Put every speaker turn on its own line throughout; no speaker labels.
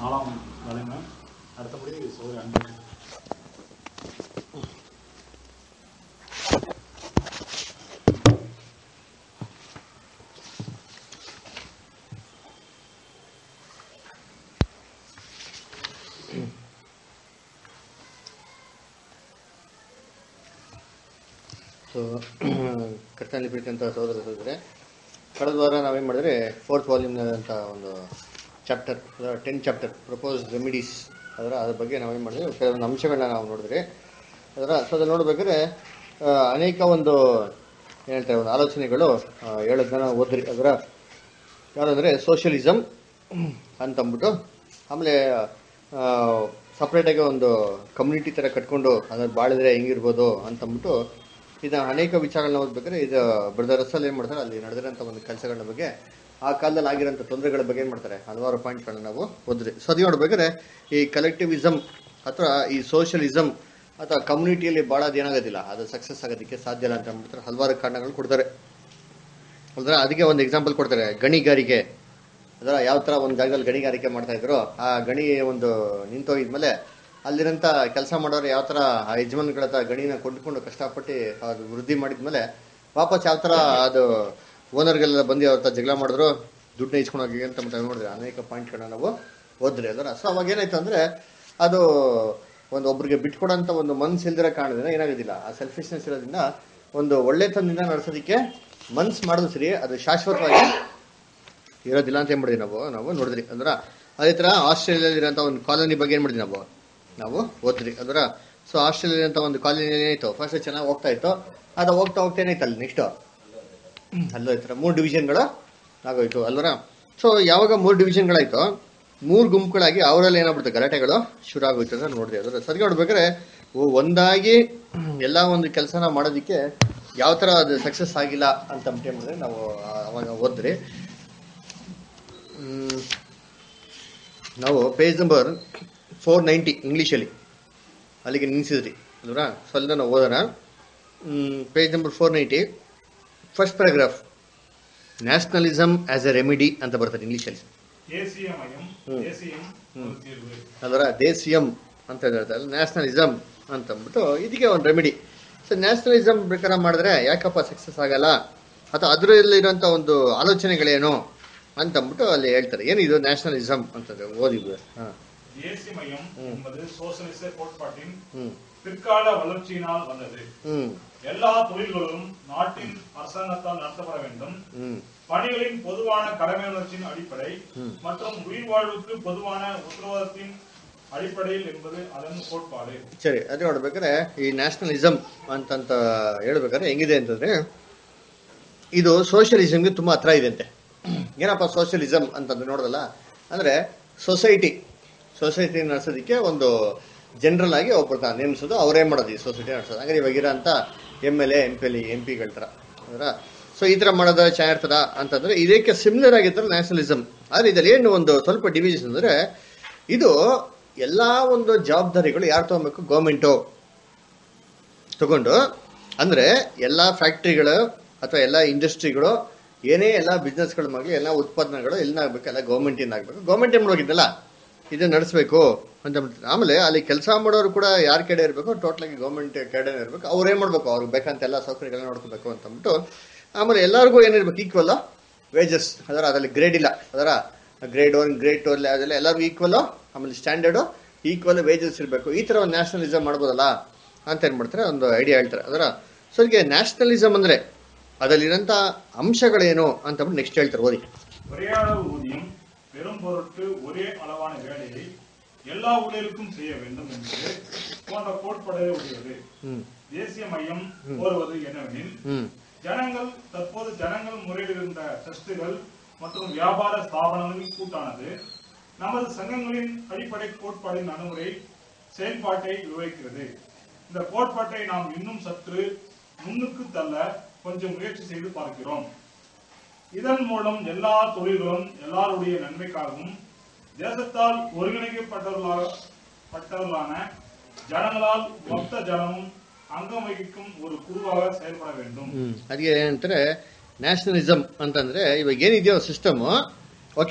நாலாம் தலைமை அடுத்தபடி சோதரி அன்பு
ಸೊ ಕರ್ತನಲ್ಲಿ ಪ್ರೀತಿಯಂತ ಸಹೋದರ ಸಹೋದರೇ ಕಳೆದ ವಾರ ನಾವೇನು ಮಾಡಿದ್ರೆ ಫೋರ್ತ್ ವಾಲ್ಯೂಮ್ನಂಥ ಒಂದು chapter ten chapter propose remedies ಅದರ ಅದ್ರ ಬಗ್ಗೆ ನಾವೇನು ಮಾಡಿದ್ವಿ ಕೆಲವೊಂದು ಅಂಶಗಳನ್ನ ನಾವು ನೋಡಿದ್ರಿ ಅದರ ಸೊ ಅದ್ರಲ್ಲಿ ನೋಡ್ಬೇಕಾದ್ರೆ ಆ, ಅನೇಕ ಒಂದು ಏನು ಹೇಳ್ತಾರೆ ಒಂದು ಆಲೋಚನೆಗಳು ಆ, ಹೇಳೋದನ್ನ ಓದ್ರಿ ಅದರ ಯಾವುದಂದ್ರೆ ಸೋಷಿಯಲಿಸಮ್ ಅಂತಂದ್ಬಿಟ್ಟು ಆಮೇಲೆ ಸಪ್ರೇಟಾಗಿ ಒಂದು ಕಮ್ಯುನಿಟಿ ಥರ ಕಟ್ಕೊಂಡು ಅದ್ರಲ್ಲಿ ಬಾಳಿದ್ರೆ ಹೆಂಗಿರ್ಬೋದು ಅಂತಂದ್ಬಿಟ್ಟು ಇದನ್ನ ಅನೇಕ ವಿಚಾರಗಳನ್ನ ಓದ್ಬೇಕಾದ್ರೆ ಇದು ಬ್ರದರ್ ರಸಲ್ ಏನು ಮಾಡ್ತಾರೆ ಅಲ್ಲಿ ನಡೆದಿರೋಂಥ ಒಂದು ಕೆಲಸಗಳ ಬಗ್ಗೆ ಆ ಕಾಲದಲ್ಲಿ ಆಗಿರೋಂಥ ತೊಂದರೆಗಳ ಬಗ್ಗೆ ಏನು ಮಾಡ್ತಾರೆ ಹಲವಾರು ಪಾಯಿಂಟ್ಗಳನ್ನ ನಾವು ಓದ್ರಿ ಸೊ ಅದು ನೋಡ್ಬೇಕಾದ್ರೆ ಈ ಕಲೆಕ್ಟಿವಿಸಮ್ ಅಥವಾ ಈ ಸೋಷಿಯಲಿಸಮ್ ಅಥವಾ ಕಮ್ಯುನಿಟಿಯಲ್ಲಿ ಬಾಳೋದು ಏನಾಗೋದಿಲ್ಲ ಅದು ಸಕ್ಸಸ್ ಆಗೋದಕ್ಕೆ ಸಾಧ್ಯ ಇಲ್ಲ ಅಂತ ಅಂದ್ಬಿಡ್ತಾರೆ ಹಲವಾರು ಕಾರಣಗಳು ಕೊಡ್ತಾರೆ ಅಂದ್ರೆ ಅದಕ್ಕೆ ಒಂದು ಎಕ್ಸಾಂಪಲ್ ಕೊಡ್ತಾರೆ ಗಣಿಗಾರಿಕೆ ಅದರ ಯಾವ ತರ ಒಂದು ಜಾಗದಲ್ಲಿ ಗಣಿಗಾರಿಕೆ ಮಾಡ್ತಾ ಇದ್ರು ಆ ಗಣಿ ಒಂದು ನಿಂತೋಗಿದ್ಮೇಲೆ ಅಲ್ಲಿರಂತ ಕೆಲಸ ಮಾಡೋರು ಯಾವ ತರ ಆ ಯಜಮಾನ್ಗಳ ಹತ್ರ ಗಣಿನ ಕೊಂಡ್ಕೊಂಡು ಕಷ್ಟಪಟ್ಟು ಅದು ವೃದ್ಧಿ ಮಾಡಿದ್ಮೇಲೆ ವಾಪಸ್ ಯಾವ ತರ ಅದು ಓನರ್ಗೆಲ್ಲ ಬಂದು ಅವ್ರ ಹತ್ರ ಜಗಳ ಮಾಡಿದ್ರು ದುಡ್ಡನ್ನ ಇಸ್ಕೊಂಡು ಹೋಗಿ ಅಂತ ಮತ್ತೆ ನೋಡಿದ್ರೆ ಅನೇಕ ಪಾಯಿಂಟ್ಗಳನ್ನ ನಾವು ಓದ್ರಿ ಅದರ ಸೊ ಅವಾಗ ಏನಾಯ್ತು ಅಂದ್ರೆ ಅದು ಒಂದು ಒಬ್ರಿಗೆ ಬಿಟ್ಕೊಡೋಂಥ ಒಂದು ಮನ್ಸು ಇಲ್ದಿರೋ ಕಾರಣದಿಂದ ಏನಾಗೋದಿಲ್ಲ ಆ ಸೆಲ್ಫಿಶ್ನೆಸ್ ಇರೋದ್ರಿಂದ ಒಂದು ಒಳ್ಳೆತನದಿಂದ ನಡೆಸೋದಕ್ಕೆ ಮನ್ಸು ಮಾಡೋದು ಸರಿ ಅದು ಶಾಶ್ವತವಾಗಿ ಇರೋದಿಲ್ಲ ಅಂತ ಏನ್ ಮಾಡಿದ್ವಿ ನಾವು ನಾವು ನೋಡಿದ್ರಿ ಅಂದ್ರ ಅದೇ ತರ ಆಸ್ಟ್ರೇಲಿಯಾದಲ್ಲಿ ಇರೋಂಥ ಒಂದು ಕಾಲೋನಿ ಬಗ್ಗೆ ಏನ್ ಮಾಡಿದ್ವಿ ನಾವು ನಾವು ಓದ್ರಿ ಅದರ ಸೊ ಆಸ್ಟ್ರೇಲಿಯಾ ಅಂತ ಒಂದು ಕಾಲೋನಿ ಏನಾಯ್ತು ಫಸ್ಟ್ ಚೆನ್ನಾಗಿ ಹೋಗ್ತಾ ಇತ್ತು ಅದು ಹೋಗ್ತಾ ಹೋಗ್ತಾ ಏನಾಯ್ತು ಅಲ್ಲಿ ನೆಕ್ಸ್ಟ್ ಅಲ್ಲೋ ಈ ತರ ಮೂರು ಡಿವಿಷನ್ಗಳು ಆಗೋಯ್ತು ಅಲ್ವರ ಸೊ ಯಾವಾಗ ಮೂರು ಡಿವಿಷನ್ಗಳಾಯ್ತು ಮೂರು ಗುಂಪುಗಳಾಗಿ ಅವರಲ್ಲಿ ಏನಾಗ್ಬಿಡ್ತು ಗಲಾಟೆಗಳು ಶುರು ಆಗೋಯ್ತು ಅಂತ ನೋಡಿದ್ರಿ ಅದರ ಸರಿ ನೋಡ್ಬೇಕಾದ್ರೆ ಓ, ಒಂದಾಗಿ ಎಲ್ಲ ಒಂದು ಕೆಲಸನ ಮಾಡೋದಕ್ಕೆ ಯಾವ ತರ ಅದು ಸಕ್ಸಸ್ ಆಗಿಲ್ಲ ಅಂತ ಅಂದ್ಬಿಟ್ಟು ಮಾಡಿದ್ರೆ ನಾವು ಆ- ಅವಾಗ ಓದ್ರಿ ಹ್ಮ್. ನಾವು ಪೇಜ್ ನಂಬರ್ ಫೋರ್ ನೈಂಟಿ ಇಂಗ್ಲೀಷಲ್ಲಿ ಅಲ್ಲಿಗೆ ನಿಲ್ಲಿಸಿದ್ರಿ ಅಲ್ವರಾ ಸೊ ಅಲ್ಲಿಂದ ನಾವು ಓದೋಣ page number four ninety first paragraph nationalism as a remedy ಅಂತ ಬರ್ತಾರೆ ಇಂಗ್ಲೀಷಲ್ಲಿ
தேசிய மயம்
ம்.
தேசியம் ஒரு தீர்வு
ಅದರ ದೇಸಿಯಂ ಅಂತ ಹೇಳ್ತಾರೆ ನ್ಯಾಷನಲಿಸಮ್ ಅಂತ ಅಂದ್ಬಿಟ್ಟು ಇದಕ್ಕೆ ಒಂದು ರೆಮಿಡಿ ಸೊ ನ್ಯಾಷನಲಿಸಮ್ ಪ್ರಕಾರ ಮಾಡಿದ್ರೆ ಯಾಕಪ್ಪ ಸಕ್ಸಸ್ ಆಗಲ್ಲ ಅಥವಾ ಅದರಲ್ಲಿರುವಂಥ ಒಂದು ಆಲೋಚನೆಗಳೇನು ಅಂತ ಅಂದ್ಬಿಟ್ಟು ಅಲ್ಲಿ ಹೇಳ್ತಾರೆ ಏನಿದು ನ್ಯಾಷನಲಿಸಮ್ ಅಂತಂದ್ರೆ ಓದಿದ್ವಿ ಹಾಂ
தேசிய மயம் என்பது சோசலிச கோட்பாட்டின்
ಹ್ಞೂ
பிற்கால வளர்ச்சியினால் வந்தது
ಹ್ಞೂ
எல்லா தொழில்களும் நாட்டின் அரசாங்கத்தால் நடத்தப்பட வேண்டும்
ಹ್ಞೂ
பணிகளின் பொதுவான கடமை உணர்ச்சியின் அடிப்படை
ம்.
மற்றும் உயிர் வாழ்வுக்கு பொதுவான உத்தரவாதத்தின் அடிப்படையில் என்பது அதன் கோட்பாடு
ಸರಿ ಅದೇ ನೋಡ್ಬೇಕಾದ್ರೆ ಈ ನ್ಯಾಷನಲಿಸಮ್ ಅಂತಂತ ಹೇಳ್ಬೇಕಾದ್ರೆ ಹೆಂಗಿದೆ ಅಂತಂದ್ರೆ ಇದು ಸೋಷಿಯಲಿಸಮ್ಗೆ ತುಂಬಾ ಹತ್ರ ಇದೆ ಅಂತೆ ಏನಪ್ಪ ಸೋಷಿಯಲಿಸಮ್ ಅಂತಂದ್ರೆ ನೋಡೋದಲ್ಲ ಅಂದ್ರೆ ಸೊಸೈಟಿ ಸೊಸೈಟಿ ನಡೆಸೋದಕ್ಕೆ ಒಂದು ಜನರಲ್ ಆಗಿ ಒಬ್ಬರು ನೇಮಿಸೋದು ಅವರೇ ಮಾಡೋದು ಈ ಸೊಸೈಟಿ ನಡೆಸೋದು ಹಂಗಾರೆ ಇವಾಗ ಇರೋಂಥ M L A M P L M ಪಿಗಳ ಥರ ಅದರ ಸೊ ಈ ಥರ ಮಾಡೋದ ಚೆನ್ನಾಗಿರ್ತದ ಅಂತಂದ್ರೆ ಇದಕ್ಕೆ ಸಿಮಿಲರ್ ಆಗಿರ್ತಾರೆ ನ್ಯಾಷನಲಿಸಮ್ ಆದ್ರೆ ಇದರಲ್ಲಿ ಏನು ಒಂದು ಸ್ವಲ್ಪ ಡಿವಿಷನ್ ಅಂದ್ರೆ ಇದು ಎಲ್ಲಾ ಒಂದು ಜವಾಬ್ದಾರಿಗಳು ಯಾರು ತಗೊಬೇಕು ಗೌರ್ಮೆಂಟು ತಗೊಂಡು ಅಂದ್ರೆ ಎಲ್ಲಾ ಫ್ಯಾಕ್ಟ್ರಿಗಳು ಅಥವಾ ಎಲ್ಲಾ ಇಂಡಸ್ಟ್ರಿಗಳು ಏನೇ ಎಲ್ಲ ಬಿಸ್ನೆಸ್ಗಳ ಮಗಲಿ ಎಲ್ಲ ಉತ್ಪಾದನೆಗಳು ಎಲ್ಲಿನಾಗಬೇಕು ಎಲ್ಲ ಗೌರ್ಮೆಂಟಿಂದ ಆಗಬೇಕು ಗೌರ್ಮೆಂಟ್ ಏನು ಮಾಡೋಗಿದ್ದಲ್ಲ ಇದನ್ನ ನಡೆಸಬೇಕು ಅಂತ ಅಂದ್ಬಿಟ್ಟು ಆಮೇಲೆ ಅಲ್ಲಿ ಕೆಲಸ ಮಾಡೋರು ಕೂಡ ಯಾರ ಕಡೆ ಇರಬೇಕು ಟೋಟಲ್ ಆಗಿ ಗೌರ್ಮೆಂಟ್ ಕಡೆ ಇರಬೇಕು ಅವ್ರು ಏನ್ ಮಾಡ್ಬೇಕು ಅವ್ರಿಗೆ ಬೇಕಂತ ಎಲ್ಲ ಸೌಕರ್ಯಗಳನ್ನ ನೋಡ್ಕೋಬೇಕು ಅಂತ ಅಂದ್ಬಿಟ್ಟು ಆಮೇಲೆ ಎಲ್ಲರಿಗೂ ಏನಿರ್ಬೇಕು ಈಕ್ವಲ್ ವೇಜಸ್ ಅದರ ಅದರಲ್ಲಿ ಗ್ರೇಡ್ ಇಲ್ಲ ಅದರ ಗ್ರೇಡ್ ಒನ್ ಗ್ರೇಡ್ ಟು ಅಲ್ಲಿ ಅದೆಲ್ಲ ಎಲ್ಲರಿಗೂ ಈಕ್ವಲ್ ಆಮೇಲೆ ಸ್ಟ್ಯಾಂಡರ್ಡು ಈಕ್ವಲ್ ವೇಜಸ್ ಇರಬೇಕು ಈ ತರ ಒಂದು ನ್ಯಾಷನಲಿಸಮ್ ಮಾಡ್ಬೋದಲ್ಲ ಅಂತ ಏನ್ ಮಾಡ್ತಾರೆ ಒಂದು ಐಡಿಯಾ ಹೇಳ್ತಾರೆ ಅದರ ಸೊ ಇದಕ್ಕೆ ನ್ಯಾಷನಲಿಸಮ್ ಅಂದ್ರೆ ಅದರಲ್ಲಿರೋಂಥ ಅಂಶಗಳೇನು ಅಂತ ಅಂದ್ಬಿಟ್ಟು ನೆಕ್ಸ್ಟ್ ಹೇಳ್ತಾರೆ ಓದಿ
ஒரே அளவு ஊதியம் பெரும் பொருட்டு ஒரே அளவான வேலையை எல்லா ஊழியருக்கும் செய்ய வேண்டும் என்பது போன்ற கோட்பாடுகளை உடையது
ಹ್ಮ್
தேசிய மையம் கோருவது என்னவெனில்
ಹ್ಮ್
ஜனங்கள் தற்போது ஜனங்கள் முறையிடுகின்ற ட்ரஸ்டுகள் மற்றும் வியாபார ஸ்தாபனங்களின் கூட்டானது நமது சங்கங்களின் அடிப்படை கோட்பாடின் நடைமுறை செயல்பாட்டை விவரிக்கிறது இந்த கோட்பாட்டை நாம் இன்னும் சற்று முன்னுக்கு தள்ள கொஞ்சம் முயற்சி செய்து பார்க்கிறோம் இதன் மூலம் எல்லா தொழில்களும் எல்லாருடைய நன்மைக்காகவும் தேசத்தால் ஒருங்கிணைக்கப்பட்டவர்களாக பட்டவர்களான ஜனங்களால் மொத்த ஜனமும் அங்கம் வகிக்கும் ஒரு குழுவாக செயல்பட வேண்டும்
ಹ್ಮ್ ಅದಕ್ಕೆ ಏನಂತಾರೆ ನ್ಯಾಷನಲಿಸಮ್ ಅಂತಂದ್ರೆ ಇವಾಗ ಏನಿದೆಯೋ ಸಿಸ್ಟಮ್ ಓಕೆ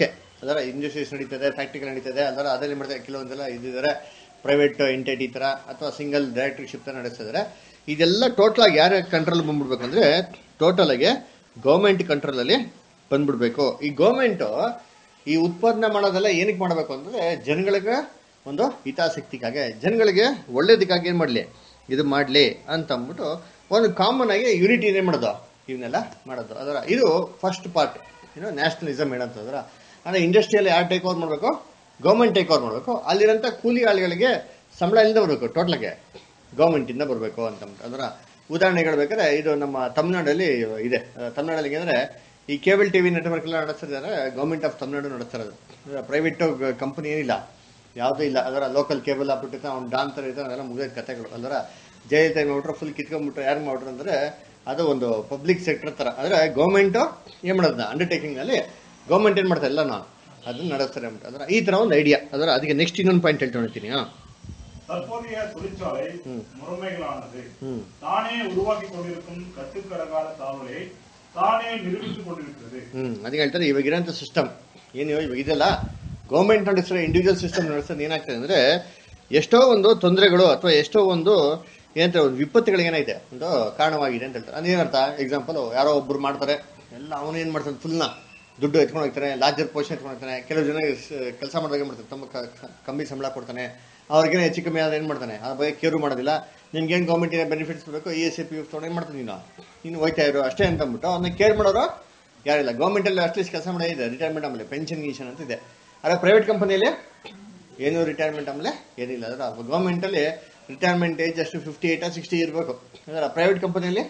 ಅದರ ಇಂಡಸ್ಟ್ರೀಸ್ ನಡೀತದೆ ಫ್ಯಾಕ್ಟ್ರಿಗಳು ನಡೀತದೆ ಅದರ ಅದರಲ್ಲಿ ಮಾಡ್ತಾರೆ ಕೆಲವೊಂದೆಲ್ಲ ಇದಿದ್ದಾರೆ ಪ್ರೈವೇಟ್ ಎಂಟಿಟಿ ತರ ಅಥವಾ ಸಿಂಗಲ್ ಡೈರೆಕ್ಟರ್ಶಿಪ್ ತರ ನಡೆಸ್ತಿದ್ದಾರೆ ಇದೆಲ್ಲ ಟೋಟಲ್ ಆಗಿ ಯಾರ ಕಂಟ್ರೋಲ್ ಬಂದ್ಬಿಡ್ಬೇಕು ಅಂದ್ರೆ ಟೋಟಲ್ ಆಗಿ ಗೌರ್ಮೆಂಟ್ ಕಂಟ್ರೋಲ್ ಅಲ್ಲಿ ಬಂದ್ಬಿಡ್ಬೇಕು ಈ ಗೌರ್ಮೆಂಟ್ ಈ ಉತ್ಪಾದನೆ ಮಾಡೋದೆಲ್ಲ ಏನಕ್ಕೆ ಮಾಡಬೇಕು ಅಂದ್ರೆ ಜನಗಳಿಗೆ ಒಂದು ಹಿತಾಸಕ್ತಿಗಾಗಿ ಜನಗಳಿಗೆ ಒಳ್ಳೇದಕ್ಕಾಗಿ ಏನ್ ಮಾಡ್ಲಿ ಇದು ಮಾಡ್ಲಿ ಅಂತ ಅಂದ್ಬಿಟ್ಟು ಒಂದು ಕಾಮನ್ ಆಗಿ ಯೂನಿಟಿ ಏನ್ ಮಾಡೋದು ಇವನ್ನೆಲ್ಲ ಮಾಡೋದು ಅದರ ಇದು ಫಸ್ಟ್ ಪಾರ್ಟ್ ಏನು ನ್ಯಾಷನಲಿಸಮ್ ಏನಂತಂದ್ರ ಅಂದ್ರೆ ಇಂಡಸ್ಟ್ರಿಯಲ್ಲಿ ಯಾರು ಟೇಕ್ ಓವರ್ ಮಾಡಬೇಕು ಗೌರ್ಮೆಂಟ್ ಟೇಕ್ ಓವರ್ ಮಾಡಬೇಕು ಅಲ್ಲಿರೋಂಥ ಕೂಲಿ ಆಳುಗಳಿಗೆ ಸಂಬಳ ಇಲ್ಲದೆ ಬರಬೇಕು ಟೋಟಲ್ಗೆ ಗೌರ್ಮೆಂಟ್ ಇಂದ ಬರಬೇಕು ಅಂತ ಅಂದ್ಬಿಟ್ಟು ಅದರ ಉದಾಹರಣೆ ಹೇಳ್ಬೇಕಾದ್ರೆ ಇದು ನಮ್ಮ ತಮಿಳ್ನಾಡಲ್ಲಿ ಇದೆ ಅಹ್, ತಮಿಳ್ನಾಡಲ್ಲಿ ಅಂದ್ರೆ ಈ ಕೇಬಲ್ ಟಿವಿ ನೆಟ್ವರ್ಕ್ ಎಲ್ಲ ನಡೆಸ್ತಿದ್ದಾರೆ ಗೌರ್ಮೆಂಟ್ ಆಫ್ ತಮಿಳ್ನಾಡು ನಡೆಸ್ತಾ ಇರೋದು ಪ್ರೈವೇಟ್ ಕಂಪನಿ ಏನಿಲ್ಲ ಯಾವುದೂ ಇಲ್ಲ ಅದರ ಲೋಕಲ್ ಕೇಬಲ್ ಹಾಕ್ಬಿಟ್ಟಿರ್ತ ಅವ್ನು ಡಾನ್ ಥರ ಇರ್ತಾನೆ ಅದೆಲ್ಲ ಮುಗಿದ ಕಥೆಗಳು ಅದರ ಜಯಲಲಿತಾ ಏನ್ ಮಾಡ್ಬಿಟ್ರು ಫುಲ್ ಕಿತ್ಕೊಂಡ್ಬಿಟ್ರು ಯಾರು ಮಾಡ್ರು ಅಂದ್ರೆ ಅದು ಒಂದು ಪಬ್ಲಿಕ್ ಸೆಕ್ಟರ್ ತರ ಅಂದ್ರೆ ಗೌರ್ಮೆಂಟ್ ಏನ್ ಮಾಡೋದನ್ನ ಅಂಡರ್ಟೇಕಿಂಗ್ ಅಲ್ಲಿ ಗೌರ್ಮೆಂಟ್ ಏನ್ ಮಾಡ್ತಾರೆ ಎಲ್ಲ ನಾವು ಅದನ್ನ ನಡೆಸ್ತಾರೆ ಅಂತ ಅದರ ಈ ತರ ಒಂದು ಐಡಿಯಾ ಅದರ ಅದಕ್ಕೆ ನೆಕ್ಸ್ಟ್ ಇನ್ನೊಂದು ಪಾಯಿಂಟ್ ಹೇಳ್ತೀನಿ ಹಾ
தற்போதைய தொழிற்சாலை
ம்.
முறைமைகளானது
ಹ್ಮ್
தானே உருவாக்கி கொண்டிருக்கும் கட்டுக்கடங்காத தாவலை தானே நிரூபித்துக் கொண்டிருக்கிறது
ಹ್ಮ್ ಅದಕ್ಕೆ ಹೇಳ್ತಾರೆ ಇವಾಗ ಇರೋಂಥ ಸಿಸ್ಟಮ್ ಏನು ಇವಾಗ ಇದೆಲ್ಲ ಗೌರ್ಮೆಂಟ್ ನಡೆಸಿರೋ ಇಂಡಿವಿಜುವಲ್ ಸಿಸ್ಟಮ್ ನಡೆಸೋದು ಏನಾಗ್ತದೆ ಅಂದ್ರೆ ಎಷ್ಟೋ ಒಂದು ತೊಂದರೆಗಳು ಅಥವಾ ಎಷ್ಟೋ ಒಂದು ಏನಂತ ಒಂದು ವಿಪತ್ತುಗಳಿಗೆ ಏನೈತೆ ಒಂದು ಕಾರಣವಾಗಿದೆ ಅಂತ ಹೇಳ್ತಾರೆ ಅದೇನರ್ಥ ಎಕ್ಸಾಂಪಲ್ ಯಾರೋ ಒಬ್ರು ಮಾಡ್ತಾರೆ ಎಲ್ಲ ಅವನು ಏನ್ ಮಾಡ್ತಾನೆ ಫುಲ್ನ ದುಡ್ಡು ಎತ್ಕೊಂಡು ಹೋಗ್ತಾನೆ ಲಾರ್ಜರ್ ಪೋಷನ್ ಎತ್ಕೊಂಡು ಹೋಗ್ತಾನೆ ಕೆಲವು ಜನ ಕೆಲಸ ಮಾಡಿದಾಗ ಮಾಡ್ತಾರೆ ತಮ್ಮ ಕ- ಕ- ಕಮ್ಮಿ ಸಂಬಳ ಕೊಡ್ತಾನೆ ಅವ್ರಿಗೇನೆ ಹೆಚ್ಚು ಕಮ್ಮಿ ಆದ್ರೆ ಏನ್ ಮಾಡ್ತಾನೆ ಆ ಬಗ್ಗೆ ಕೇರು ಮಾಡೋದಿಲ್ಲ ನಿನ್ಗೆ ಏನ್ ಗೌರ್ಮೆಂಟ್ ಬೆನಿಫಿಟ್ಸ್ ಬೇಕು E S C P F ತೊಗೊಂಡು ಏನ್ ಮಾಡ್ತಾನೆ ನೀನು ನೀನು ಹೋಯ್ತಾ ಇರೋ ಅಷ್ಟೇ ಅಂತ ಅಂದ್ಬಿಟ್ಟು ಅವ್ನ ಕೇರ್ ಮಾಡೋರು ಯಾರಿಲ್ಲ ಗೌರ್ಮೆಂಟ್ ಅಲ್ಲಿ ಅಟ್ಲೀಸ್ಟ್ ಕೆಲಸ ಮಾಡೇ ಇದೆ ರಿಟೈರ್ಮೆಂಟ್ ಆಮೇಲೆ ಪೆನ್ಷನ್ ಗೀಷನ್ ಅಂತ ಇದೆ ಆದ್ರೆ ಪ್ರೈವೇಟ್ ಕಂಪನಿಯಲ್ಲಿ ಏನು ರಿಟೈರ್ಮೆಂಟ್ ಆಮೇಲೆ ಏನಿಲ್ಲ ಅದರ ಗೌರ್ಮೆಂಟ್ ಅಲ್ಲಿ ರಿಟೈರ್ಮೆಂಟ್ ಏಜ್ ಅಷ್ಟು ಫಿಫ್ಟಿ ಏಟ್ ಸಿಕ್ಸ್ಟಿ ಇರಬೇಕು ಅದರ ಪ್ರೈವೇಟ್ ಕಂಪನಿಯಲ್ಲಿ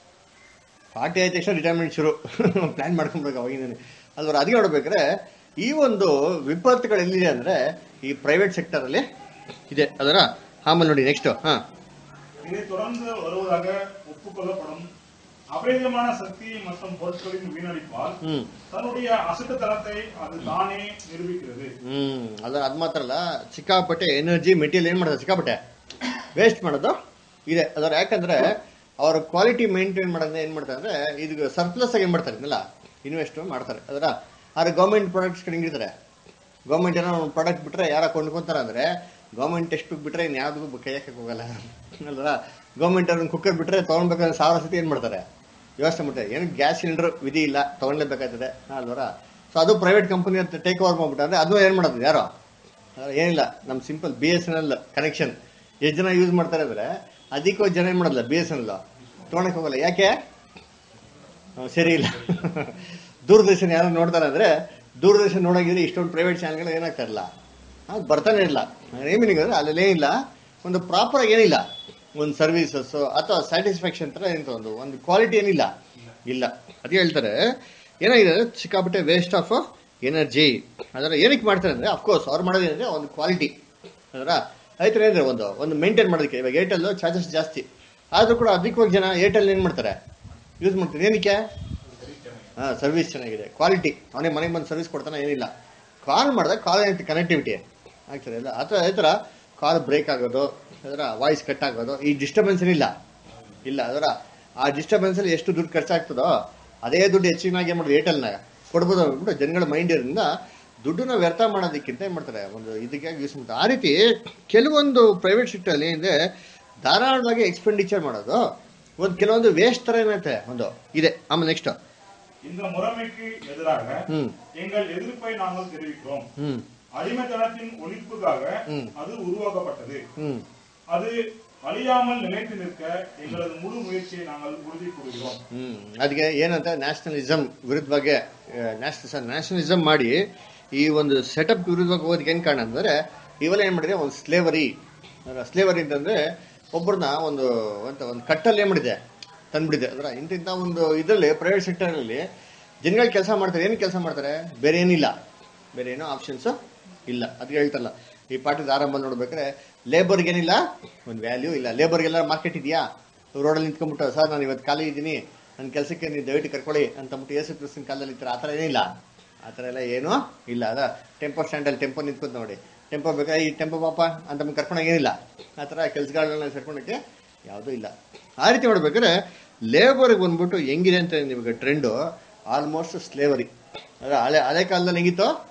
ಫಾರ್ಟಿ ಆಯ್ತು ತಕ್ಷಣ ರಿಟೈರ್ಮೆಂಟ್ ಶುರು ಪ್ಲಾನ್ ಮಾಡ್ಕೊಬೇಕು ಅವಾಗಿಂದ ಅಲ್ವ ಅದಕ್ಕೆ ನೋಡ್ಬೇಕಾದ್ರೆ ಈ ಒಂದು ವಿಪತ್ತುಗಳು ಎಲ್ಲಿದೆ ಅಂದ್ರೆ ಈ ಪ್ರೈವೇಟ್ ಸೆಕ್ಟರ್ ಅಲ್ಲಿ ಇದೆ ಅದರ ಆಮೇಲೆ ನೋಡಿ ನೆಕ್ಸ್ಟ್ ಹಾ
இதை தொடர்ந்து வருவதாக ஒப்புக்கொள்ளப்படும் அபரிதமான சக்தி மற்றும் பொருட்களின் வீணடிப்பால்
ಹ್ಮ್
தன்னுடைய அசுத்தத்தனத்தை அது தானே நிரூபிக்கிறது
ಹ್ಮ್ ಅದ ಅದ್ ಮಾತ್ರ ಅಲ್ಲ ಸಿಕ್ಕಾಪಟ್ಟೆ ಎನರ್ಜಿ ಮೆಟೀರಿಯಲ್ ಏನ್ ಮಾಡೋದು ಸಿಕ್ಕಾಪಟ್ಟೆ ವೇಸ್ಟ್ ಮಾಡೋದು ಇದೆ ಅದರ ಯಾಕಂದ್ರೆ ಅವ್ರ ಕ್ವಾಲಿಟಿ ಮೇಂಟೈನ್ ಮಾಡೋದ್ರೆ ಏನ್ ಮಾಡ್ತಾರೆ ಅಂದ್ರೆ ಇದು ಸರ್ಪ್ಲಸ್ ಆಗಿ ಏನ್ ಮಾಡ್ತಾರೆ ಇದನ್ನೆಲ್ಲ ಇನ್ವೆಸ್ಟ್ ಮಾಡ್ತಾರೆ ಅದರ ಆದ್ರೆ ಗೌರ್ಮೆಂಟ್ ಪ್ರಾಡಕ್ಟ್ಸ್ ಹೆಂಗಿರ್ತಾರೆ ಗೌರ್ಮೆಂಟ್ ಏನೋ ಒಂದು ಪ್ರಾಡಕ್ಟ್ ಬಿಟ್ರೆ ಯಾರ ಕೊಂಡ್ಕೊಂತಾರ ಅಂದ್ರೆ ಗೌರ್ಮೆಂಟ್ ಟೆಕ್ಸ್ಟ್ ಬುಕ್ ಬಿಟ್ರೆ ಇನ್ ಯಾವ್ದು ಕೈ ಹಾಕಕ್ ಹೋಗಲ್ಲ ಅಲ್ವರ ಗೌರ್ಮೆಂಟ್ ಅವ್ರನ್ನ ಕುಕ್ಕರ್ ಬಿಟ್ರೆ ತಗೊಳ್ಬೇಕಾದ್ರೆ ಸಾವಿರ ಸತಿ ಏನ್ ಮಾಡ್ತಾರೆ ವ್ಯವಸ್ಥೆ ಮಾಡ್ತಾರೆ ಏನು ಗ್ಯಾಸ್ ಸಿಲಿಂಡರ್ ವಿಧಿ ಇಲ್ಲ ತಗೊಳ್ಲೇಬೇಕಾಗ್ತದೆ ಅಲ್ವರ ಸೊ ಅದು ಪ್ರೈವೇಟ್ ಕಂಪನಿ ಅಂತ ಟೇಕ್ ಓವರ್ ಮಾಡ್ಬಿಟ್ರೆ ಅದು ಏನ್ ಮಾಡೋದು ಯಾರೋ ಅದ್ರ ಏನಿಲ್ಲ ನಮ್ simple B S N L connection ಎಷ್ಟು ಜನ ಯೂಸ್ ಮಾಡ್ತಾರೆ ಅಂದ್ರೆ ಅದಕ್ಕೂ ಜನ ಏನ್ ಮಾಡೋದಿಲ್ಲ ಬಿ ಎಸ್ ಎನ್ ಎಲ್ ತೊಗೊಳಕ್ ಹೋಗಲ್ಲ ಯಾಕೆ ಹ್ಮ್, ಸರಿ ಇಲ್ಲ ದೂರದರ್ಶನ ಯಾರು ನೋಡ್ತಾರೆ ಅಂದ್ರೆ ದೂರದರ್ಶನ ನೋಡೋಗಿದ್ರೆ ಇಷ್ಟೊಂದು ಪ್ರೈವೇಟ್ ಚಾನಲ್ಗಳು ಏನಾಗ್ತಾ ಇಲ್ಲ ಅದು ಬರ್ತಾನೆ ಇಲ್ಲ ಏನಿಲ್ಲ ಅಂದ್ರೆ ಅಲ್ಲೆಲ್ಲೇ ಇಲ್ಲ ಒಂದು ಪ್ರಾಪರ್ ಆಗಿ ಏನಿಲ್ಲ ಒಂದು ಸರ್ವಿಸಸ್ ಅಥವಾ ಸ್ಯಾಟಿಸ್ಫ್ಯಾಕ್ಷನ್ ತರ ಎಂತ ಒಂದು ಒಂದು ಕ್ವಾಲಿಟಿ ಏನಿಲ್ಲ ಇಲ್ಲ ಅದೇ ಹೇಳ್ತಾರೆ ಏನಾಗಿದೆ ಅಂದ್ರೆ ಸಿಕ್ಕಾಪಟ್ಟೆ ವೇಸ್ಟ್ ಆಫ್ ಎನರ್ಜಿ ಅದರ ಏನಕ್ಕೆ ಮಾಡ್ತಾರೆ ಅಂದ್ರೆ ಅಫ್ಕೋರ್ಸ್ ಅವ್ರು ಮಾಡೋದೇನಂದ್ರೆ ಒಂದು ಕ್ವಾಲಿಟಿ ಅದರ ರೈತರು ಏನಿದೆ ಒಂದು ಒಂದು ಮೇಂಟೈನ್ ಮಾಡೋದಕ್ಕೆ ಇವಾಗ ಏರ್ಟೆಲ್ ಚಾರ್ಜಸ್ ಜಾಸ್ತಿ ಆದ್ರೂ ಕೂಡ ಅಧಿಕವಾಗಿ ಜನ ಏರ್ಟೆಲ್ ಏನ್ ಮಾಡ್ತಾರೆ ಯೂಸ್ ಮಾಡ್ತಾರೆ ಏನಕ್ಕೆ ಹಾ ಸರ್ವಿಸ್ ಚೆನ್ನಾಗಿದೆ ಕ್ವಾಲಿಟಿ ಅವನೇ ಮನೆಗೆ ಬಂದು ಸರ್ವಿಸ್ ಕೊಡ್ತಾನೆ ಏನಿಲ್ಲ ಕಾಲ್ ಮಾಡಿದಾಗ ಕಾಲ್ ಕನೆಕ್ಟಿವಿಟಿ ಆಗ್ತದೆ ಇಲ್ಲ ಅಥವಾ ಅದೇ ಥರ ಕಾಲ್ ಬ್ರೇಕ್ ಆಗೋದು ಅದರ ವಾಯ್ಸ್ ಕಟ್ ಆಗೋದು ಈ ಡಿಸ್ಟರ್ಬೆನ್ಸ್ ಏನಿಲ್ಲ ಇಲ್ಲ ಅದರ ಆ ಡಿಸ್ಟರ್ಬೆನ್ಸ್ ಅಲ್ಲಿ ಎಷ್ಟು ದುಡ್ಡು ಖರ್ಚಾಗ್ತದೋ ಅದೇ ದುಡ್ಡು ಹೆಚ್ಚಿನಾಗಿ ಏನ್ ಮಾಡೋದು ಏರ್ಟೆಲ್ನಾಗ ಕೊಡ್ಬೋದು ಅಂದ್ಬಿಟ್ಟು ಜನಗಳ ಮೈಂಡ್ ಇರೋದ್ರಿಂದ ದುಡ್ಡನ್ನ ವ್ಯರ್ಥ ಮಾಡೋದಕ್ಕಿಂತ ಏನ್ ಮಾಡ್ತಾರೆ ಒಂದು ಇದಕ್ಕೆ ಯೂಸ್ ಮಾಡ್ತಾರೆ ಆ ರೀತಿ ಕೆಲವೊಂದು ಪ್ರೈವೇಟ್ ಸೆಕ್ಟರ್ ಏನಿದೆ ಧಾರಾಳವಾಗಿ ಎಕ್ಸ್ಪೆಂಡಿಚರ್ ಮಾಡೋದು ಒಂದು ಕೆಲವೊಂದು ವೇಸ್ಟ್ ತರ ಏನೈತೆ ಒಂದು ಇದೆ ಆಮೇಲೆ ನೆಕ್ಸ್ಟ್
இந்த முறைமைக்கு எதிராக
ಹ್ಮ್
எங்கள் எதிர்ப்பை நாங்கள் தெரிவிக்கிறோம்
ಹ್ಮ್
அடிமைத்தனத்தின் ஒழிப்புக்காக
ம்.
அது உருவாக்கப்பட்டது
ಹ್ಮ್
அது அழியாமல் நிலைத்து நிற்க எங்களது முழு முயற்சியை நாங்கள் உறுதி கூறுகிறோம்
ಹ್ಮ್ ಅದಕ್ಕೆ ಏನಂತ ನ್ಯಾಷನಲಿಸಮ್ ವಿರುದ್ಧವಾಗಿ ನ್ಯಾಷನಲ್ ನ್ಯಾಷನಲಿಸಮ್ ಮಾಡಿ ಈ ಒಂದು ಸೆಟಪ್ ವಿರುದ್ಧವಾಗಿ ಹೋಗೋದಕ್ಕೆ ಏನ್ ಕಾರಣ ಅಂದ್ರೆ ಇವೆಲ್ಲ ಏನ್ ಮಾಡಿದೆ ಒಂದು ಸ್ಲೇವರಿ ಸ್ಲೇವರಿ ಅಂತಂದ್ರೆ ಒಬ್ಬರನ್ನ ಒಂದು ಅಂತ ಒಂದು ಕಟ್ಟಲ್ಲಿ ಏನ್ ಮಾಡಿದೆ ತಂದ್ಬಿಡಿದೆ ಅದರ ಇಂತಿಂತ ಒಂದು ಇದರಲ್ಲಿ ಪ್ರೈವೇಟ್ ಸೆಕ್ಟರ್ ಅಲ್ಲಿ ಜನಗಳು ಕೆಲಸ ಮಾಡ್ತಾರೆ ಏನು ಕೆಲಸ ಮಾಡ್ತಾರೆ ಬೇರೆ ಏನಿಲ್ಲ ಬೇರೆ ಏನೋ ಆಪ್ಷನ್ಸ್ ಇಲ್ಲ ಅದಕ್ಕೆ ಹೇಳ್ತಾರಲ್ಲ ಈ ಪಾಠದ ಆರಂಭದಲ್ಲಿ ನೋಡ್ಬೇಕಾದ್ರೆ ಲೇಬರ್ಗೆ ಏನಿಲ್ಲ ಒಂದು ವ್ಯಾಲ್ಯೂ ಇಲ್ಲ ಲೇಬರ್ಗೆಲ್ಲ ಮಾರ್ಕೆಟ್ ಇದೆಯಾ ರೋಡಲ್ಲಿ ನಿಂತ್ಕೊಂಡ್ಬಿಟ್ಟು ಸರ್ ನಾನು ಇವತ್ತು ಖಾಲಿ ಇದ್ದೀನಿ ನನ್ನ ಕೆಲಸಕ್ಕೆ ನೀವು ದಯವಿಟ್ಟು ಕರ್ಕೊಳ್ಳಿ ಅಂತಂದ್ಬಿಟ್ಟು ಯೇಸು ಕ್ರಿಸ್ತನ ಕಾಲದಲ್ಲಿ ಇರ್ತಾರೆ ಆ ಥರ ಏನಿಲ್ಲ ಆ ಥರ ಎಲ್ಲ ಏನೂ ಇಲ್ಲ ಅದ ಟೆಂಪೋ ಸ್ಟ್ಯಾಂಡಲ್ಲಿ ಟೆಂಪೋ ನಿಂತ್ಕೊಂತ ನೋಡಿ ಟೆಂಪೋ ಬೇಕಾ ಈ ಟೆಂಪೋ ಪಾಪ ಅಂತ ಕರ್ಕೊಂಡಾಗ ಏನಿಲ್ಲ ಆ ಥರ ಕೆಲಸಗಳನ್ನ ಸೇರ್ಕೊಂಡಕ್ಕೆ ಯಾವುದೂ ಇಲ್ಲ ಆ ರೀತಿ ಮಾಡ್ಬೇಕಾದ್ರೆ ಲೇಬರ್ಗೆ ಬಂದ್ಬಿಟ್ಟು ಹೆಂಗಿದೆ ಅಂತ ನಿಮಗೆ ಟ್ರೆಂಡು ಆಲ್ಮೋಸ್ಟ್ ಸ್ಲೇವರಿ ಅದ ಹಳೆ ಹಳೆ ಕಾಲದಲ್ಲಿ ಹೆಂಗಿತ್ತು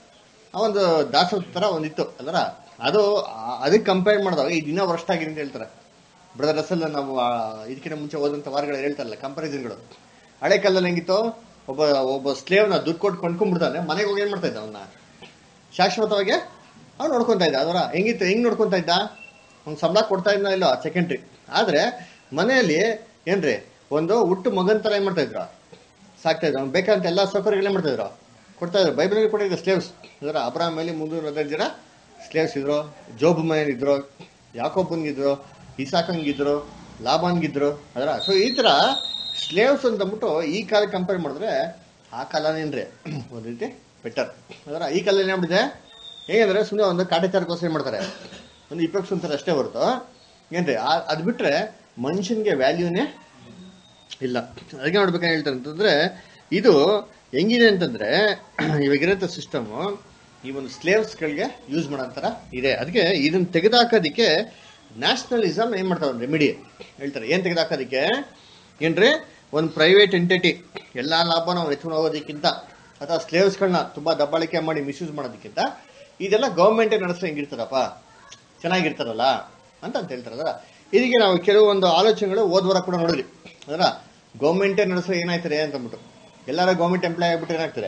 ಆ ಒಂದು ದಾಸೋಹ ತರ ಒಂದಿತ್ತು ಅಲ್ರ ಅದು ಆ- ಅದಕ್ಕೆ ಕಂಪೇರ್ ಮಾಡಿದಾಗ ಈ ದಿನ ವರ್ಷ ಆಗಿದೆ ಅಂತ ಹೇಳ್ತಾರೆ ಬ್ರದರ್ ಅಸಲ್ ನಾವು ಆ, ಇದಕ್ಕಿಂತ ಮುಂಚೆ ಓದಂತ ವಾರಗಳು ಹೇಳ್ತಾರಲ್ಲ ಕಂಪಾರಿಸನ್ಗಳು ಹಳೆ ಕಾಲದಲ್ಲಿ ಹೆಂಗಿತ್ತು ಒಬ್ಬ ಒಬ್ಬ ಸ್ಲೇವ್ನ ದುಡ್ಡು ಕೊಟ್ಟು ಕೊಂಡ್ಕೊಂಡ್ಬಿಡ್ತಾನೆ ಮನೆಗೆ ಹೋಗಿ ಏನ್ ಮಾಡ್ತಾ ಇದ್ದ ಅವನ್ನ ಶಾಶ್ವತವಾಗಿ ಅವ್ನು ನೋಡ್ಕೊಂತ ಇದ್ದ ಅದರ ಹೆಂಗಿತ್ತು ಹೆಂಗ್ ನೋಡ್ಕೊಂತ ಇದ್ದ ಅವ್ನು ಸಂಬಳ ಕೊಡ್ತಾ ಇದ್ನ ಇಲ್ಲೋ ಸೆಕೆಂಡ್ರಿ ಆದ್ರೆ ಮನೆಯಲ್ಲಿ ಏನ್ರಿ ಒಂದು ಹುಟ್ಟು ಮಗನ್ ತರ ಏನ್ ಮಾಡ್ತಾ ಇದ್ರು ಸಾಕ್ತಾ ಇದ್ರು ಅವ್ನು ಬೇಕಾದಂತ ಎಲ್ಲಾ ಸೌಕರ್ಯಗಳೇ ಮಾಡ್ತಾ ಇದ್ರು ಕೊಡ್ತಾ ಇದ್ರು ಬೈಬಲ್ ಕೊಟ್ಟಿದ್ರು ಸ್ಲೇವ್ಸ್ ಅದರ ಅಬ್ರಾಮ್ ಮೇಲೆ ಮುನ್ನೂರ ಹದಿನೈದು ಜನ ಸ್ಲೇವ್ಸ್ ಇದ್ರು ಜೋಬ್ ಮನೇಲಿ ಇದ್ರು ಯಾಕೋಬನ್ಗಿದ್ರು ಇಸಾಕಂಗಿದ್ರು ಲಾಭನ್ಗಿದ್ರು ಅದರ ಸೊ ಈ ತರ ಸ್ಲೇವ್ಸ್ ಅಂತ ಅಂದ್ಬಿಟ್ಟು ಈ ಕಾಲ ಕಂಪೇರ್ ಮಾಡಿದ್ರೆ ಆ ಕಾಲನೇನ್ರಿ ಒಂದ್ ರೀತಿ ಬೆಟರ್ ಅದರ ಈ ಕಾಲದಲ್ಲಿ ಏನ್ಬಿಟ್ಟಿದೆ ಹೇಗಂದ್ರೆ ಸುಮ್ಮನೆ ಒಂದು ಕಾಟಾಚಾರಕ್ಕೋಸ್ಕರ ಏನ್ ಮಾಡ್ತಾರೆ ಒಂದು ಇಪ್ಪತ್ತು ಸುಂತರ ಅಷ್ಟೇ ಹೊರತು ಏನ್ರಿ ಆ- ಅದ್ ಬಿಟ್ರೆ ಮನುಷ್ಯನ್ಗೆ ವ್ಯಾಲ್ಯೂನೇ ಇಲ್ಲ ಅದಕ್ಕೆ ನೋಡ್ಬೇಕಂತ ಹೇಳ್ತಾರೆ ಅಂತಂದ್ರೆ ಇದು ಹೆಂಗಿದೆ ಅಂತಂದ್ರೆ ಇವಾಗಿರೋಂಥ ಸಿಸ್ಟಮ್ ಈ ಒಂದು ಸ್ಲೇವ್ಸ್ಗಳಿಗೆ ಯೂಸ್ ಮಾಡೋಂಥರ ಇದೆ ಅದಕ್ಕೆ ಇದನ್ನ ತೆಗೆದಾಕೋದಕ್ಕೆ ನ್ಯಾಷನಲಿಸಮ್ ಏನ್ ಮಾಡ್ತಾರೆ ಒಂದು ರೆಮಿಡಿ ಹೇಳ್ತಾರೆ ಏನ್ ತೆಗೆದಾಕೋದಕ್ಕೆ ಏನ್ರಿ ಒಂದು ಪ್ರೈವೇಟ್ ಎಂಟಿಟಿ ಎಲ್ಲಾ ಲಾಭನ ಅವ್ರು ಎತ್ಕೊಂಡು ಹೋಗೋದಕ್ಕಿಂತ ಅಥವಾ ಸ್ಲೇವ್ಸ್ಗಳನ್ನ ತುಂಬಾ ದಬ್ಬಾಳಿಕೆ ಮಾಡಿ ಮಿಸ್ಯೂಸ್ ಮಾಡೋದಕ್ಕಿಂತ ಇದೆಲ್ಲ ಗೌರ್ಮೆಂಟೇ ನಡೆಸೋ ಹೆಂಗಿರ್ತಾರಪ್ಪ ಚೆನ್ನಾಗಿರ್ತಾರಲ್ಲ ಅಂತ ಅಂತ ಹೇಳ್ತಾರಲ್ಲ ಇದಕ್ಕೆ ನಾವು ಕೆಲವೊಂದು ಆಲೋಚನೆಗಳು ಹೋದ್ವಾರ ಕೂಡ ನೋಡಿದ್ವಿ ಅದರ ಗೌರ್ಮೆಂಟೇ ನಡೆಸೋ ಏನಾಯ್ತಾರೆ ಅಂತ ಅಂದ್ಬಿಟ್ಟು ಎಲ್ಲಾರ ಗೌರ್ಮೆಂಟ್ ಎಂಪ್ಲಾಯ್ ಆಗ್ಬಿಟ್ಟು ಏನಾಗ್ತಾರೆ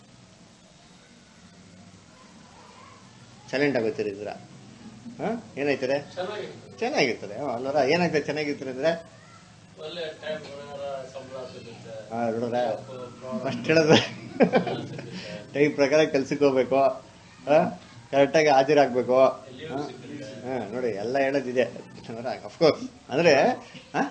ಸೈಲೆಂಟ್ ಆಗೋಗ್ತಾರೆ ಇದ್ರ ಹಾ ಏನಾಯ್ತಾರೆ
ಚೆನ್ನಾಗಿರ್ತದೆ
ಚೆನ್ನಾಗಿರ್ತದೆ ಹ್ಮ್, ಅಲ್ಲರ ಏನಾಗ್ತದೆ ಚೆನ್ನಾಗಿರ್ತಾರೆ ಅಂದ್ರೆ
ಒಳ್ಳೆ ಟೈಮ್ ಸಂಬಳ ಸಿಗುತ್ತೆ
ಹಾ ನೋಡ್ರ ಫಸ್ಟ್ ಹೇಳಿದ್ರೆ ಟೈಮ್ ಪ್ರಕಾರ ಕೆಲ್ಸಕ್ಕೆ ಹೋಗ್ಬೇಕು ಕರೆಕ್ಟಾಗಿ ಹಾಜರಾಗ್ಬೇಕು ಹಾ? ಹಾ ನೋಡಿ ಎಲ್ಲ ಹೇಳೋದಿದೆ ಅಫ್ಕೋರ್ಸ್ ಅಂದ್ರೆ ಹಾ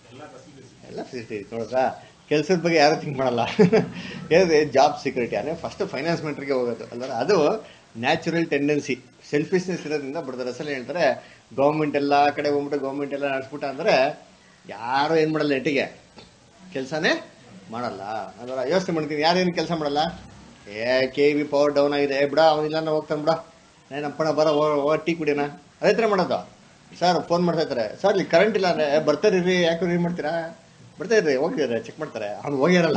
ಎಲ್ಲ ಫೆಸಿಲಿಟಿ ನೋಡಿದ್ರಾ ಕೆಲಸದ ಬಗ್ಗೆ ಯಾರು ಥಿಂಕ್ ಮಾಡಲ್ಲ ಹೇಳಿದ್ರೆ ಜಾಬ್ ಸೆಕ್ಯೂರಿಟಿ ಅಂದ್ರೆ ಫಸ್ಟ್ ಫೈನಾನ್ಸ್ ಮೆಂಟ್ರಿಗೆ ಹೋಗೋದು ಅಲ್ವಾ ಅದು ನ್ಯಾಚುರಲ್ ಟೆಂಡೆನ್ಸಿ ಸೆಲ್ಫಿಶ್ನೆಸ್ ಇರೋದ್ರಿಂದ ಬಿಡ್ತಾರೆ ಅಸಲು ಹೇಳ್ತಾರೆ ಗೌರ್ಮೆಂಟ್ ಎಲ್ಲ ಕಡೆ ಹೋಗ್ಬಿಟ್ಟು ಗೌರ್ಮೆಂಟ್ ಎಲ್ಲ ನಡೆಸ್ಬಿಟ್ಟ ಅಂದ್ರೆ ಯಾರು ಏನ್ ಮಾಡಲ್ಲ ನೆಟ್ಟಿಗೆ ಕೆಲಸನೇ ಮಾಡಲ್ಲ ಅದರ ಯೋಚನೆ ಮಾಡ್ತೀನಿ ಯಾರೇನು ಕೆಲಸ ಮಾಡಲ್ಲ A K V power down ಆಗಿದೆ ಏ ಬಿಡ ಅವನಿಲ್ಲ ನಾ ಹೋಗ್ತಾನೆ ಬಿಡ ಏ ನಮ್ಮಪ್ಪಣ ಬರ ಓ ಟೀ ಕುಡಿಯೋಣ ಅದೇ ಥರ ಮಾಡೋದು ಸರ್ ಫೋನ್ ಮಾಡ್ತಾ ಇರ್ತಾರೆ ಸರ್ ಇಲ್ಲಿ ಕರೆಂಟ್ ಇಲ್ಲ ಅಂದ್ರೆ ಬರ್ತಾರೆ ರೀ ಯಾಕೆ ರೀ ಮಾಡ್ತೀರಾ ಬರ್ತಾ ಇರ್ರಿ ಹೋಗಿದ್ರೆ ಚೆಕ್ ಮಾಡ್ತಾರೆ ಅವ್ನು ಹೋಗಿರಲ್ಲ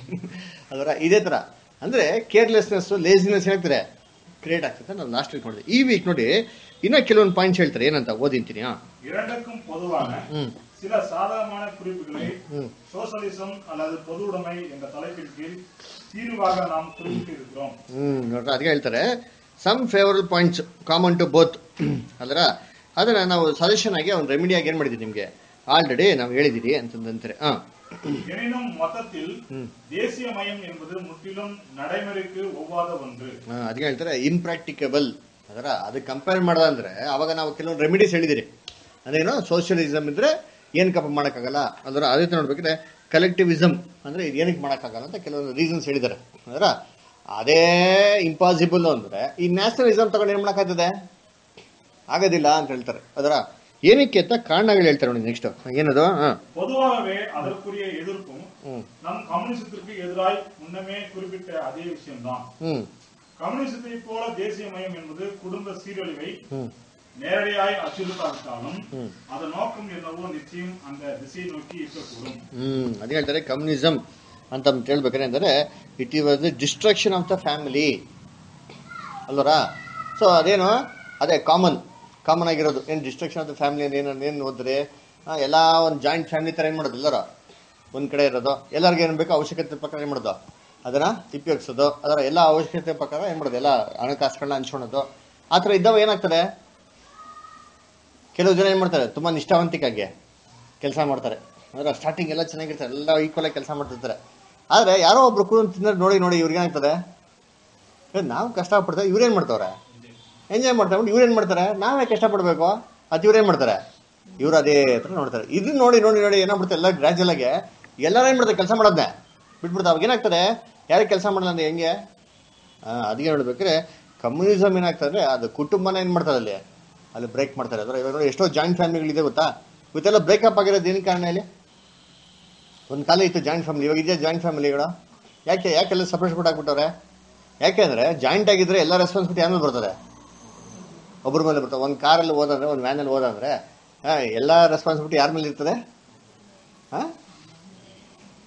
ಅದರ ಇದೇ ತರ ಅಂದ್ರೆ ಕೇರ್ಲೆಸ್ನೆಸ್ ಲೇಸಿನೆಸ್ ಹೇಳ್ತಾರೆ ಕ್ರಿಯೇಟ್ ಆಗ್ತದೆ ನಾವು ಲಾಸ್ಟ್ ವೀಕ್ ನೋಡಿದ್ವಿ ಈ ವೀಕ್ ನೋಡಿ ಇನ್ನೂ ಕೆಲವೊಂದು ಪಾಯಿಂಟ್ಸ್ ಹೇಳ್ತಾರೆ ಏನಂತ ಓದಿಂತೀನಿ ಹಾ
இரண்டுக்கும் பொதுவான
ம்.
சில சாதகமான குறிப்புகளை
ம்.
சோசலிசம் அல்லது பொது உடைமை என்ற தலைப்பின் கீழ் தீர்வாக நாம் குறிப்பிட்டிருக்கிறோம்
ಹ್ಮ್ ನೋಡ್ರಿ ಅದಕ್ಕೆ ಹೇಳ್ತಾರೆ some favourable points common to both ಅಲ್ರ ಅದನ್ನ ನಾವು ಸಜೆಷನ್ ಆಗಿ ಒಂದು ರೆಮಿಡಿ ಆಗಿ ಏನ್ ಮಾಡಿದ್ವಿ ನಿಮ್ಗೆ ಆಲ್ರೆಡಿ ನಾವು ಹೇಳಿದಿರಿ ಅಂತಂದಂತಾರೆ ಹಾ
எனினும் மொத்தத்தில்
ம்.
தேசிய மயம் என்பது முற்றிலும் நடைமுறைக்கு ஒவ்வாத ஒன்று
ಹಾ, ಅದಕ್ಕೆ ಹೇಳ್ತಾರೆ ಇಂಪ್ರಾಕ್ಟಿಕಬಲ್ ಅದರ ಅದಕ್ಕೆ ಕಂಪೇರ್ ಮಾಡೋದಂದ್ರೆ ಅವಾಗ ನಾವು ಕೆಲವೊಂದು ರೆಮಿಡೀಸ್ ಹೇಳಿದಿರಿ ಅದೇನು ಸೋಷಿಯಲಿಸಮ್ ಇದ್ರೆ ಏನ್ ಕಪ್ಪ ಮಾಡೋಕ್ಕಾಗಲ್ಲ ಅದರ ಅದೇ ತರ ನೋಡ್ಬೇಕಿದ್ರೆ ಕಲೆಕ್ಟಿವಿಸಮ್ ಅಂದ್ರೆ ಇದು ಏನಕ್ಕೆ ಮಾಡೋಕ್ಕಾಗಲ್ಲ ಅಂತ ಕೆಲವೊಂದು ರೀಸನ್ಸ್ ಹೇಳಿದ್ದಾರೆ ಅದರ ಅದೇ ಇಂಪಾಸಿಬಲ್ ಅಂದ್ರೆ ಈ ನ್ಯಾಷನಲಿಸಮ್ ತಗೊಂಡು ಏನ್ ಮಾಡೋಕ್ಕಾಗ್ತದೆ ಆಗೋದಿಲ್ಲ ಅಂತ ಹೇಳ್ತಾರೆ ಅದರ ಏನಕ್ಕೆ ಅಂತ ಕಾರಣಗಳು ಹೇಳ್ತಾರೆ ನೋಡಿ ನೆಕ್ಸ್ಟ್ ಏನದು ಹಾ
பொதுவாகவே அதற்குரிய எதிர்ப்பும்
ಹ್ಮ್
நம் கம்யூனிசத்திற்கு எதிராய் முன்னமே குறிப்பிட்ட அதே விஷயம்தான்
ಹ್ಮ್
கம்யூனிசத்தை போல தேசிய மயம் என்பது குடும்ப சீரழிவை
ಹ್ಮ್
நேரடியாய் அச்சுறுத்தாவிட்டாலும்
ம்.
அதன் நோக்கம் என்னவோ நிச்சயம் அந்த திசையை நோக்கி இருக்கக்கூடும்
ಹ್ಮ್ ಅದೇ ಹೇಳ್ತಾರೆ ಕಮ್ಯುನಿಸಮ್ ಅಂತ ಅಂತ ಹೇಳ್ಬೇಕಾದ್ರೆ ಅಂದರೆ ಇಟ್ ಈ was the destruction of the family ಅಲ್ವರಾ ಸೊ ಅದೇನು ಅದೇ ಕಾಮನ್ ಕಾಮನ್ ಆಗಿರೋದು ಏನು ಡಿಸ್ಟ್ರಕ್ಷನ್ ಆಫ್ ದ ಫ್ಯಾಮಿಲಿ ಏನು ಏನು ಹೋದ್ರೆ ಆ, ಎಲ್ಲ ಒಂದು ಜಾಯಿಂಟ್ ಫ್ಯಾಮಿಲಿ ಥರ ಏನು ಮಾಡೋದು ಎಲ್ಲರ ಒಂದು ಕಡೆ ಇರೋದು ಎಲ್ಲರಿಗೂ ಏನು ಬೇಕೋ ಅವಶ್ಯಕತೆ ಪ್ರಕಾರ ಏನು ಮಾಡೋದು ಅದನ್ನ ಉಪಯೋಗಿಸೋದು ಅದರ ಎಲ್ಲ ಅವಶ್ಯಕತೆ ಪ್ರಕಾರ ಏನು ಮಾಡೋದು ಎಲ್ಲ ಹಣಕಾಸುಗಳನ್ನ ಹಂಚ್ಕೊಳೋದು ಆ ಥರ ಇದ್ದಾವ ಏನಾಗ್ತದೆ ಕೆಲವು ಜನ ಏನು ಮಾಡ್ತಾರೆ ತುಂಬ ನಿಷ್ಠಾವಂತಿಕಾಗಿ ಕೆಲಸ ಮಾಡ್ತಾರೆ ಅಂದ್ರೆ ಸ್ಟಾರ್ಟಿಂಗ್ ಎಲ್ಲ ಚೆನ್ನಾಗಿರ್ತಾರೆ ಎಲ್ಲ ಈಕ್ವಲ್ ಆಗಿ ಕೆಲಸ ಮಾಡ್ತಿರ್ತಾರೆ ಆದರೆ ಯಾರೋ ಒಬ್ರು ಕೂಡ ತಿನ್ನೋದು ನೋಡಿ ನೋಡಿ ಇವ್ರಿಗೆ ಏನಾಗ್ತದೆ ಏ, ನಾವು ಕಷ್ಟಪಡ್ತಾರೆ ಇವ್ರೇನ್ ಮಾಡ್ತಾವ್ರೆ ಎಂಜಾಯ್ ಮಾಡ್ತಾರೆ ಇವ್ರು ಏನ್ ಮಾಡ್ತಾರೆ ನಾವೇ ಕಷ್ಟಪಡ್ಬೇಕು ಅದು ಇವ್ರೇನ್ ಮಾಡ್ತಾರೆ ಇವ್ರು ಅದೇ ಹತ್ರ ನೋಡ್ತಾರೆ ಇದನ್ನ ನೋಡಿ ನೋಡಿ ನೋಡಿ ಏನಾಗ್ಬಿಡುತ್ತೆ ಎಲ್ಲ ಗ್ರಾಜುವಲ್ ಆಗಿ ಎಲ್ಲರೂ ಏನ್ ಮಾಡ್ತಾರೆ ಕೆಲಸ ಮಾಡೋದನ್ನೇ ಬಿಟ್ಬಿಡ್ತಾರೆ ಅವಾಗ ಏನಾಗ್ತದೆ ಯಾರು ಕೆಲಸ ಮಾಡಲ್ಲ ಅಂದ್ರೆ ಹೆಂಗೆ ಆ, ಅದಕ್ಕೆ ನೋಡ್ಬೇಕಾದ್ರೆ ಕಮ್ಯುನಿಸಮ್ ಏನಾಗ್ತದೆ ಅದು ಕುಟುಂಬನ ಏನ್ ಮಾಡ್ತಾರೆ ಅಲ್ಲಿ ಅಲ್ಲಿ ಬ್ರೇಕ್ ಮಾಡ್ತಾರೆ ಅಂದ್ರೆ ಇವಾಗ ನೋಡಿ ಎಷ್ಟೋ ಜಾಯಿಂಟ್ ಫ್ಯಾಮಿಲಿಗಳಿದೆ ಗೊತ್ತಾ ಇವತ್ತೆಲ್ಲ ಬ್ರೇಕಪ್ ಆಗಿರೋದು ಏನು ಕಾರಣ ಇಲ್ಲಿ ಒಂದು ಕಾಲ ಇತ್ತು ಜಾಯಿಂಟ್ ಫ್ಯಾಮಿಲಿ ಇವಾಗ ಇದೆಯಾ ಜಾಯಿಂಟ್ ಫ್ಯಾಮಿಲಿಗಳು ಯಾಕೆ ಯಾಕೆಲ್ಲ ಸಪ್ರೇಟ್ ಕೂಡ ಆಗ್ಬಿಟ್ಟವ್ರೆ ಯಾಕೆಂದ್ರೆ ಜಾಯಿಂಟ್ ಆಗಿದ್ರೆ ಎಲ್ಲ ರೆಸ್ಪಾನ್ಸಿಬಿಲಿಟಿ ಯಾರ ಮೇಲೆ ಬರ್ತದೆ ಒಬ್ಬರ ಮೇಲೆ ಬರ್ತದೆ ಒಂದು ಕಾರಲ್ಲಿ ಹೋದಂದ್ರೆ ಒಂದು ವ್ಯಾನಲ್ಲಿ ಹೋದಂದ್ರೆ ಆ, ಎಲ್ಲ ರೆಸ್ಪಾನ್ಸಿಬಿಲಿಟಿ ಯಾರ ಮೇಲೆ ಇರ್ತದೆ ಆ?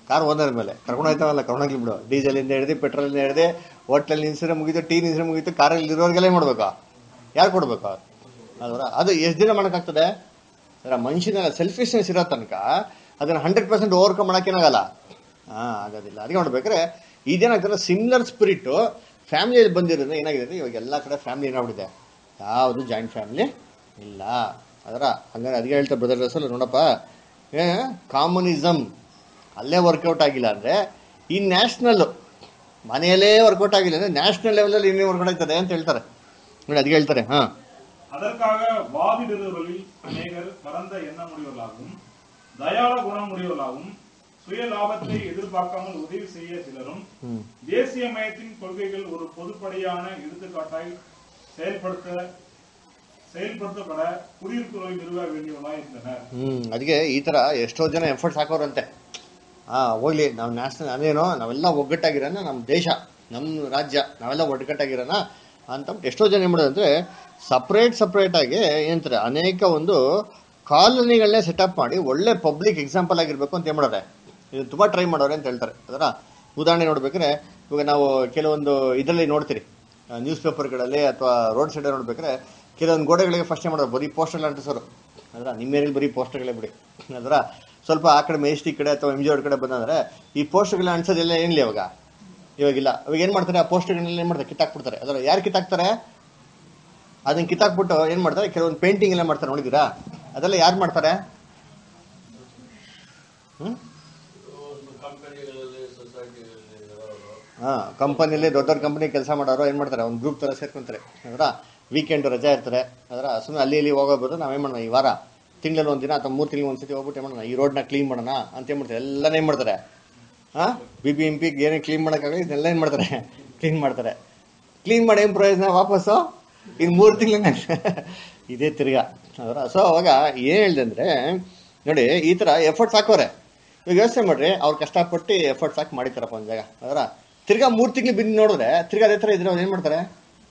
ಕಾರ್ ಓನರ್ ಮೇಲೆ ಕರ್ಕೊಂಡು ಹೋಯ್ತಾವಲ್ಲ ಕರ್ಕೊಂಡೋಗ್ಲಿ ಬಿಡು ಡೀಸೆಲ್ ಇಂದ ಹಿಡಿದು ಪೆಟ್ರೋಲ್ ಇಂದ ಹಿಡಿದು ಹೋಟ್ಲಲ್ಲಿ ನಿಲ್ಸಿದ್ರೆ ಮುಗೀತು ಟೀ ನಿಲ್ಸಿದ್ರೆ ಮುಗೀತು ಕಾರಲ್ಲಿ ಇರೋರಿಗೆಲ್ಲ ಏನ್ ಮಾಡ್ಬೇಕು ಯಾರು ಕೊಡ್ಬೇಕು ಅಲ್ವರ ಅದು ಎಷ್ಟು ದಿನ ಮಾಡೋಕ್ಕಾಗ್ತದೆ ಅದರ ಮನುಷ್ಯನ ಸೆಲ್ಫಿಶ್ನೆಸ್ ಇರೋ ತನಕ ಅದನ್ನ ಹಂಡ್ರೆಡ್ ಪರ್ಸೆಂಟ್ ಓವರ್ಕಮ್ ಮಾಡೋಕ್ಕೇನಾಗಲ್ಲ ಹಾ ಆಗೋದಿಲ್ಲ ಅದಕ್ಕೆ ನೋಡ್ಬೇಕಾದ್ರೆ ಇದೇನಾಗ್ತದೆ ಸಿಮಿಲರ್ ಸ್ಪಿರಿಟ್ ಫ್ಯಾಮಿಲಿಯಲ್ಲಿ ಬಂದಿರೋದು ಏನಾಗಿದೆ ಅಂದ್ರೆ ಇವಾಗ ಎಲ್ಲ ಕಡೆ ಫ್ಯಾಮಿಲಿ ಏನಾಗ್ಬಿಟ್ಟಿದೆ ಯಾವುದು ಜಾಯಿಂಟ್ ಫ್ಯಾಮಿಲಿ ಇಲ್ಲ ಅದರ ಹಂಗಾರೆ ಅದಕ್ಕೆ ಹೇಳ್ತಾರೆ ಬ್ರದರ್ ಅಸಲ್ ನೋಡಪ್ಪ ಏ ಕಾಮನಿಸಮ್ ಅಲ್ಲೇ ವರ್ಕೌಟ್ ಆಗಿಲ್ಲ ಅಂದ್ರೆ ಈ ನ್ಯಾಷನಲ್ ಮನೆಯಲ್ಲೇ ವರ್ಕೌಟ್ ಆಗಿಲ್ಲ ಅಂದ್ರೆ ನ್ಯಾಷನಲ್ ಲೆವೆಲಲ್ಲಿ ಇನ್ನೇ ವರ್ಕೌಟ್ ಆಗ್ತದೆ ಅಂತ ಹೇಳ್ತಾರೆ ನೋಡಿ ಅದಕ್ಕೆ ಹೇಳ್ತಾರೆ ಹಾ
அதற்காக வாதிடுறவர்களில் அநேகர் பரந்த எண்ணமுடையவர்களாகவும் தயாள குணமுடையவர்களாகவும் சுய லாபத்தை எதிர்பார்க்காமல் உதவி செய்ய சிலரும்
ಹ್ಮ್
தேசிய மயத்தின் கொள்கைகள் ஒரு பொதுப்படையான எடுத்துக்காட்டாய் செயல்படுத்த செயல்படுத்தப்பட குடியிருப்புகளை நிறுவ வேண்டியவர்களாய் இருந்தனர்
ಹ್ಮ್ ಅದಕ್ಕೆ ಈ ತರ ಎಷ್ಟೋ ಜನ ಎಫರ್ಟ್ಸ್ ಹಾಕೋರಂತೆ ಹಾ ಹೋಗ್ಲಿ ನಾವು ನ್ಯಾಷನಲ್ ಅದೇನೋ ನಾವೆಲ್ಲ ಒಗ್ಗಟ್ಟಾಗಿರೋಣ ನಮ್ಮ ದೇಶ ನಮ್ಮ ರಾಜ್ಯ ನಾವೆಲ್ಲ ಒಗ್ಗಟ್ಟಾಗಿರೋಣ ಅಂತ ಎಷ್ಟೋ ಜನ ಏನ್ ಮಾಡೋದು ಅಂದ್ರೆ ಸಪ್ರೇಟ್ ಸಪ್ರೇಟ್ ಆಗಿ ಏನಂತಾರೆ ಅನೇಕ ಒಂದು ಕಾಲೋನಿಗಳನ್ನೇ ಸೆಟಪ್ ಮಾಡಿ ಒಳ್ಳೆ ಪಬ್ಲಿಕ್ ಎಕ್ಸಾಂಪಲ್ ಆಗಿರ್ಬೇಕು ಅಂತ ಏನ್ ಮಾಡೋರೆ ಇದು ತುಂಬಾ ಟ್ರೈ ಮಾಡೋರೆ ಅಂತ ಹೇಳ್ತಾರೆ ಅದರ ಉದಾಹರಣೆ ನೋಡ್ಬೇಕಾದ್ರೆ ಇವಾಗ ನಾವು ಕೆಲವೊಂದು ಇದರಲ್ಲಿ ನೋಡ್ತೀರಿ ನ್ಯೂಸ್ ಪೇಪರ್ಗಳಲ್ಲಿ ಅಥವಾ ರೋಡ್ ಸೈಡ್ ನೋಡ್ಬೇಕಾದ್ರೆ ಕೆಲವೊಂದು ಗೋಡೆಗಳಿಗೆ ಫಸ್ಟ್ ಏನ್ ಮಾಡೋರು ಬರೀ ಪೋಸ್ಟರ್ ಅಂಟಿಸೋರು ಅದರ ನಿಮ್ಮ ಏರಿಯಲ್ಲಿ ಬರೀ ಪೋಸ್ಟರ್ಗಳೇ ಬಿಡಿ ಅದರ ಸ್ವಲ್ಪ ಆ ಕಡೆ ಮೇಸ್ಟಿ ಕಡೆ ಅಥವಾ ಎಂ ಜಿ ಕಡೆ ಬಂದಂದ್ರೆ ಈ ಪೋಸ್ಟರ್ಗಳನ್ನ ಅಂಟಿಸೋದೆಲ್ಲ ಏನಿಲ್ಲ ಇವಾಗ ಇವಾಗಿಲ್ಲ ಅವಾಗ ಏನ್ ಮಾಡ್ತಾರೆ ಆ ಪೋಸ್ಟರ್ಗಳನ್ನೆಲ್ಲ ಏನ್ ಮಾಡ್ತಾರೆ ಕಿತ್ತಾಕ್ಬಿಡ್ತಾರೆ ಅದರ ಯಾರು ಕಿತ್ತಾಕ್ತಾರೆ ಅದನ್ನ ಕಿತ್ತಾಕ್ಬಿಟ್ಟು ಏನ್ ಮಾಡ್ತಾರೆ ಕೆಲವೊಂದು ಪೇಂಟಿಂಗ್ ಎಲ್ಲ ಮಾಡ್ತಾರೆ ನೋಡಿದೀರಾ ಅದೆಲ್ಲ ಯಾರು ಮಾಡ್ತಾರೆ ಹ್ಮ್
ಒಂದು ಕಂಪನಿಗಳಲ್ಲಿ ಸೊಸೈಟಿಗಳಲ್ಲಿ ಇರೋರು
ಹಾ ಕಂಪನಿಯಲ್ಲಿ ದೊಡ್ಡ ದೊಡ್ಡ ಕಂಪನಿ ಕೆಲಸ ಮಾಡೋರು ಏನ್ ಮಾಡ್ತಾರೆ ಒಂದು ಗ್ರೂಪ್ ತರ ಸೇರ್ಕೊಂತಾರೆ ಅದರ ವೀಕೆಂಡ್ ರಜಾ ಇರ್ತಾರೆ ಅದರ ಸುಮ್ಮನೆ ಅಲ್ಲಿ ಇಲ್ಲಿ ಹೋಗೋಬೋದು ನಾವೇನ್ ಮಾಡೋಣ ಈ ವಾರ ತಿಂಗಳಲ್ಲಿ ಒಂದಿನ ಅಥವಾ ಮೂರು ತಿಂಗಳು ಒಂದ್ಸತಿ ಹೋಗ್ಬಿಟ್ಟು ಏನ್ ಮಾಡೋಣ ಈ ರೋಡ್ನ ಕ್ಲೀನ್ ಮಾಡೋಣ ಅಂತ ಏನ್ ಮಾಡ್ತಾರೆ ಎಲ್ಲಾನೇ ಏನ್ ಮಾಡ್ತಾರೆ ಹಾ ಬಿ ಬಿ ಎಂ ಪಿ ಏನೇ ಕ್ಲೀನ್ ಮಾಡೋಕ್ಕಾಗಲಿ ಇದನ್ನೆಲ್ಲ ಏನ್ ಮಾಡ್ತಾರೆ ಕ್ಲೀನ್ ಮಾಡ್ತಾರೆ ಕ್ಲೀನ್ ಮಾಡಿ ಏನ್ ಪ್ರಯೋಜನ ವಾಪಸ್ಸು ಇನ್ನು ಮೂರು ತಿಂಗಳ ಇದೇ ತಿರ್ಗಾ ಅದರ ಸೊ ಅವಾಗ ಏನ್ ಹೇಳ್ದೆ ಅಂದ್ರೆ ನೋಡಿ ಈ ತರ ಎಫರ್ಟ್ಸ್ ಹಾಕೋರೆ ಇವಾಗ ಯೋಚನೆ ಮಾಡ್ರಿ ಅವ್ರು ಕಷ್ಟಪಟ್ಟು ಎಫರ್ಟ್ಸ್ ಹಾಕಿ ಮಾಡಿತಾರಪ್ಪ ಒಂದ್ ಜಾಗ ಅದರ ತಿರ್ಗಾ ಮೂರ್ ತಿಂಗಳು ಬಿದ್ದು ನೋಡಿದ್ರೆ ತಿರ್ಗಾ ಅದೇ ತರ ಇದ್ರೆ ಅವ್ರು ಏನ್ ಮಾಡ್ತಾರೆ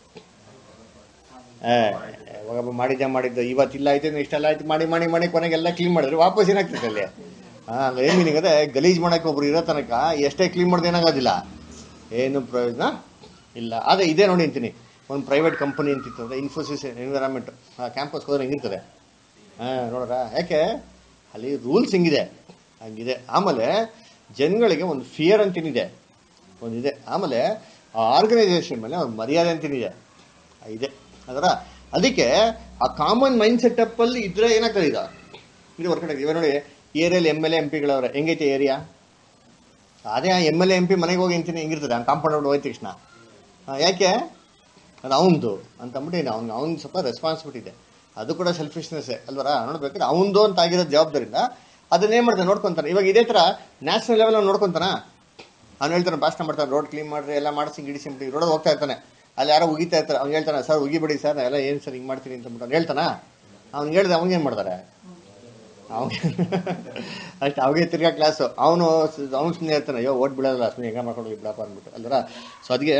ಏ ಇವಾಗ ಮಾಡಿದ್ದೆ ಮಾಡಿದ್ದು ಇವತ್ತಿಲ್ಲ ಆಯ್ತು ಇನ್ನು ಇಷ್ಟೆಲ್ಲ ಆಯ್ತು ಮಾಡಿ ಮಾಡಿ ಮಾಡಿ ಕೊನೆಗೆಲ್ಲ ಕ್ಲೀನ್ ಮಾಡಿದ್ರೆ ವಾಪಸ್ ಏನಾಗ್ತದೆ ಅಲ್ಲಿ ಹಾ ಏನ್ ಮೀನಿಂಗ್ ಅದೇ ಗಲೀಜ್ ಮಾಡಕ್ಕೆ ಒಬ್ರು ಇರೋ ತನಕ ಎಷ್ಟೇ ಕ್ಲೀನ್ ಮಾಡಿದ್ರೆ ಏನಾಗೋದಿಲ್ಲ ಏನು ಪ್ರಯೋಜನ ಇಲ್ಲ ಅದೇ ಇದೇ ನೋಡಿ ಅಂತೀನಿ ಒಂದು ಪ್ರೈವೇಟ್ ಕಂಪನಿ ಅಂತಿತ್ತು ಅಂದ್ರೆ ಇನ್ಫೋಸಿಸ್ ಎನ್ವಿರಾನ್ಮೆಂಟ್ ಆ ಕ್ಯಾಂಪಸ್ ಹೋದ್ರೆ ಹೆಂಗಿರ್ತದೆ ಹಾ ನೋಡ್ರ ಯಾಕೆ ಅಲ್ಲಿ ರೂಲ್ಸ್ ಹಿಂಗಿದೆ ಹಂಗಿದೆ ಆಮೇಲೆ ಜನಗಳಿಗೆ ಒಂದು ಫಿಯರ್ ಅಂತೇನಿದೆ ಒಂದಿದೆ ಆಮೇಲೆ ಆ ಆರ್ಗನೈಸೇಷನ್ ಮೇಲೆ ಒಂದು ಮರ್ಯಾದೆ ಅಂತೇನಿದೆ ಆ ಇದೆ ಅದರ ಅದಕ್ಕೆ ಆ ಕಾಮನ್ ಮೈಂಡ್ ಸೆಟಪ್ ಅಲ್ಲಿ ಇದ್ರೆ ಏನಾಗ್ತದೆ ಇದು ಇದು ಹೊರಗಡೆ ಇವಾಗ ನೋಡಿ ಏರಿಯಲ್ಲಿ ಎಮ್ ಎಲ್ ಎಂ ಪಿಗಳವ್ರೆ ಹೆಂಗೈತೆ ಏರಿಯಾ ಅದೇ ಎಮ್ ಎಲ್ ಎಂ ಪಿ ಮನೆಗೆ ಹೋಗಿ ಅಂತೀನಿ ಹೆಂಗಿರ್ತದೆ ಆ ಕಾಂಪೌಂಡ್ ಹೋಯ್ತು ತಕ್ಷಣ ಆ, ಯಾಕೆ ಅದು ಅವಂದು ಅಂತ ಅಂದ್ಬಿಟ್ಟು ಅವ್ನು ಅವ್ನು ಸ್ವಲ್ಪ ರೆಸ್ಪಾನ್ಸಿಬಿಲಿಟಿ ಇದೆ ಅದು ಕೂಡ ಸೆಲ್ಫಿಶ್ನೆಸ್ ಅಲ್ವರ ನೋಡ್ಬೇಕಾದ್ರೆ ಅವಂದು ಅಂತ ಆಗಿರೋ ಜವಾಬ್ದಾರಿಯಿಂದ ಅದನ್ನೇನ್ ಮಾಡ್ತಾನೆ ನೋಡ್ಕೊಂತಾನೆ ಇವಾಗ ಇದೇ ತರ ನ್ಯಾಷನಲ್ ಲೆವೆಲ್ ಅವ್ನು ನೋಡ್ಕೊಂತಾನ ಅವ್ನು ಹೇಳ್ತಾನೆ ಭಾಷಣ ಮಾಡ್ತಾನೆ ರೋಡ್ ಕ್ಲೀನ್ ಮಾಡ್ರಿ ಎಲ್ಲ ಮಾಡಿಸಿ ಗಿಡಿಸಿ ಬಿಟ್ಟು ರೋಡ್ ಹೋಗ್ತಾ ಇರ್ತಾನೆ ಅಲ್ಲಿ ಯಾರೋ ಉಗಿತಾ ಇರ್ತಾರೆ ಅವ್ನು ಹೇಳ್ತಾನೆ ಸರ್ ಉಗಿಬಿಡಿ ಸರ್ ಎಲ್ಲ ಏನು ಸರ್ ಹಿಂಗೆ ಮಾಡ್ತೀನಿ ಅಂತ ಅಂದ್ಬಿಟ್ಟು ಅವ್ನು ಹೇಳ್ತಾನ ಅವ್ನು ಹೇಳ್ದೆ ಅವ್ನಿಗೆ ಏನು ಮಾಡ್ತಾರೆ ಅವ್ನು ಅಷ್ಟು ಅವಾಗೆ ತಿರ್ಗಾ ಕ್ಲಾಸು ಅವನು ಅವ್ನು ಸುಮ್ಮನೆ ಇರ್ತಾನೆ ಅಯ್ಯೋ ಓಟ್ ಬಿಡೋಲ್ಲ ಸುಮ್ಮನೆ ಹೆಂಗ ಮಾಡ್ಕೊಂಡು ಹೋಗಿ ಬಿಡಪ್ಪ ಅಂದ್ಬಿಟ್ಟು ಅಲ್ವರ ಸೊ ಅದಕ್ಕೆ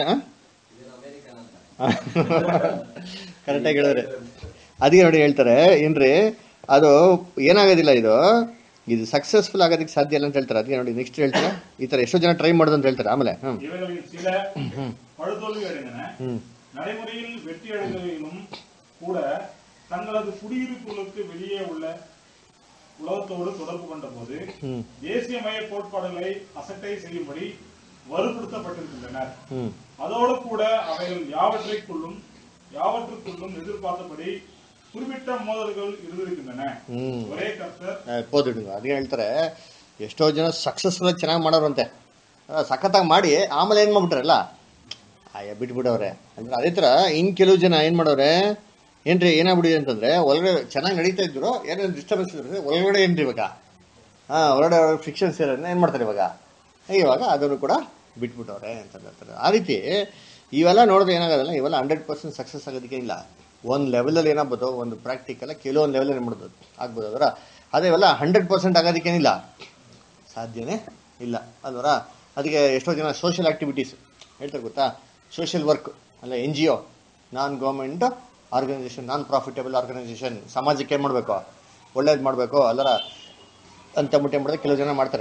ಕರೆಕ್ಟಾಗಿ ಹೇಳಿದ್ರೆ ಅದಕ್ಕೆ ನೋಡಿ ಹೇಳ್ತಾರೆ ಏನ್ರಿ ಅದು ಏನಾಗೋದಿಲ್ಲ ಇದು ಇದು ಸಕ್ಸಸ್ಫುಲ್ ಆಗೋದಕ್ಕೆ ಸಾಧ್ಯ ಇಲ್ಲ ಅಂತ ಹೇಳ್ತಾರೆ ಅದಕ್ಕೆ ನೋಡಿ ನೆಕ್ಸ್ಟ್ ಹೇಳ್ತಾರೆ ಈ ತರ ಎಷ್ಟೋ ಜನ ಟ್ರೈ ಮಾಡೋದು ಅಂತ ಹೇಳ್ತಾರೆ ಆಮೇಲೆ ಹ್ಮ್
இவைகளில் சில பழுதோல்வி அடைந்தன
ಹ್ಮ್
நடைமுறையில் வெற்றி அடைந்தவைகளும் கூட தங்களது குடியிருப்புகளுக்கு வெளியே உள்ள உலகத்தோடு தொடர்பு கொண்ட போது
ಹ್ಮ್
தேசியமய கோட்பாடுகளை அசட்டை செய்யும்படி வலுப்படுத்தப்பட்டிருக்கின்றனர்
ಹ್ಮ್
அதோடு கூட அவைகள் யாவற்றைக்குள்ளும் யாவற்றுக்குள்ளும் எதிர்பார்த்தபடி குறிப்பிட்ட மோதல்கள் இருந்திருக்கின்றன
ಹ್ಮ್
ஒரೇ கர்த்தர்
ಓದಿಡು ಅದಕ್ಕೆ ಹೇಳ್ತಾರೆ ಎಷ್ಟೋ ಜನ ಸಕ್ಸಸ್ಫುಲ್ ಚೆನ್ನಾಗಿ ಮಾಡೋರಂತೆ ಆ, ಸಖತ್ತಾಗಿ ಮಾಡಿ ಆಮೇಲೆ ಏನು ಮಾಡ್ಬಿಟ್ರಲ್ಲ ಅಯ್ಯ ಬಿಟ್ಬಿಡವ್ರೆ ಅಂದ್ರೆ ಅದೇ ಥರ ಇನ್ನು ಕೆಲವು ಜನ ಏನು ಮಾಡೋರೆ ಏನ್ರಿ ಏನಾಗ್ಬಿಡಿದೆ ಅಂತಂದ್ರೆ ಒಳಗಡೆ ಚೆನ್ನಾಗಿ ನಡೀತಾ ಇದ್ರು ಏನೇನು ಡಿಸ್ಟರ್ಬೆನ್ಸ್ ಇದ್ರೆ ಒಳಗಡೆ ಏನ್ರಿ ಇವಾಗ ಹಾಂ ಹೊರಗಡೆ ಫಿಕ್ಷನ್ಸ್ ಇರೋದನ್ನ ಏನು ಮಾಡ್ತಾರೆ ಇವಾಗ ಇವಾಗ ಅದನ್ನು ಕೂಡ ಬಿಟ್ಬಿಟ್ಟವ್ರೆ ಅಂತ ಹೇಳ್ತಾರೆ ಆ ರೀತಿ ಇವೆಲ್ಲ ನೋಡಿದ್ರೆ ಏನಾಗೋದಲ್ಲ ಇವೆಲ್ಲ ಹಂಡ್ರೆಡ್ ಪರ್ಸೆಂಟ್ ಸಕ್ಸಸ್ ಆಗೋದಕ್ಕೆ ಇಲ್ಲ ಒಂದು ಲೆವೆಲಲ್ಲಿ ಏನಾಗ್ಬೋದು ಒಂದು ಪ್ರಾಕ್ಟಿಕಲ್ ಕೆಲವೊಂದು ಲೆವೆಲಲ್ಲಿ ಮಾಡ್ಬೋದು ಆಗ್ಬೋದು ಅದರ ಅದೇ ಇವೆಲ್ಲ ಹಂಡ್ರೆಡ್ ಪರ್ಸೆಂಟ್ ಆಗೋದಕ್ಕೇನಿಲ್ಲ ಸಾಧ್ಯನೇ ಇಲ್ಲ ಅಲ್ವರ ಅದಕ್ಕೆ ಎಷ್ಟೋ ಜನ ಸೋಷಿಯಲ್ ಆಕ್ಟಿವಿಟೀಸ್ ಹೇಳ್ತಾರೆ ಗೊತ್ತಾ ಸೋಷಿಯಲ್ ವರ್ಕ್ ಅಲ್ಲ N G O non government organisation non profitable organisation ಸಮಾಜಕ್ಕೆ ಏನು ಮಾಡಬೇಕು ಒಳ್ಳೇದು ಮಾಡಬೇಕು ಅಲ್ಲರ ಅಂತ ಮುಟ್ಟೆ ಮಾಡಿದ್ರೆ ಕೆಲವು ಜನ ಮಾಡ್ತಾರೆ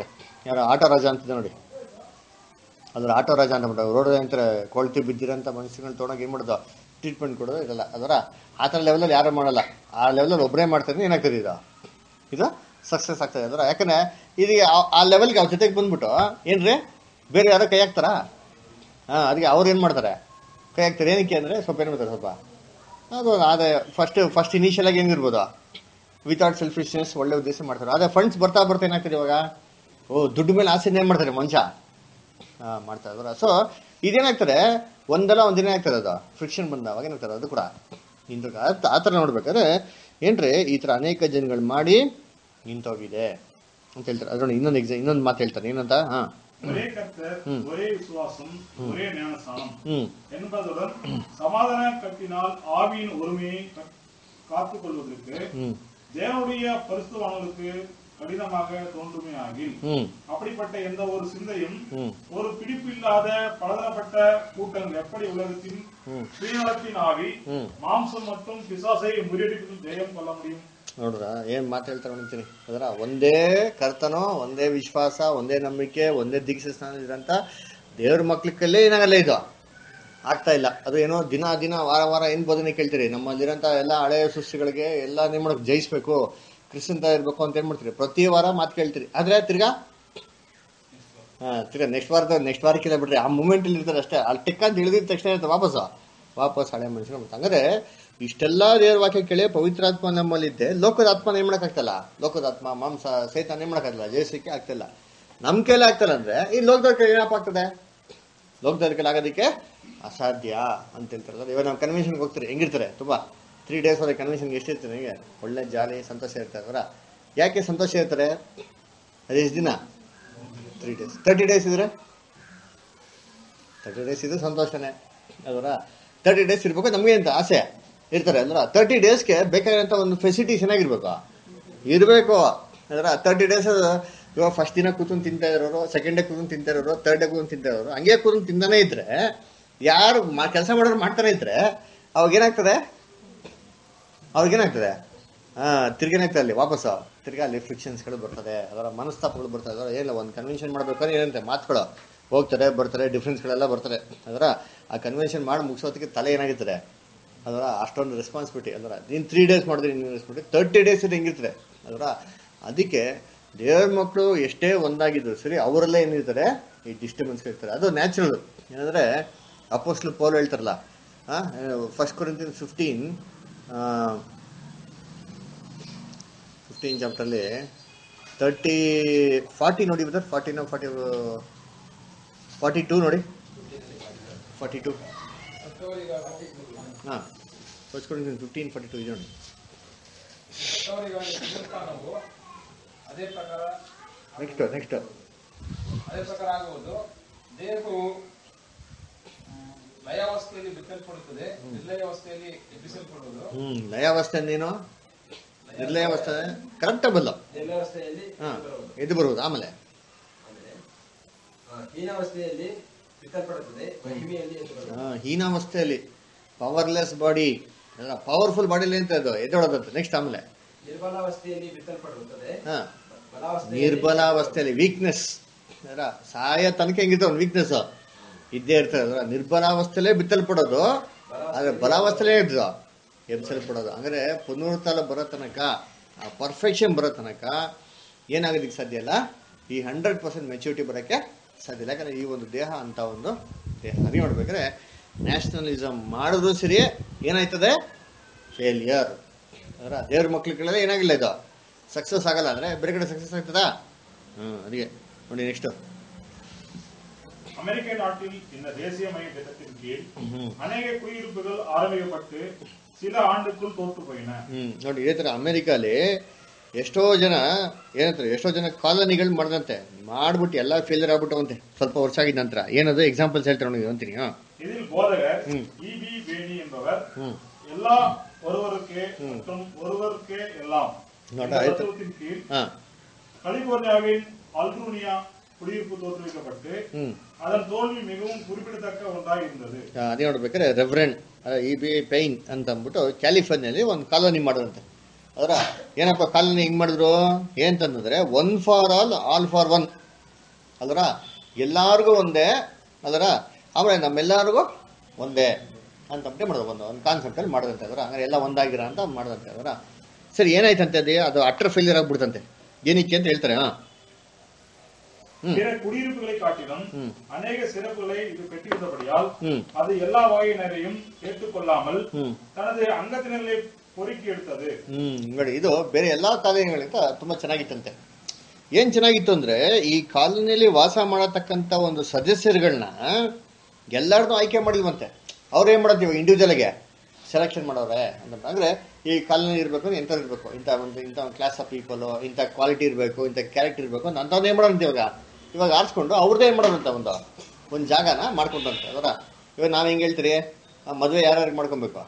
ಯಾರು ಆಟೋ ರಾಜ ಅಂತಿದೆ ನೋಡಿ ಅದ್ರ ಆಟೋ ರಾಜ ಅಂತ ಬಿಟ್ಟು ರೋಡ್ ಅಂತಾರೆ ಕೊಳ್ತಿ ಬಿದ್ದಿರೋಂಥ ಮನುಷ್ಯಗಳು ತೊಗೊಂಡೋಗಿ ಏನು ಮಾಡೋದು ಟ್ರೀಟ್ಮೆಂಟ್ ಕೊಡೋದು ಇರಲ್ಲ ಅದರ ಆ ಥರ ಲೆವೆಲಲ್ಲಿ ಯಾರು ಮಾಡಲ್ಲ ಆ ಲೆವೆಲಲ್ಲಿ ಒಬ್ಬರೇ ಮಾಡ್ತಾರೆ ಏನಾಗ್ತದೆ ಇದು ಇದು ಸಕ್ಸಸ್ ಆಗ್ತದೆ ಅದರ ಯಾಕಂದ್ರೆ ಇದು ಆ- ಆ ಲೆವೆಲ್ಗೆ ಅವ್ರ ಜೊತೆಗೆ ಬಂದ್ಬಿಟ್ಟು ಏನ್ರಿ ಬೇರೆ ಯಾರೋ ಕೈ ಹಾಕ್ತಾರಾ ಹಾಂ ಅದಕ್ಕೆ ಅವ್ರು ಏನು ಮಾಡ್ತಾರೆ ಕೈ ಹಾಕ್ತಾರೆ ಏನಕ್ಕೆ ಅಂದರೆ ಸ್ವಲ್ಪ ಏನು ಮಾಡ್ತಾರೆ ಸ್ವಲ್ಪ ಅದು ಅದೇ ಫಸ್ಟ್ ಫಸ್ಟ್ ಇನಿಷಿಯಲ್ ಆಗಿ ಹೆಂಗಿರ್ಬೋದು ವಿತೌಟ್ ಸೆಲ್ಫಿಶ್ನೆಸ್ ಒಳ್ಳೆ ಉದ್ದೇಶ ಮಾಡ್ತಾರೆ ಅದೇ ಫಂಡ್ಸ್ ಬರ್ತಾ ಬರ್ತಾ ಏನಾಗ್ತದೆ ಇವಾಗ ಓ ದುಡ್ಡು ಮೇಲೆ ಆಸೆ ಏನು ಮಾಡ್ತಾರೆ ಮನುಷ್ಯ ಹಾಂ ಮಾಡ್ತಾ ಇದ್ರ ಸೊ ಇದೇನಾಗ್ತದೆ ಒಂದಲ್ಲ ಒಂದಿನ ಆಗ್ತದೆ ಅದು ಫ್ರಿಕ್ಷನ್ ಬಂದವಾಗ ಏನಾಗ್ತದೆ ಅದು ಕೂಡ ನಿಂತು ಆ ಥರ ನೋಡ್ಬೇಕಾದ್ರೆ ಏನ್ರಿ ಈ ಥರ ಅನೇಕ ಜನಗಳು ಮಾಡಿ ನಿಂತೋಗಿದೆ ಅಂತ ಹೇಳ್ತಾರೆ ಅದ್ರಲ್ಲಿ ಇನ್ನೊಂದು ಎಕ್ಸಾಮ್ ಇನ್ನೊಂದು ಮಾತು ಹೇಳ್ತಾರೆ ಏನಂತ ಹಾಂ
ஒரே கர்த்தர்
ம்.
ஒரே விசுவாசம் ஒரே ஞானஸ்தானம்
ಹ್ಞೂ
என்பதுடன் சமாதான கட்டினால் ஆவியின் ஒருமையை கா- காத்துக் கொள்வதற்கு
ಹ್ಞೂ
தேவனுடைய பரிசுத்தவான்களுக்கு கடினமாக தோன்றுமே ஆகில்
ಹ್ಞೂ
அப்படிப்பட்ட எந்த ஒரு சிந்தையும்
ಹ್ಞೂ
ஒரு பிடிப்பில்லாத பலதரப்பட்ட கூட்டங்கள் எப்படி உலகத்தின்
ಹ್ಞೂ
சுயநலத்தின் ஆவி
ಹ್ಞೂ
மாம்சம் மற்றும் பிசாசை முறியடிப்பதில் ஜெயம் கொள்ள முடியும்
ನೋಡ್ರ ಏನ್ ಮಾತು ಹೇಳ್ತಾರೆ ಅಂತೀನಿ ಅದರ ಒಂದೇ ಕರ್ತನೋ ಒಂದೇ ವಿಶ್ವಾಸ ಒಂದೇ ನಂಬಿಕೆ ಒಂದೇ ದೀಕ್ಷೆ ಸ್ನಾನ ಇರಂತ ದೇವ್ರ ಮಕ್ಳಿಗಲ್ಲೇ ಏನಾಗಲ್ಲ ಇದು ಆಗ್ತಾ ಇಲ್ಲ ಅದು ಏನೋ ದಿನ ದಿನ ವಾರ ವಾರ ಏನ್ ಬೋಧನೆ ಕೇಳ್ತೀರಿ ನಮ್ಮಲ್ಲಿರೋಂಥ ಎಲ್ಲ ಹಳೆಯ ಸೃಷ್ಟಿಗಳಿಗೆ ಎಲ್ಲ ನೀವು ಮಾಡಕ್ ಜಯಿಸ್ಬೇಕು ಕ್ರಿಸ್ತಂತ ಇರ್ಬೇಕು ಅಂತ ಏನ್ ಮಾಡ್ತೀರಿ ಪ್ರತಿ ವಾರ ಮಾತು ಕೇಳ್ತೀರಿ ಆದ್ರೆ ತಿರ್ಗಾ ಹಾ ತಿರ್ಗಾ ನೆಕ್ಸ್ಟ್ ವಾರದ ನೆಕ್ಸ್ಟ್ ವಾರಕ್ಕಿಲ್ಲ ಬಿಡ್ರಿ ಆ ಮೂಮೆಂಟ್ ಅಲ್ಲಿ ಇರ್ತಾರೆ ಅಷ್ಟೇ ಅಲ್ಲಿ ಟಿಕ್ ಅಂತ ಇಳಿದಿದ ತಕ್ಷಣ ಇರುತ್ತೆ ವಾಪಸ್ ವಾಪಸ್ ಹಳೆ ಮನುಷ್ಯನ ಮತ್ತೆ ಹಂಗಾರೆ ಇಷ್ಟೆಲ್ಲ ದೇವ್ರ ವಾಕ್ಯ ಕೇಳಿ ಪವಿತ್ರಾತ್ಮ ನಮ್ಮಲ್ಲಿದ್ದೆ ಲೋಕದ ಆತ್ಮನ ಏನ್ ಮಾಡಕ್ಕಾಗ್ತಲ್ಲ ಲೋಕದ ಆತ್ಮ ಮಾಂಸ ಸೈತಾನ ಏನ್ ಮಾಡಕ್ಕಾಗಲ್ಲ ಜಯಿಸಲಿಕ್ಕೆ ಆಗ್ತಿಲ್ಲ ನಮ್ ಕೈಲಿ ಆಗ್ತಲ್ಲ ಅಂದ್ರೆ ಈ ಲೋಕದವ್ರ ಕೈ ಏನಪ್ಪ ಆಗ್ತದೆ ಲೋಕದವ್ರ ಕೈಲಿ ಆಗೋದಕ್ಕೆ ಅಸಾಧ್ಯ ಅಂತ ಹೇಳ್ತಾರೆ ಇವಾಗ ನಾವು ಕನ್ವೆನ್ಷನ್ಗೆ ಹೋಗ್ತೀರಿ ಹೆಂಗಿರ್ತಾರೆ ತುಂಬಾ ತ್ರೀ ಡೇಸ್ ವರೆಗೆ ಕನ್ವೆನ್ಷನ್ಗೆ ಎಷ್ಟಿರ್ತಾರೆ ನಿಮಗೆ ಒಳ್ಳೆ ಜಾಲಿ ಸಂತೋಷ ಇರ್ತಾರೆ ಅವರ ಯಾಕೆ ಸಂತೋಷ ಇರ್ತಾರೆ ಅದು ಎಷ್ಟು ದಿನ ತ್ರೀ ಡೇಸ್ ತರ್ಟಿ ಡೇಸ್ ಇದ್ರೆ ತರ್ಟಿ ಡೇಸ್ ಇದ್ರೆ ಸಂತೋಷನೇ ಅದರ ತರ್ಟಿ ಡೇಸ್ ಇರ್ಬೇಕು ನಮಗೆ ಅಂತ ಆಸೆ ಇರ್ತಾರೆ ಅಂದ್ರೆ ತರ್ಟಿ ಡೇಸ್ಗೆ ಬೇಕಾಗಿರೋಂಥ ಒಂದು ಫೆಸಿಲಿಟೀಸ್ ಏನಾಗಿರ್ಬೇಕು ಇರಬೇಕು ಅದರ ತರ್ಟಿ ಡೇಸ್ ಇವಾಗ ಫಸ್ಟ್ ದಿನ ಕೂತ್ಕೊಂಡು ತಿಂತಾ ಇರೋರು ಸೆಕೆಂಡ್ ಡೇ ಕೂತ್ಕೊಂಡು ತಿಂತಾ ಇರೋರು ಥರ್ಡ್ ಡೇ ಕೂತ್ಕೊಂಡು ತಿಂತಾ ಇರೋರು ಹಂಗೆ ಕೂತ್ಕೊಂಡು ತಿಂತಾನೆ ಇದ್ರೆ ಯಾರು ಕೆಲಸ ಮಾಡೋರು ಮಾಡ್ತಾನೆ ಇದ್ರೆ ಅವಾಗ ಏನಾಗ್ತದೆ ಅವ್ರಿಗೇನಾಗ್ತದೆ ಹಾ ತಿರ್ಗೇನಾಗ್ತದೆ ಅಲ್ಲಿ ವಾಪಸ್ಸು ತಿರ್ಗಾ ಅಲ್ಲಿ ಫ್ರಿಕ್ಷನ್ಸ್ಗಳು ಬರ್ತದೆ ಅದರ ಮನಸ್ತಾಪಗಳು ಬರ್ತದೆ ಅದರ ಏನಿಲ್ಲ ಒಂದು ಕನ್ವೆನ್ಷನ್ ಮಾಡ್ಬೇಕಾದ್ರೆ ಏನಂತೆ ಮಾತುಗಳು ಹೋಗ್ತಾರೆ ಬರ್ತಾರೆ ಡಿಫ್ರೆನ್ಸ್ಗಳೆಲ್ಲ ಬರ್ತಾರೆ ಅದರ ಆ ಕನ್ವೆನ್ಷನ್ ಮಾಡಿ ಮುಗಿಸೋದಕ್ಕೆ ತಲೆ ಏನಾಗಿರ್ತದೆ ಅದರ ಅಷ್ಟೊಂದು ರೆಸ್ಪಾನ್ಸಿಬಿಲಿಟಿ ಅದರ ನೀನು ತ್ರೀ ಡೇಸ್ ಮಾಡಿದ್ರೆ ನೀನು ರೆಸ್ಪಾನ್ಸಿಬಿಲಿಟಿ ತರ್ಟಿ ಡೇಸ್ ಇದು ಹೆಂಗಿರ್ತದೆ ಅದರ ಅದಕ್ಕೆ ದೇವ್ರ ಮಕ್ಕಳು ಎಷ್ಟೇ ಒಂದಾಗಿದ್ರು ಸರಿ ಅವರಲ್ಲೇ ಏನಿರ್ತಾರೆ ಈ ಡಿಸ್ಟರ್ಬೆನ್ಸ್ ಇರ್ತಾರೆ ಅದು ನ್ಯಾಚುರಲ್ ಏನಂದ್ರೆ ಅಪೋಸ್ಟ್ಲ್ ಪೌಲ್ ಹೇಳ್ತಾರಲ್ಲ first Corinthian fifteen fifteen ಚಾಪ್ಟರ್ಲಿ thirty forty ನೋಡಿ ಬದರ್ ಫಾರ್ಟಿನ ಫಾರ್ಟಿ ಫಾರ್ಟಿ ಟೂ ನೋಡಿ ಫಾರ್ಟಿ ಟೂ ಹಾಂ first Corinthian fifteen forty two ಇದೆ ನೋಡಿ
ಮತ್ತವರಿಗಾಗಿ ಪುನರುತ್ಥಾನವು ಅದೇ ಪ್ರಕಾರ
ನೆಕ್ಸ್ಟ್ ನೆಕ್ಸ್ಟ್
ಅದೇ ಪ್ರಕಾರ ಆಗುವುದು ದೇಹವು ಮ್, ಲಯಾವಸ್ಥೆಯಲ್ಲಿ ಬಿತ್ತಲ್ಪಡುತ್ತದೆ ನಿರ್ಲಯಾವಸ್ಥೆಯಲ್ಲಿ ಎಬ್ಬಿಸಲ್ಪಡುವುದು
ಹ್ಞೂ ಲಯಾವಸ್ಥೆ ನೀನು ನಿರ್ಲಯಾವಸ್ಥೆ ಕರೆಕ್ಟಬಲ್
ನಿರ್ಲಯಾವಸ್ಥೆಯಲ್ಲಿ
ಹಾಂ
ಬರುವುದು.
ಎದ್ದು ಬರುವುದು ಆಮೇಲೆ
ಅಂದ್ರೆ, ಆ, ಹೀನಾವಸ್ಥೆಯಲ್ಲಿ ಬಿತ್ತಲ್ಪಡುತ್ತದೆ ಮಹಿಮೆಯಲ್ಲಿ ಎದ್ದು ಬರುವುದು.
ಆ, ಹೀನಾವಸ್ಥೆಯಲ್ಲಿ ಪವರ್ಲೆಸ್ ಬಾಡಿ ಪವರ್ಫುಲ್ ಬಾಡಿಲಿ ಅಂತ ಅದು ಎದ್ದೊಳದಂತೆ ನೆಕ್ಸ್ಟ್ ಆಮೇಲೆ
ನಿರ್ಬಲಾವಸ್ಥೆಯಲ್ಲಿ ಬಿತ್ತಲ್ಪಡುತ್ತದೆ
ಹಾ
ಬಲಾವಸ್ಥೆಯಲ್ಲಿ
ನಿರ್ಬಲಾವಸ್ಥೆಯಲ್ಲಿ ವೀಕ್ನೆಸ್ ಸಾಯ ತನಕ ಹೆಂಗಿರ್ತದೆ ಒಂದು ವೀಕ್ನೆಸ್ ಇದ್ದೇ ಇರ್ತದೆ ಅದರ ನಿರ್ಬಲಾವಸ್ಥೆಲೇ ಬಿತ್ತಲ್ಪಡೋದು ಆದ್ರೆ ಬಲಾವಸ್ಥೆಲೇ ಇದ್ದು ಎಬ್ಸಲ್ಪಡೋದು ಅಂದ್ರೆ ಪುನರುತ್ಥಾನ ಬರೋ ತನಕ ಆ ಪರ್ಫೆಕ್ಷನ್ ಬರೋ ತನಕ ಏನಾಗೋದಕ್ಕೆ ಸಾಧ್ಯ ಇಲ್ಲ ಈ ಹಂಡ್ರೆಡ್ ಪರ್ಸೆಂಟ್ ಮೆಚುರಿಟಿ ಬರೋಕ್ಕೆ ಸಾಧ್ಯ ಇಲ್ಲ ಯಾಕಂದ್ರೆ ಈ ಒಂದು ದೇಹ ಅಂತ ಒಂದು ದೇಹ ಅದೇ ನೋಡ್ಬೇಕಾದ್ರೆ ನ್ಯಾಷನಲಿಸಮ್ ಮಾಡಿದ್ರು ಸರಿ ಏನಾಯ್ತದೆ ಫೇಲಿಯರ್ ಅದರ ದೇವ್ರ ಮಕ್ಳುಗಳೆಲ್ಲ ಏನಾಗಿಲ್ಲ ಇದು ಸಕ್ಸಸ್ ಆಗಲ್ಲ ಅಂದ್ರೆ ಬೇರೆ ಕಡೆ ಸಕ್ಸಸ್ ಆಗ್ತದಾ ಹ್ಮ್ ಅದಕ್ಕೆ ನೋಡಿ ನೆಕ್ಸ್ಟ್
அமெரிக்க நாட்டில் இந்த தேசியமய திட்டத்தின் கீழ்
ಹ್ಮ್
அநேக குடியிருப்புகள் ஆரம்பிக்கப்பட்டு சில ஆண்டுக்குள் தோற்று போயின
ಹ್ಮ್ ನೋಡಿ ಇದೇ ತರ ಅಮೆರಿಕಾಲಿ ಎಷ್ಟೋ ಜನ ಏನಂತಾರೆ ಎಷ್ಟೋ ಜನ ಕಾಲನಿಗಳು ಮಾಡ್ದಂತೆ ಮಾಡ್ಬಿಟ್ಟು ಎಲ್ಲ ಫೇಲಿಯರ್ ಆಗ್ಬಿಟ್ಟವಂತೆ ಸ್ವಲ್ಪ ವರ್ಷ ಆಗಿದ ನಂತರ ಏನದು ಎಕ್ಸಾಂಪಲ್ಸ್ ಹೇಳ್ತಾರೆ ನೋಡಿ ಅಂತೀನಿ ಹಾ
இதில் போதகர்
ம்.
இபி வேணி என்பவர்
ಹ್ಮ್
எல்லாம் ஒருவருக்கே மற்றும் ஒருவருக்கே எல்லாம்
ನೋಡ
இந்த
ಆಯ್ತು
தத்துவத்தின் கீழ்
ಹಾ
கலிபோர்னியாவின் அல்ட்ரூனியா குடியிருப்பு தோற்றுவிக்கப்பட்டு
ಹ್ಮ್
அதன் தோல்வி மிகவும் குறிப்பிடத்தக்க ஒன்றாக இருந்தது
ಆ, ಅದೇ ನೋಡ್ಬೇಕಾದ್ರೆ ರೆವ್ರೆಂಡ್ ಇ ಬಿ ಪೈನ್ ಅಂತ ಅಂದ್ಬಿಟ್ಟು ಕ್ಯಾಲಿಫೋರ್ನಿಯಲ್ಲಿ ಒಂದು ಕಾಲೋನಿ ಮಾಡೋದಂತೆ ಅದರ ಏನಪ್ಪ ಕಾಲೋನಿ ಹೆಂಗ್ ಮಾಡಿದ್ರು ಏನಂತಂದ್ರೆ one for all all for one ಅದರ ಎಲ್ಲಾರ್ಗೂ ಒಂದೇ ಅದರ ಆಮೇಲೆ ನಮ್ಮೆಲ್ಲರಿಗೂ ಒಂದೇ ಅಂತ ಮಾಡೋದು ಒಂದು ಒಂದು ಕಾನ್ಸೆಪ್ಟಲ್ಲಿ ಮಾಡೋದಂತೆ ಅದರ ಹಂಗಾರೆ ಎಲ್ಲ ಒಂದಾಗಿರ ಅಂತ ಮಾಡೋದಂತೆ ಅದರ ಸರಿ ಏನಾಯ್ತಂತೆ ಅದು ಅದು ಅಟ್ರ ಫೇಲಿಯರ್ ಆಗ್ಬಿಡ್ತಂತೆ ಏನಕ್ಕೆ ಅಂತ ಹೇಳ್ತಾರೆ ಹಾಂ ம்.
பிற குடியிருப்புகளை காட்டிலும்
ம்.
அநேக சிறப்புகளை இது பெற்றிருந்தபடியால்
ம்
அது எல்லா வகையினரையும் ஏற்றுக்கொள்ளாமல்
ம்
தனது அங்கத்தினரை பொறுக்கி எடுத்தது
ಹ್ಮ್ ನೋಡಿ ಇದು ಬೇರೆ ಎಲ್ಲಾ ಕಾಲೋನಿಗಳಿಂದ ತುಂಬಾ ಚೆನ್ನಾಗಿತ್ತಂತೆ ಏನ್ ಚೆನ್ನಾಗಿತ್ತು ಅಂದ್ರೆ ಈ ಕಾಲೋನಿಯಲ್ಲಿ ವಾಸ ಮಾಡತಕ್ಕಂತ ಒಂದು ಸದಸ್ಯರುಗಳನ್ನ ಎಲ್ಲರನ್ನೂ ಆಯ್ಕೆ ಮಾಡಿಲ್ವಂತೆ ಅವ್ರು ಏನ್ ಮಾಡೋದು ಇವಾಗ ಇಂಡಿವಿಜುವಲ್ಗೆ ಸೆಲೆಕ್ಷನ್ ಮಾಡೋರೆ ಅಂತ ಅಂದ್ರೆ ಈ ಕಾಲೋನಿ ಇರಬೇಕು ಎಂಥವ್ರು ಇರಬೇಕು ಇಂಥ ಒಂದು ಇಂಥ ಒಂದು ಕ್ಲಾಸ್ ಆಫ್ ಪೀಪಲ್ ಇಂಥ ಕ್ವಾಲಿಟಿ ಇರಬೇಕು ಇಂಥ ಕ್ಯಾರೆಕ್ಟರ್ ಇರಬೇಕು ಅಂತ ಅಂಥವ್ನು ಏನ್ ಮಾಡೋದಂತೆ ಇವಾಗ ಇವಾಗ ಆರಿಸ್ಕೊಂಡು ಅವ್ರದ್ದೇ ಏನ್ ಮಾಡೋದಂತೆ ಒಂದು ಒಂದು ಜಾಗನ ಮಾಡ್ಕೊಂಡಂತೆ ಅದರ ಇವಾಗ ನಾವ್ ಹೆಂಗ್ ಹೇಳ್ತೀರಿ ಆ ಮದುವೆ ಯಾರ್ಯಾರು ಮಾಡ್ಕೊಬೇಕು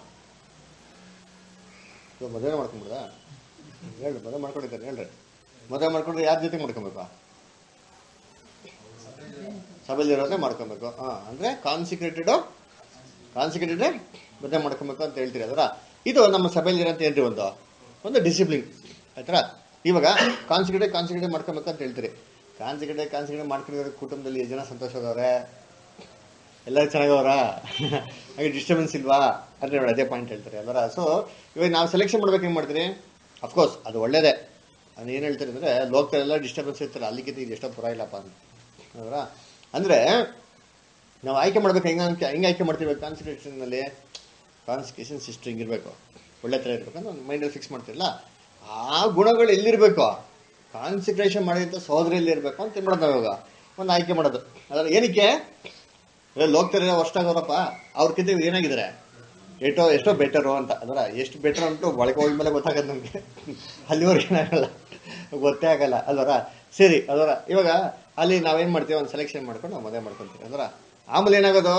ಇವಾಗ ಮದುವೆ ಮಾಡ್ಕೊಂಬಿಡ್ದ ಹೇಳ್ರಿ ಮದುವೆ ಮಾಡ್ಕೊಂಡಿದ್ದಾರೆ ಹೇಳ್ರಿ ಮದುವೆ ಮಾಡ್ಕೊಂಡ್ರೆ ಯಾರ ಜೊತೆ ಮಾಡ್ಕೊಬೇಕು ಸಭೆಯಲ್ಲಿರೋದೇ ಮಾಡ್ಕೊಬೇಕು ಹಾಂ ಅಂದರೆ ಕಾನ್ಸಿಕ್ರೇಟೆಡು ಕಾನ್ಸಿಕ್ರೇಟೆಡ್ ಮದುವೆ ಮಾಡ್ಕೊಬೇಕು ಅಂತ ಹೇಳ್ತೀರಿ ಅದರ ಇದು ನಮ್ಮ ಸಭೆಯಲ್ಲಿರೋಂಥ ಏನ್ರಿ ಒಂದು ಒಂದು ಡಿಸಿಪ್ಲಿನ್ ಆಯ್ತಾ ಇವಾಗ ಕಾನ್ಸಿಕ್ರೇಟೆಡ್ ಕಾನ್ಸಿಕ್ರೇಟೆಡ್ ಮಾಡ್ಕೊಬೇಕು ಅಂತ ಹೇಳ್ತೀರಿ ಕಾನ್ಸಿಕ್ರೇಟೆಡ್ ಕಾನ್ಸಿಕ್ರೇಟೆಡ್ ಮಾಡ್ಕೊಂಡಿರೋ ಕುಟುಂಬದಲ್ಲಿ ಎಷ್ಟು ಜನ ಸಂತೋಷದವ್ರೆ ಎಲ್ಲರೂ ಚೆನ್ನಾಗವ್ರ ಹಾಗೆ ಡಿಸ್ಟರ್ಬೆನ್ಸ್ ಇಲ್ವಾ ಅಂದ್ರೆ ನೋಡಿ ಅದೇ ಪಾಯಿಂಟ್ ಹೇಳ್ತಾರೆ ಅಲ್ವರ ಸೊ ಇವಾಗ ನಾವು ಸೆಲೆಕ್ಷನ್ ಮಾಡ್ಬೇಕು ಹೆಂಗ್ ಮಾಡ್ತೀರಿ ಅಫ್ಕೋರ್ಸ್ ಅದು ಒಳ್ಳೇದೇ ಅದು ಏನು ಹೇಳ್ತಾರೆ ಅಂದ್ರೆ ಲೋಕದಲ್ಲೆಲ್ಲ ಡಿಸ್ಟರ್ಬೆನ್ಸ್ ಇರ್ತಾರೆ ಅಲ್ಲಿಗಿಂತ ಇದು ಎಷ್ಟೋ ಪುರ ಇಲ್ಲಪ್ಪ ಅಂತ ಅದರ ಅಂದ್ರೆ ನಾವು ಆಯ್ಕೆ ಮಾಡ್ಬೇಕು ಹೆಂಗ ಹೆಂಗೆ ಆಯ್ಕೆ ಮಾಡ್ತೀವಿ ಕಾನ್ಸಿಕ್ರೇಷನ್ನಲ್ಲಿ ಕಾನ್ಸಿಕ್ರೇಷನ್ ಸಿಸ್ಟಮ್ ಹಿಂಗಿರ್ಬೇಕು ಒಳ್ಳೆ ಥರ ಇರ್ಬೇಕು ಅಂತ ಒಂದು ಮೈಂಡಲ್ಲಿ ಫಿಕ್ಸ್ ಮಾಡ್ತಿರಲ್ಲ ಆ ಗುಣಗಳು ಎಲ್ಲಿರ್ಬೇಕು ಕಾನ್ಸಿಕ್ರೇಷನ್ ಮಾಡಿದಂಥ ಸಹೋದರಿಯಲ್ಲಿ ಇರಬೇಕು ಅಂತ ಏನ್ ಮಾಡೋದು ನಾವು ಇವಾಗ ಒಂದು ಆಯ್ಕೆ ಮಾಡೋದು ಅದರ ಏನಕ್ಕೆ ಲೋಕದಲ್ಲಿ ವರ್ಷಾಗವ್ರಪ್ಪ ಅವ್ರಕ್ಕಿಂತ ಇವ್ರು ಏನಾಗಿದ್ದಾರೆ ಎಷ್ಟೋ ಎಷ್ಟೋ ಬೆಟರು ಅಂತ ಅದರ ಎಷ್ಟು ಬೆಟರ್ ಅಂಟು ಒಳಗೆ ಹೋದ್ಮೇಲೆ ಗೊತ್ತಾಗದು ನಮಗೆ ಅಲ್ಲಿವರೆಗೆ ಏನಾಗಲ್ಲ ಗೊತ್ತೇ ಆಗಲ್ಲ ಅಲ್ವರ ಸರಿ ಅದರ ಇವಾಗ ಅಲ್ಲಿ ನಾವೇನ್ ಮಾಡ್ತೀವಿ ಒಂದು ಸೆಲೆಕ್ಷನ್ ಮಾಡ್ಕೊಂಡು ನಾವು ಮದುವೆ ಮಾಡ್ಕೊಂತೀವಿ ಅದರ ಆಮೇಲೆ ಏನಾಗೋದು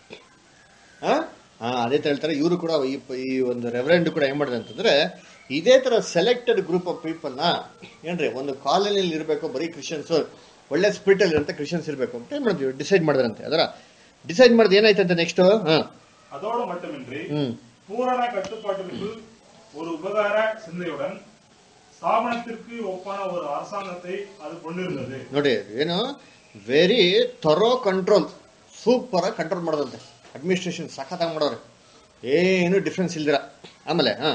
ಹಾ ಹಾ ಅದೇ ತರ ಹೇಳ್ತಾರೆ ಇವರು ಕೂಡ ಈ ಈ ಒಂದು ರೆವರೆಂಡ್ ಕೂಡ ಏನ್ ಮಾಡಿದೆ ಅಂತಂದ್ರೆ ಇದೇ ತರ ಸೆಲೆಕ್ಟೆಡ್ ಗ್ರೂಪ್ ಆಫ್ ಪೀಪಲ್ನ ಏನ್ರಿ ಒಂದು ಕಾಲೋನಿಯಲ್ಲಿ ಇರಬೇಕು ಬರೀ ಕ್ರಿಶ್ಚಿಯನ್ಸ್ ಒಳ್ಳೆ ಸ್ಪಿರಿಟ್ ಅಲ್ಲಿ ಇರೋಂಥ ಕ್ರಿಶ್ಚಿಯನ್ಸ್ ಇರಬೇಕು ಅಂತ ಏನ್ ಮಾಡಿದ್ವಿ ಡಿಸೈಡ್ ಮಾಡಿದ್ರಂತೆ ಅದರ ಡಿಸೈಡ್ ಮಾಡಿದ್ ಏನಾಯ್ತಂತೆ ನೆಕ್ಸ್ಟ್ ಹಾ
அதோடு மட்டுமின்றி
ಹ್ಮ್
பூரண கட்டுப்பாட்டிற்கு ஒரு உபகார சிந்தையுடன் ஸ்தாபனத்திற்கு ஒப்பான ஒரு அரசாங்கத்தை அது கொண்டிருந்தது
ನೋಡಿ ಏನು ವೆರಿ ಥರೋ ಕಂಟ್ರೋಲ್ ಸೂಪರ್ ಆಗಿ ಕಂಟ್ರೋಲ್ ಮಾಡೋದಂತೆ ಅಡ್ಮಿನಿಸ್ಟ್ರೇಷನ್ ಸಖತ್ತಾಗಿ ಮಾಡೋರು ಏನು ಡಿಫ್ರೆನ್ಸ್ ಇಲ್ದಿರ ಆಮೇಲೆ ಹಾ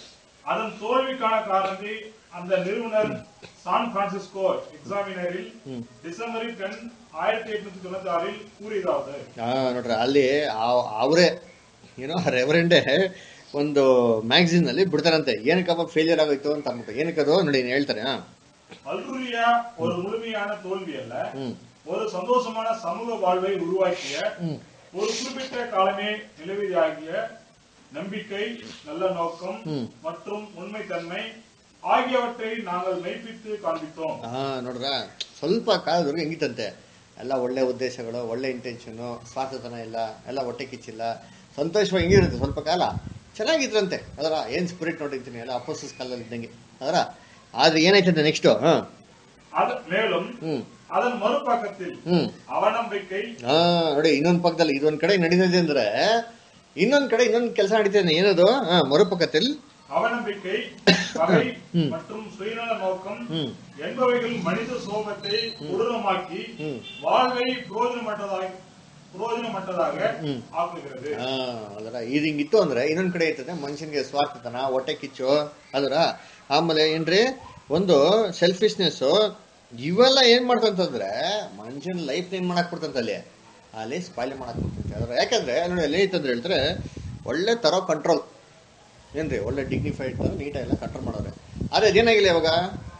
அதன் தோல்விக்கான காரணத்தை அந்த நிறுவனர் சான் பிரான்சிஸ்கோ எக்ஸாமினரில் டிசம்பரில் டென் ஆயிரத்தி எட்நூத்தி தொண்ணூத்தி ஆறில் கூறியதாவது
ಆ, ನೋಡ್ರಿ ಅಲ್ಲಿ ಅವರೇ ಏನೋ ರೆವರೆಂಡೇ ಒಂದು ಮ್ಯಾಗಝಿನ್ ಅಲ್ಲಿ ಬಿಡ್ತಾರಂತೆ ಏನಕ್ಕಪ್ಪ ಫೇಲಿಯರ್ ಆಗೋಯ್ತು ಅಂತ ಅಂದ್ಬಿಟ್ಟು ಏನಕ್ಕದು ನೋಡಿ ನೀನ್ ಹೇಳ್ತಾರೆ ಹಾ
அல்ருரியா ஒரு முழுமையான தோல்வி அல்ல
ಹ್ಮ್
ஒரு சந்தோஷமான சமூக வாழ்வை உருவாக்கிய
ம்.
ஒரு குறிப்பிட்ட காலமே நிலவியாகிய நம்பிக்கை நல்ல நோக்கம்
ம்.
மற்றும் உண்மைத்தன்மை ஆகியவற்றை நாங்கள் மெய்ப்பித்து காண்பித்தோம்
ಹಾ ನೋಡ್ರ ಸ್ವಲ್ಪ ಕಾಲದವರೆಗೆ ಹೆಂಗಿತ್ತಂತೆ ಎಲ್ಲ ಒಳ್ಳೆ ಉದ್ದೇಶಗಳು ಒಳ್ಳೆ ಇಂಟೆನ್ಷನು ಸ್ವಾರ್ಥತನ ಇಲ್ಲ ಎಲ್ಲ ಹೊಟ್ಟೆ ಕಿಚ್ಚಿಲ್ಲ ಸಂತೋಷವಾಗಿ ಹೆಂಗಿರುತ್ತೆ ಸ್ವಲ್ಪ ಕಾಲ ಚೆನ್ನಾಗಿದ್ರಂತೆ ಅದರ ಏನ್ ಸ್ಪಿರಿಟ್ ನೋಡಿರ್ತೀನಿ ಎಲ್ಲ ಅಪೋಸಿಸ್ ಕಾಲದಲ್ಲಿ ಇದ್ದಂಗೆ ಅದರ ಆದ್ರೆ ಏನಾಯ್ತಂತೆ ನೆಕ್ಸ್ಟ್ ಹಾ
அது மேலும்
ಹ್ಮ್
அதன் மறுபக்கத்தில்
ಹ್ಮ್
அவநம்பிக்கை
ಹಾ ನೋಡಿ ಇನ್ನೊಂದ್ ಪಕ್ಕದಲ್ಲಿ ಇದೊಂದ್ ಕಡೆ ನಡೀತಿದೆ ಅಂದ್ರೆ ಇನ್ನೊಂದ್ ಕಡೆ ಇನ್ನೊಂದ್ ಕೆಲಸ ನಡೀತಿದೆ ಏನದು ಹಾ ಮರುಪಕ್ಕದಲ್ಲಿ
அவநம்பிக்கை பகை
ம்.
மற்றும் சுயநல நோக்கம்
ಹ್ಮ್
என்பவைகள் மனித சோபத்தை கொடூரமாக்கி
ம்.
வாழ்வை புரோஜனமற்றதாக புரோஜனமற்றதாக
ம்.
ஆக்குகிறது
ಹಾ ಅದರ ಇದು ಹಿಂಗಿತ್ತು ಅಂದ್ರೆ ಇನ್ನೊಂದ್ ಕಡೆ ಇರ್ತದೆ ಮನುಷ್ಯನಿಗೆ ಸ್ವಾರ್ಥತನ ಹೊಟ್ಟೆ ಕಿಚ್ಚು ಅದರ ಆಮೇಲೆ ಏನ್ರಿ ಒಂದು ಸೆಲ್ಫಿಶ್ನೆಸ್ ಇವೆಲ್ಲ ಏನ್ ಮಾಡ್ತಂತಂದ್ರೆ ಮನುಷ್ಯನ ಲೈಫ್ ಏನ್ ಮಾಡಕ್ ಬಿಡ್ತಂತ ಅಲ್ಲಿ ಅಲ್ಲಿ ಸ್ಪಾಯ್ಲ್ ಮಾಡಕ್ ಬಿಡ್ತಂತೆ ಅದ್ರ ಯಾಕಂದ್ರೆ ನೋಡಿ ಅಲ್ಲಿ ಏನೈತಂದ್ರೆ ಹೇಳ್ತಾರೆ ಒಳ್ಳೆ ತರ ಕಂಟ್ರೋಲ್ ಏನ್ರಿ ಒಳ್ಳೆ ಡಿಗ್ನಿಫೈಡ್ ನೀಟಾಗಿ ಎಲ್ಲ ಕಂಟ್ರೋಲ್ ಮಾಡೋರೆ ಆದ್ರೆ ಅದೇನಾಗಿಲ್ಲ ಇವಾಗ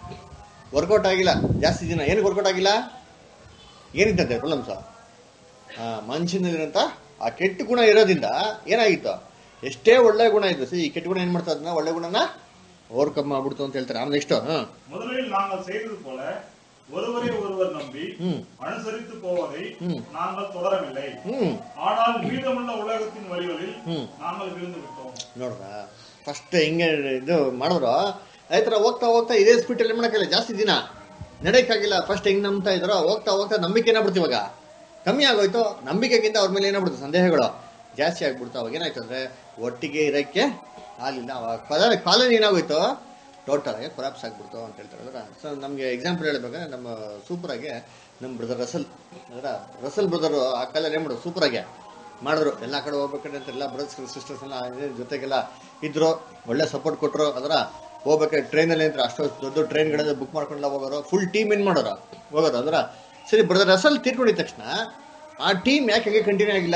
ವರ್ಕೌಟ್ ಆಗಿಲ್ಲ ಜಾಸ್ತಿ ದಿನ ಏನಕ್ಕೆ ವರ್ಕೌಟ್ ಆಗಿಲ್ಲ ಏನಿತ್ತಂತೆ ಪ್ರಾಬ್ಲಮ್ಸ್ ಆ ಮನುಷ್ಯನಲ್ಲಿರೋಂಥ ಆ ಕೆಟ್ಟ ಗುಣ ಇರೋದ್ರಿಂದ ಏನಾಗಿತ್ತು ಎಷ್ಟೇ ಒಳ್ಳೆ ಗುಣ ಇದ್ದು ಸಿ ಈ ಕೆಟ್ಟ ಗುಣ ಏನ್ ಮಾಡ್ತಾ ಅದನ್ನ ಒಳ್ಳೆ ಗುಣನ ಓವರ್ಕಮ್ ಮಾಡ್ಬಿಡ್ತು ಅಂತ ಹೇಳ್ತಾರೆ ಆಮೇಲೆ ನೆಕ್ಸ್ಟ್ ಹಾ
முதலில் நாங்கள் செய்தது போல ஒருவரை ஒருவர் நம்பி
ಹ್ಮ್
அனுசரித்து போவதை
ம்.
நாங்கள் தொடரவில்லை
ಹ್ಮ್
ஆனால் மீதமுள்ள உலகத்தின் வழிகளில்
ம்.
நாங்கள் விழுந்து விட்டோம்
ನೋಡ್ರ ಫಸ್ಟ್ ಹಿಂಗೆ ಇದು ಮಾಡಿದ್ರು ಅದೇ ಥರ ಹೋಗ್ತಾ ಹೋಗ್ತಾ ಇದೇ ಸ್ಪೀಡ್ ಅಲ್ಲಿ ಮಾಡಕ್ಕಿಲ್ಲ ಜಾಸ್ತಿ ದಿನ ನಡೆಯಕ್ಕಾಗಿಲ್ಲ ಫಸ್ಟ್ ಹೆಂಗ್ ನಂಬ್ತಾ ಇದ್ರು ಹೋಗ್ತಾ ಹೋಗ್ತಾ ನಂಬಿಕೆ ಏನಾಗ್ಬಿಡ್ತು ಇವಾಗ ಕಮ್ಮಿ ಆಗೋಯ್ತು ನಂಬಿಕೆಗಿಂತ ಅವ್ರ ಮೇಲೆ ಏನಾಗ್ಬಿಡ್ತು ಸಂದೇಹಗಳು ಜಾಸ್ತಿ ಆಗ್ಬಿಡ್ತು ಅವಾಗ ಏನಾಯ್ತು ಅಂದ್ರೆ ಒಟ್ಟಿಗೆ ಇರಕ್ಕೆ ಆಗಲಿಲ್ಲ ಅವಾಗ ಕಾಲೋನಿ ಏನಾಗೋಯ್ತು ಟೋಟಲ್ ಆಗಿ ಕೊಲಾಪ್ಸ್ ಆಗ್ಬಿಡ್ತು ಅಂತ ಹೇಳ್ತಾರೆ ಅದರ ಸೊ ನಮಗೆ ಎಕ್ಸಾಂಪಲ್ ಹೇಳ್ಬೇಕಾದ್ರೆ ನಮ್ಮ ಸೂಪರಾಗಿ ನಮ್ಮ ಬ್ರದರ್ ರಸಲ್ ಅದರ ರಸಲ್ ಬ್ರದರು ಆ ಕಾಲದಲ್ಲಿ ಏನು ಮಾಡೋದು ಸೂಪರಾಗಿ ಮಾಡಿದ್ರು ಎಲ್ಲ ಕಡೆ ಹೋಗ್ಬೇಕಾದ್ರೆ ಅಂತ ಎಲ್ಲ ಬ್ರದರ್ಸ್ ಸಿಸ್ಟರ್ಸ್ ಎಲ್ಲ ಇದೇ ಜೊತೆಗೆಲ್ಲ ಇದ್ರು ಒಳ್ಳೆ ಸಪೋರ್ಟ್ ಕೊಟ್ಟರು ಅದರ ಹೋಗ್ಬೇಕಾದ್ರೆ ಟ್ರೈನಲ್ಲಿ ಅಂತ ಅಷ್ಟು ದೊಡ್ಡ ಟ್ರೈನ್ಗಳೆಲ್ಲ ಬುಕ್ ಮಾಡ್ಕೊಂಡೆಲ್ಲ ಹೋಗೋರು ಫುಲ್ ಟೀಮ್ ಏನು ಮಾಡೋರು ಹೋಗೋರು ಅದರ ಸರಿ ಬ್ರದರ್ ರಸಲ್ ತೀರ್ಕೊಂಡಿದ ತಕ್ಷಣ ಆ ಟೀಮ್ ಯಾಕೆ ಹಂಗೆ ಕಂಟಿನ್ಯೂ ಆಗಿಲ್ಲ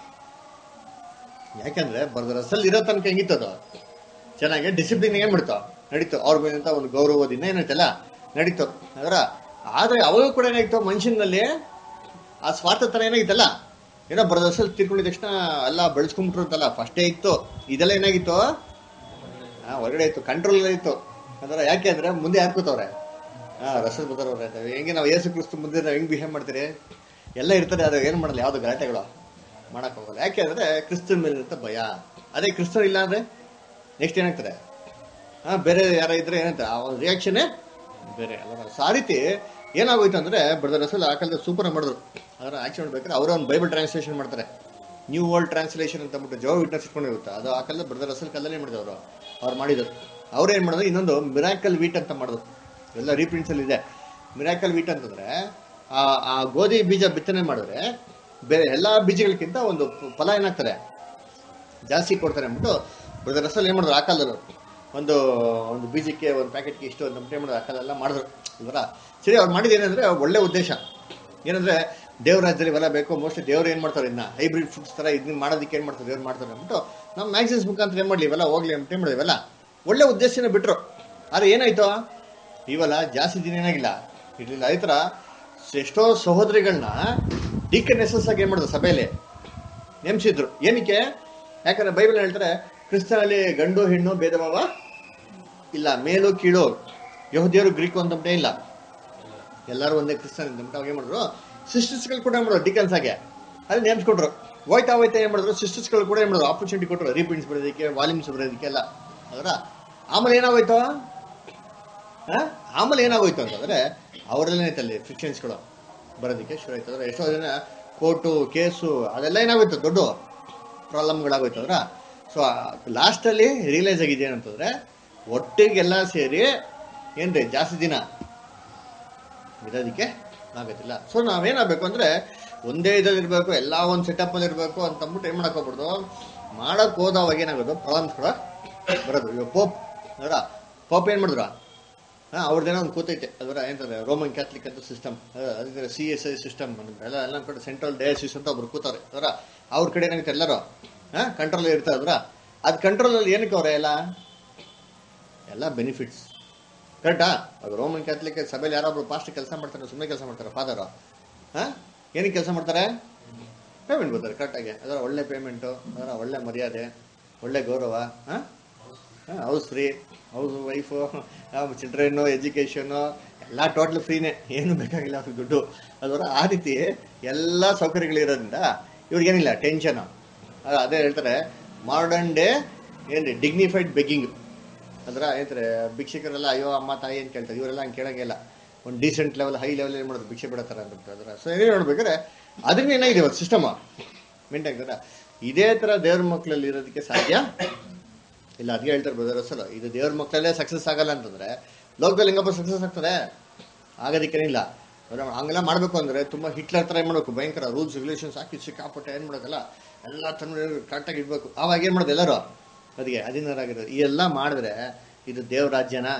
ಯಾಕಂದ್ರೆ ಬ್ರದರ್ ರಸಲ್ ಇರೋ ತನಕ ಹೆಂಗಿತ್ತದು ಚೆನ್ನಾಗಿ ಡಿಸಿಪ್ಲಿನ್ ಏನ್ ಬಿಡ್ತು ನಡೀತು ಅವ್ರ ಮೇಲಂತ ಒಂದು ಗೌರವದಿಂದ ಏನಾಯ್ತಲ್ಲ ನಡೀತು ಅದರ ಆದ್ರೆ ಅವಾಗ ಕೂಡ ಏನಾಯ್ತು ಮನುಷ್ಯನಲ್ಲಿ ಆ ಸ್ವಾರ್ಥ ತರ ಏನಾಗಿತ್ತಲ್ಲ ಏನೋ ಬ್ರದರ್ಸಲ್ಲಿ ತಿರ್ಕೊಂಡಿದ ತಕ್ಷಣ ಎಲ್ಲ ಬೆಳೆಸ್ಕೊಂಡ್ಬಿಟ್ರು ಅಂತಲ್ಲ ಫಸ್ಟೇ ಇತ್ತು ಇದೆಲ್ಲ ಏನಾಗಿತ್ತು ಹಾ ಹೊರಗಡೆ ಇತ್ತು ಕಂಟ್ರೋಲ್ ಇತ್ತು ಅದರ ಯಾಕೆ ಅಂದ್ರೆ ಮುಂದೆ ಯಾರು ಕೂತವ್ರೆ ಹಾ ರಸಲ್ ಬದರವ್ರೆ ಹೆಂಗೆ ನಾವು ಏಸು ಕ್ರಿಸ್ತು ಮುಂದೆ ನಾವು ಹೆಂಗ್ ಬಿಹೇವ್ ಮಾಡ್ತೀರಿ ಎಲ್ಲ ಇರ್ತಾರೆ ಅದು ಏನು ಮಾಡಲ್ಲ ಯಾವ್ದು ಗಲಾಟೆಗಳು ಮಾಡಕ್ ಹೋಗಲ್ಲ ಯಾಕೆ ಅಂದ್ರೆ ಕ್ರಿಸ್ತನ್ ಮೇಲೆ ಇರುತ್ತೆ ಭಯ ಅದೇ ಕ್ರಿಸ್ತನ್ ಇಲ್ಲ ಅಂದ್ರೆ ನೆಕ್ಸ್ಟ್ ಏನಾಗ್ತದೆ ಹಾ ಬೇರೆ ಯಾರ ಇದ್ರೆ ಏನಂತ ಆ ಒಂದು ರಿಯಾಕ್ಷನೇ ಬೇರೆ ಅಲ್ಲ ಸೊ ಆ ರೀತಿ ಏನಾಗೋಯ್ತು ಅಂದ್ರೆ ಬ್ರದರ್ ರಸಲ್ ಆ ಕಾಲದಲ್ಲಿ ಸೂಪರ್ ಮಾಡಿದ್ರು ಅದರ ಆಕ್ಷನ್ ಮಾಡ್ಬೇಕಾದ್ರೆ ಅವರ ಒಂದು ಬೈಬಲ್ ಟ್ರಾನ್ಸ್ಲೇಷನ್ ಮಾಡ್ತಾರೆ ನ್ಯೂ ವರ್ಲ್ಡ್ ಟ್ರಾನ್ಸ್ಲೇಷನ್ ಅಂತ ಅಂದ್ಬಿಟ್ಟು ಜೋ ವಿಟ್ನೆಸ್ ಇಟ್ಕೊಂಡಿರುತ್ತೆ ಅದು ಆ ಕಾಲದಲ್ಲಿ ಬ್ರದರ್ ರಸಲ್ ಕಾಲದಲ್ಲಿ ಏನ್ ಮಾಡಿದ್ರು ಅವರು ಅವ್ರು ಮಾಡಿದ್ರು ಅವ್ರು ಏನ್ ಮಾಡಿದ್ರು ಇನ್ನೊಂದು ಮಿರಾಕಲ್ ವೀಟ್ ಅಂತ ಮಾಡಿದ್ರು ಎಲ್ಲ ರೀಪ್ರಿಂಟ್ಸ್ ಅಲ್ಲಿ ಇದೆ ಮಿರಾಕಲ್ ವೀಟ್ ಅಂತಂದ್ರೆ ಆ ಆ ಗೋಧಿ ಬೀಜ ಬಿತ್ತನೆ ಮಾಡಿದ್ರೆ ಬೇರೆ ಎಲ್ಲಾ ಬೀಜಗಳಿಗಿಂತ ಒಂದು ಫಲ ಏನಾಗ್ತದೆ ಜಾಸ್ತಿ ಕೊಡ್ತಾರೆ ಅಂದ್ಬಿಟ್ಟು ಬ್ರದರ್ ರಸಲ್ ಏನ್ ಮಾಡಿದ್ರು ಆ ಕಾಲದಲ್ಲೂ ಒಂದು ಒಂದು ಬೀಜಕ್ಕೆ ಒಂದು ಪ್ಯಾಕೆಟ್ಗೆ ಇಷ್ಟು ಒಂದು ಏನು ಮಾಡಿದ್ರು ಆ ಕಾಲೆಲ್ಲ ಮಾಡಿದ್ರು ಅಲ್ವರ ಸರಿ ಅವ್ರು ಮಾಡಿದ ಏನಂದ್ರೆ ಒಳ್ಳೆ ಉದ್ದೇಶ ಏನಂದ್ರೆ ದೇವ್ರ ರಾಜ್ಯದಲ್ಲಿ ಇವೆಲ್ಲ ಬೇಕು ಮೋಸ್ಟ್ಲಿ ದೇವ್ರು ಏನ್ ಮಾಡ್ತಾರೆ ಇನ್ನ ಹೈಬ್ರಿಡ್ ಫುಡ್ಸ್ ತರ ಇದನ್ನ ಮಾಡೋದಕ್ಕೆ ಏನ್ ಮಾಡ್ತಾರೆ ದೇವ್ರು ಮಾಡ್ತಾರೆ ಅಂದ್ಬಿಟ್ಟು ನಮ್ಮ ಮ್ಯಾಗ್ಝಿನ್ಸ್ ಮುಖಾಂತರ ಏನ್ ಮಾಡ್ಲಿ ಇವೆಲ್ಲ ಹೋಗ್ಲಿ ಅಂತ ಏನ್ ಮಾಡಿದ್ವಿ ಇವೆಲ್ಲ ಒಳ್ಳೆ ಉದ್ದೇಶನ ಬಿಟ್ರು ಆದ್ರೆ ಏನಾಯ್ತು ಇವೆಲ್ಲ ಜಾಸ್ತಿ ದಿನ ಏನಾಗಿಲ್ಲ ಇರ್ಲಿಲ್ಲ ಅದೇ ಥರ ಎಷ್ಟೋ ಸಹೋದರಿಗಳನ್ನ ಡಿಕನೆಸಸ್ ಆಗಿ ಏನ್ ಮಾಡಿದ್ರು ಸಭೆಯಲ್ಲಿ ನೇಮಿಸಿದ್ರು ಏನಕ್ಕೆ ಯಾಕಂದ್ರೆ ಬೈಬಲ್ ಹೇಳ್ತಾರೆ ಕ್ರಿಸ್ತನಲ್ಲಿ ಗಂಡು ಹೆಣ್ಣು ಭೇದ ಭಾವ ಇಲ್ಲ ಮೇಲು ಕೀಳು ಯಹೂದಿಯರು ಗ್ರೀಕು ಅಂತಂಬೇ ಇಲ್ಲ ಎಲ್ಲರೂ ಒಂದೇ ಕ್ರಿಸ್ತನ್ ಅಂತ ಅವಾಗ ಏನ್ ಮಾಡಿದ್ರು ಸಿಸ್ಟರ್ಸ್ಗಳು ಕೂಡ ಏನ್ ಮಾಡಿದ್ರು ಡಿಕನ್ಸ್ ಆಗಿ ಅಲ್ಲಿ ನೇಮಿಸ್ಕೊಟ್ರು ಹೋಯ್ತಾ ಹೋಯ್ತಾ ಏನ್ ಮಾಡಿದ್ರು ಸಿಸ್ಟರ್ಸ್ಗಳು ಕೂಡ ಏನ್ ಮಾಡಿದ್ರು ಆಪರ್ಚುನಿಟಿ ಕೊಟ್ಟರು ರೀಪ್ರಿಂಟ್ಸ್ ಬರೋದಕ್ಕೆ ವಾಲ್ಯೂಮ್ಸ್ ಬರೋದಕ್ಕೆ ಎಲ್ಲ ಅದರ ಆಮೇಲೆ ಏನಾಗೋಯ್ತು ಆ? ಆಮೇಲೆ ಏನಾಗೋಯ್ತು ಅಂತಂದ್ರೆ ಅವರಲ್ಲೇ ಐತಲ್ಲಿ ಫಿಕ್ಷನ್ಸ್ಗಳು ಬರೋದಕ್ಕೆ ಶುರು ಆಯ್ತು ಅಂದ್ರೆ ಎಷ್ಟೋ ಜನ ಕೋರ್ಟು ಕೇಸು ಅದೆಲ್ಲ ಏನಾಗೋಯ್ತು ದೊಡ್ಡ ಪ್ರಾಬ್ಲಮ್ಗಳಾಗೋಯ್ತು ಅದ್ರ ಸೊ ಲಾಸ್ಟಲ್ಲಿ ರಿಯಲೈಸ್ ಆಗಿದೆ ಏನಂತಂದ್ರೆ ಒಟ್ಟಿಗೆಲ್ಲ ಸೇರಿ ಏನ್ರಿ ಜಾಸ್ತಿ ದಿನ ಇರೋದಕ್ಕೆ ಆಗೋದಿಲ್ಲ ಸೊ ನಾವೇನಾಗಬೇಕು ಅಂದ್ರೆ ಒಂದೇ ಇದ್ರಲ್ಲಿ ಇರಬೇಕು ಎಲ್ಲ ಒಂದು ಸೆಟಪ್ ಅಲ್ಲಿ ಇರಬೇಕು ಅಂತ ಅಂದ್ಬಿಟ್ಟು ಏನ್ ಮಾಡಕ್ ಹೋಗ್ಬಿಡ್ದು ಮಾಡಕ್ ಹೋದವಾಗ ಏನಾಗೋದು ಪ್ರಾಬ್ಲಮ್ಸ್ ಕೂಡ ಬರೋದು ಇವಾಗ ಪೋಪ್ ಅದರ ಪೋಪ್ ಏನ್ ಮಾಡಿದ್ರ ಹಾ ಅವ್ರದ್ದೇನೋ ಒಂದು ಕೂತೈತೆ ಅದರ ಏನಂತಾರೆ ರೋಮನ್ ಕ್ಯಾಥಲಿಕ್ ಅಂತ ಸಿಸ್ಟಮ್ ಅದ್ರ ಸಿ ಎಸ್ ಐ ಸಿಸ್ಟಮ್ ಎಲ್ಲ ಎಲ್ಲ ಕಡೆ ಸೆಂಟ್ರಲ್ ಡಯಾಸಿಸ್ ಅಂತ ಒಬ್ರು ಕೂತಾರೆ ಅದರ ಅವ್ರ ಕಡೆ ಏನಾಗುತ್ತೆ ಎಲ್ಲರೂ ಹಾ ಕಂಟ್ರೋಲ್ ಇರ್ತಾರೆ ಅದರ ಅದು ಕಂಟ್ರೋಲ್ ಅಲ್ಲಿ ಏನಕ್ಕೆ ಅವ್ರೆ ಎಲ್ಲ ಎಲ್ಲ ಬೆನಿಫಿಟ್ಸ್ ಕರೆಕ್ಟಾ ಅದು ರೋಮನ್ ಕ್ಯಾಥಲಿಕ್ ಸಭೆಯಲ್ಲಿ ಯಾರೊಬ್ರು ಪಾಸ್ಟ್ ಕೆಲಸ ಮಾಡ್ತಾರೆ ಸುಮ್ಮನೆ ಕೆಲಸ ಮಾಡ್ತಾರೆ ಫಾದರ್ ಹಾ ಏನಕ್ಕೆ ಕೆಲಸ ಮಾಡ್ತಾರೆ ಪೇಮೆಂಟ್ ಬರ್ತಾರೆ ಕರೆಕ್ಟಾಗಿ ಅದರ ಒಳ್ಳೆ ಪೇಮೆಂಟು ಅದರ ಒಳ್ಳೆ ಮರ್ಯಾದೆ ಒಳ್ಳೆ ಗೌರವ ಹಾ house free house wife children education ಎಲ್ಲ ಟೋಟಲ್ ಫ್ರೀನೇ ಏನು ಬೇಕಾಗಿಲ್ಲ ಅವ್ರಿಗೆ ದುಡ್ಡು ಅದರ ಆ ರೀತಿ ಎಲ್ಲ ಸೌಕರ್ಯಗಳಿರೋದ್ರಿಂದ ಇವ್ರಿಗೇನಿಲ್ಲ ಟೆನ್ಷನ್ ಅದೇ ಹೇಳ್ತಾರೆ ಮಾಡರ್ನ್ ಡೇ ಏನ್ರಿ ಡಿಗ್ನಿಫೈಡ್ ಬೆಗ್ಗಿಂಗ್ ಅದರ ಏನಂತಾರೆ ಭಿಕ್ಷಕರೆಲ್ಲ ಅಯ್ಯೋ ಅಮ್ಮ ತಾಯಿ ಅಂತ ಕೇಳ್ತಾರೆ ಇವರೆಲ್ಲ ಹಂಗೆ ಕೇಳಂಗಿಲ್ಲ ಒಂದು ಡೀಸೆಂಟ್ ಲೆವೆಲ್ ಹೈ ಲೆವೆಲ್ ಏನು ಮಾಡೋದು ಭಿಕ್ಷೆ ಬಿಡತ್ತಾರ ಅಂತ ಅದರ ಸೊ ಏನೇ ನೋಡ್ಬೇಕಾದ್ರೆ ಅದನ್ನ ಏನಾಗಿದೆ ಇವತ್ತು ಸಿಸ್ಟಮ್ ಮೇಂಟೈನ್ ಆಗ್ತದ ಇದೇ ಥರ ದೇವ್ರ ಮಕ್ಕಳಲ್ಲಿ ಇರೋದಕ್ಕೆ ಸಾಧ್ಯ ಇಲ್ಲ ಅದಕ್ಕೆ ಹೇಳ್ತಾರೆ ಬ್ರದರ್ ಅಸಲು ಇದು ದೇವ್ರ ಮಕ್ಕಳಲ್ಲೇ ಸಕ್ಸಸ್ ಆಗಲ್ಲ ಅಂತಂದ್ರೆ ಲೋಕದಲ್ಲಿ ಹೆಂಗಪ್ಪ ಸಕ್ಸಸ್ ಆಗ್ತದೆ ಆಗೋದಕ್ಕೇನಿಲ್ಲ ಅವ್ರು ಹಂಗೆಲ್ಲ ಮಾಡಬೇಕು ಅಂದ್ರೆ ತುಂಬಾ ಹಿಟ್ಲರ್ ಥರ ಏನು ಮಾಡಬೇಕು ಭಯಂಕರ ರೂಲ್ಸ್ ರೆಗ್ಯುಲೇಷನ್ಸ್ ಹಾಕಿ ಸಿಕ್ಕಾಪಟ್ಟೆ ಏನು ಮಾಡೋದಲ್ಲ ಎಲ್ಲ ತನ್ನ ಕರೆಕ್ಟಾಗಿ ಇಡಬೇಕು ಆವಾಗ ಏನು ಮಾಡೋದು ಎಲ್ಲರೂ ಅದಕ್ಕೆ ಅಧೀನರಾಗಿರೋದು ಈ ಎಲ್ಲ ಮಾಡಿದ್ರೆ ಇದು ದೇವ್ರ ರಾಜ್ಯನಾ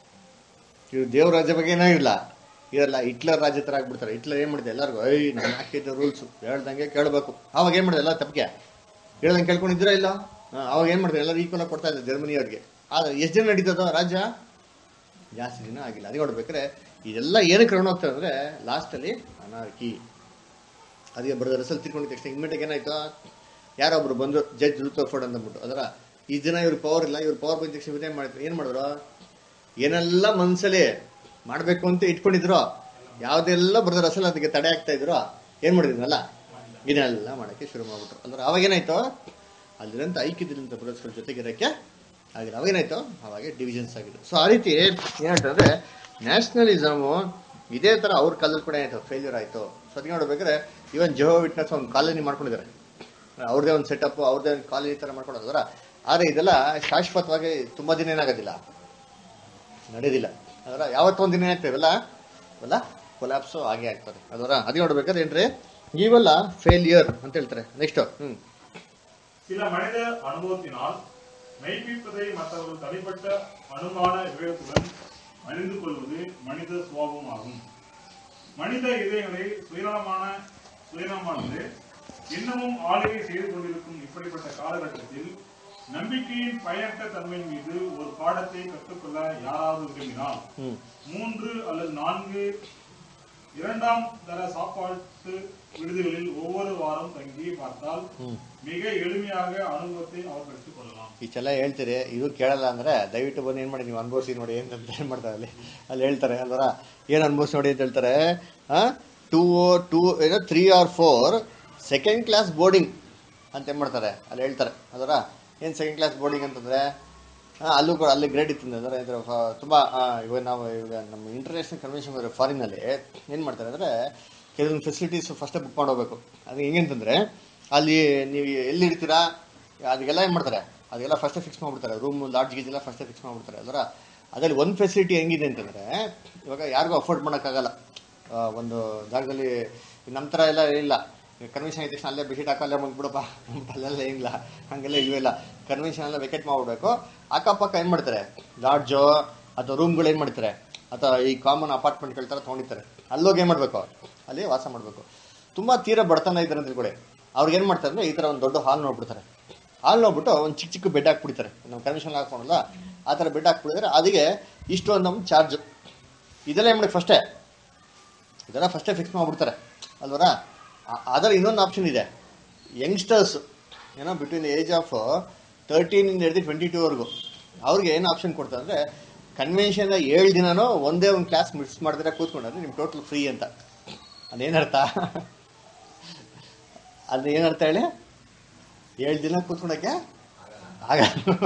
ಇದು ದೇವ್ರ ರಾಜ್ಯ ಬಗ್ಗೆ ಏನೋ ಇಲ್ಲ ಇರಲ್ಲ ಹಿಟ್ಲರ್ ರಾಜ್ಯ ಥರ ಆಗ್ಬಿಡ್ತಾರೆ ಹಿಟ್ಲರ್ ಏನು ಮಾಡಿದೆ ಎಲ್ಲರಿಗೂ ಐ ನಾನು ಹಾಕಿದ್ದ ರೂಲ್ಸ್ ಹೇಳ್ದಂಗೆ ಕೇಳಬೇಕು ಆವಾಗ ಏನು ಮಾಡಿದೆ ಎಲ್ಲ ತಪ್ಪಿಗೆ ಹೇಳ್ದಂಗೆ ಕೇಳ್ಕೊಂಡಿದ್ದೀರಾ ಇಲ್ಲ ಹಾ, ಅವಾಗ ಏನು ಮಾಡ್ತಾರೆ ಎಲ್ಲರೂ ಈಕ್ವಲ್ ಆಗಿ ಕೊಡ್ತಾ ಇದ್ದಾರೆ ಜರ್ಮನಿಯವ್ರಿಗೆ ಆದ್ರೆ ಎಷ್ಟು ದಿನ ನಡೀತದೋ ರಾಜ್ಯ ಜಾಸ್ತಿ ದಿನ ಆಗಿಲ್ಲ ಅದೇ ನೋಡ್ಬೇಕಾದ್ರೆ ಇದೆಲ್ಲ ಏನಕ್ಕೆ ರೌಂಡ್ ಹೋಗ್ತಾರೆ ಅಂದ್ರೆ ಲಾಸ್ಟಲ್ಲಿ ಅನಾರ್ಕಿ ಅದಕ್ಕೆ ಬರೆದ ರಸಲ್ ತಿರ್ಕೊಂಡಿದ್ದ ತಕ್ಷಣ ಇಮ್ಮಿಡಿಯೇಟ್ ಏನಾಯ್ತು ಯಾರೊಬ್ರು ಬಂದ್ರು ಜಡ್ಜ್ ರೂತರ್ಫೋರ್ಡ್ ಅಂತ ಅಂದ್ಬಿಟ್ಟು ಅದರ ಈ ದಿನ ಇವ್ರ ಪವರ್ ಇಲ್ಲ ಇವ್ರ ಪವರ್ ಬಂದ ತಕ್ಷಣ ಏನ್ ಮಾಡಿದ್ರು ಏನ್ ಮಾಡಿದ್ರು ಏನೆಲ್ಲ ಮನ್ಸಲ್ಲಿ ಮಾಡ್ಬೇಕು ಅಂತ ಇಟ್ಕೊಂಡಿದ್ರು ಯಾವ್ದೆಲ್ಲ ಬರೆದ ರಸಲ್ ಅದಕ್ಕೆ ತಡೆ ಆಗ್ತಾ ಇದ್ರು ಏನ್ ಮಾಡಿದ್ರಲ್ಲ ಇದನ್ನೆಲ್ಲ ಮಾಡಕ್ಕೆ ಶುರು ಮಾಡ್ಬಿಟ್ರು ಅಂದ್ರೆ ಅವಾಗ ಏನಾಯ್ತು ಅಲ್ಲಿರಂತ ಐಕ್ಯದಿಂದ ಬ್ರದರ್ಸ್ಗಳ ಜೊತೆಗಿರಕ್ಕೆ ಆಗಿಲ್ಲ ಅವಾಗೇನಾಯ್ತು ಅವಾಗ ಡಿವಿಷನ್ಸ್ ಆಗಿದ್ದು ಸೊ ಆ ರೀತಿ ಏನಾಯ್ತಂದ್ರೆ ನ್ಯಾಷನಲಿಸಮು ಇದೇ ತರ ಅವ್ರ ಕಾಲದಲ್ಲಿ ಕೂಡ ಏನಾಯ್ತು ಫೇಲ್ಯೂರ್ ಆಯ್ತು ಸೊ ಅದಕ್ಕೆ ನೋಡ್ಬೇಕಾದ್ರೆ ಇವನ್ ಜೋ ವಿಟ್ನೆಸ್ ಒಂದು ಕಾಲನಿ ಮಾಡ್ಕೊಂಡಿದ್ದಾರೆ ಅವ್ರದೇ ಒಂದು ಸೆಟಪ್ ಅವ್ರದೇ ಒಂದು ಕಾಲನಿ ತರ ಮಾಡ್ಕೊಳೋದ್ರ ಆದ್ರೆ ಇದೆಲ್ಲ ಶಾಶ್ವತವಾಗಿ ತುಂಬಾ ದಿನ ಏನಾಗೋದಿಲ್ಲ ನಡೆಯೋದಿಲ್ಲ ಅದರ ಯಾವತ್ತೊಂದು ದಿನ ಏನಾಗ್ತದೆ ಇವೆಲ್ಲ ಇವೆಲ್ಲ ಕೊಲಾಪ್ಸು ಆಗೇ ಆಗ್ತದೆ ಅದರ ಅದೇ ನೋಡ್ಬೇಕಾದ್ರೆ ಏನ್ರಿ ಇವೆಲ್ಲ ಫೇಲಿಯರ್ ಅಂತ ಹೇಳ್ತಾರೆ ನೆಕ್ಸ್ಟ್ ಹ್ಮ್
சில மனித அனுபவத்தினால் மெய்ப்பிப்பதை மற்றவர்கள் தனிப்பட்ட அனுமான விவேகத்துடன் அறிந்து கொள்வது மனித சுவாபமாகும் மனித இதயங்களை சுயநலமான சுயநலமானது இன்னமும் ஆளுகை செய்து கொண்டிருக்கும் இப்படிப்பட்ட காலகட்டத்தில் நம்பிக்கையின் பயனற்ற தன்மை மீது ஒரு பாடத்தை கற்றுக்கொள்ள யாராவது விரும்பினால்
ಹ್ಮ್
மூன்று அல்லது நான்கு இரண்டாம் தர சாப்பாட்டு விடுதிகளில் ஒவ்வொரு வாரம் தங்கி பார்த்தால்
ಹ್ಮ್
மிக எளிமையாக அனுபவத்தை அவர் பெற்றுக் கொள்ளலாம்
ಇಷ್ಟೆಲ್ಲ ಹೇಳ್ತೀರಿ ಇದು ಕೇಳಲ್ಲ ಅಂದ್ರೆ ದಯವಿಟ್ಟು ಬಂದು ಏನ್ ಮಾಡಿ ನೀವು ಅನುಭವಿಸಿ ನೋಡಿ ಅಂತ ಏನ್ ಮಾಡ್ತಾರೆ ಅಲ್ಲಿ ಅಲ್ಲಿ ಹೇಳ್ತಾರೆ ಅಲ್ವರ ಏನ್ ಅನುಭವಿಸಿ ನೋಡಿ ಅಂತ ಹೇಳ್ತಾರೆ ಟೂ ಟೂ ಏನೋ three or four second class boarding ಅಂತ ಏನ್ ಮಾಡ್ತಾರೆ ಅಲ್ಲಿ ಹೇಳ್ತಾರೆ ಅದರ ಏನ್ ಸೆಕೆಂಡ್ ಕ್ಲಾಸ್ ಬೋರ್ಡಿಂಗ್ ಅಂತಂದ್ರೆ ಆ, ಅಲ್ಲೂ ಕೂಡ ಅಲ್ಲಿ ಗ್ರೇಡ್ ಇತ್ತು ಅಂದ್ರೆ ಇದ್ರ ಫ- ತುಂಬಾ ಆ, ಇವಾಗ ನಾವು ಇವಾಗ ನಮ್ಮ ಇಂಟರ್ನ್ಯಾಷನಲ್ ಕನ್ವೆನ್ಷನ್ ಬರೋ ಫಾರಿನಲ್ಲಿ ಏನ್ ಮಾಡ್ತಾರೆ ಅಂದ್ರೆ ಕೆಲವೊಂದು ಫೆಸಿಲಿಟೀಸ್ ಫಸ್ಟ್ ಬುಕ್ ಮಾಡೋಬೇಕು ಅದು ಹೆಂಗಂತಂದ್ರೆ ಅಲ್ಲಿ ನೀವು ಎಲ್ಲಿ ಇರ್ತೀರಾ ಅದಕ್ಕೆಲ್ಲ ಏನು ಮಾಡ್ತಾರೆ ಅದೆಲ್ಲ ಫಸ್ಟೇ ಫಿಕ್ಸ್ ಮಾಡ್ಬಿಡ್ತಾರೆ ರೂಮ್ ಲಾಡ್ಜ್ ಗೀಜ್ ಎಲ್ಲ ಫಸ್ಟೇ ಫಿಕ್ಸ್ ಮಾಡ್ಬಿಡ್ತಾರೆ ಅದರ ಅದರಲ್ಲಿ ಒಂದು ಫೆಸಿಲಿಟಿ ಹೆಂಗಿದೆ ಅಂತಂದ್ರೆ ಇವಾಗ ಯಾರಿಗೂ ಅಫೋರ್ಡ್ ಮಾಡೋಕ್ಕಾಗಲ್ಲ ಆ, ಒಂದು ಜಾಗದಲ್ಲಿ ನಮ್ಮ ಥರ ಎಲ್ಲ ಇಲ್ಲ ಕನ್ವೆನ್ಷನ್ ಆದ ತಕ್ಷಣ ಅಲ್ಲೇ ಬೆಡ್ಶೀಟ್ ಹಾಕೋ ಅಲ್ಲೇ ಮಗ್ಬಿಡಪ್ಪ ಅಲ್ಲೆಲ್ಲ ಏನಿಲ್ಲ ಹಂಗೆಲ್ಲ ಇಲ್ವೇ ಇಲ್ಲ ಕನ್ವೆನ್ಷನ್ ಎಲ್ಲ ವೆಕೆಟ್ ಮಾಡ್ಬಿಡ್ಬೇಕು ಅಕ್ಕಪಕ್ಕ ಏನು ಮಾಡ್ತಾರೆ ಲಾಡ್ಜು ಅಥವಾ ರೂಮ್ಗಳು ಏನು ಮಾಡ್ತಾರೆ ಅಥವಾ ಈ ಕಾಮನ್ ಅಪಾರ್ಟ್ಮೆಂಟ್ಗಳ ಥರ ತೊಗೊಂಡಿರ್ತಾರೆ ಅಲ್ಲೋಗಿ ಏನು ಮಾಡಬೇಕು ಅಲ್ಲಿ ವಾಸ ಮಾಡಬೇಕು ತುಂಬ ತೀರಾ ಬಡತನ ಇದ್ದಾರೆ ಅಂತ ತಿಳ್ಕೊಳ್ಳಿ ಅವ್ರಿಗೆ ಏನು ಮಾಡ್ತಾರೆ ಅಂದರೆ ಈ ಥರ ಒಂದು ದೊಡ್ಡ ಹಾಲ್ ನೋಡ್ಬಿಡ್ತಾರೆ ಹಾಲ್ ನೋಡ್ಬಿಟ್ಟು ಒಂದು ಚಿಕ್ಕ ಚಿಕ್ಕ ಬೆಡ್ ಹಾಕ್ಬಿಡ್ತಾರೆ ನಾವು ಕನ್ವೆನ್ಷನ್ ಹಾಕೊಂಡಲ್ಲ ಆ ಥರ ಬೆಡ್ ಹಾಕ್ಬಿಡಿದ್ರೆ ಅದಕ್ಕೆ ಇಷ್ಟು ಒಂದು ನಮ್ಮ ಚಾರ್ಜ್ ಇದೆಲ್ಲ ಏನು ಮಾಡಿ ಫಸ್ಟೇ ಇದೆಲ್ಲ ಫಸ್ಟೇ ಫಿಕ್ಸ್ ಮಾಡ್ಬಿಡ್ತಾರೆ ಅಲ್ವರ ಅದರ ಇನ್ನೊಂದು ಆಪ್ಷನ್ ಇದೆ ಯಂಗ್ಸ್ಟರ್ಸ್ ಏನೋ ಬಿಟ್ವೀನ್ ಏಜ್ ಆಫ್ ತರ್ಟೀನಿಂದ ಹಿಡಿದು ಟ್ವೆಂಟಿ ಟೂವರೆಗೂ ಅವ್ರಿಗೆ ಏನು ಆಪ್ಷನ್ ಕೊಡ್ತಾರೆ ಅಂದರೆ ಕನ್ವೆನ್ಷನ್ ಏಳು ದಿನನೂ ಒಂದೇ ಒಂದು ಕ್ಲಾಸ್ ಮಿಸ್ ಮಾಡಿದ್ರೆ ಕೂತ್ಕೊಂಡ್ರೆ ನಿಮ್ಗೆ ಟೋಟಲ್ ಫ್ರೀ ಅಂತ ಅದೇನರ್ಥ ಅದು ಏನರ್ಥ ಹೇಳಿ ಏಳು ದಿನ ಕೂತ್ಕೊಳಕ್ಕೆ ಆಗ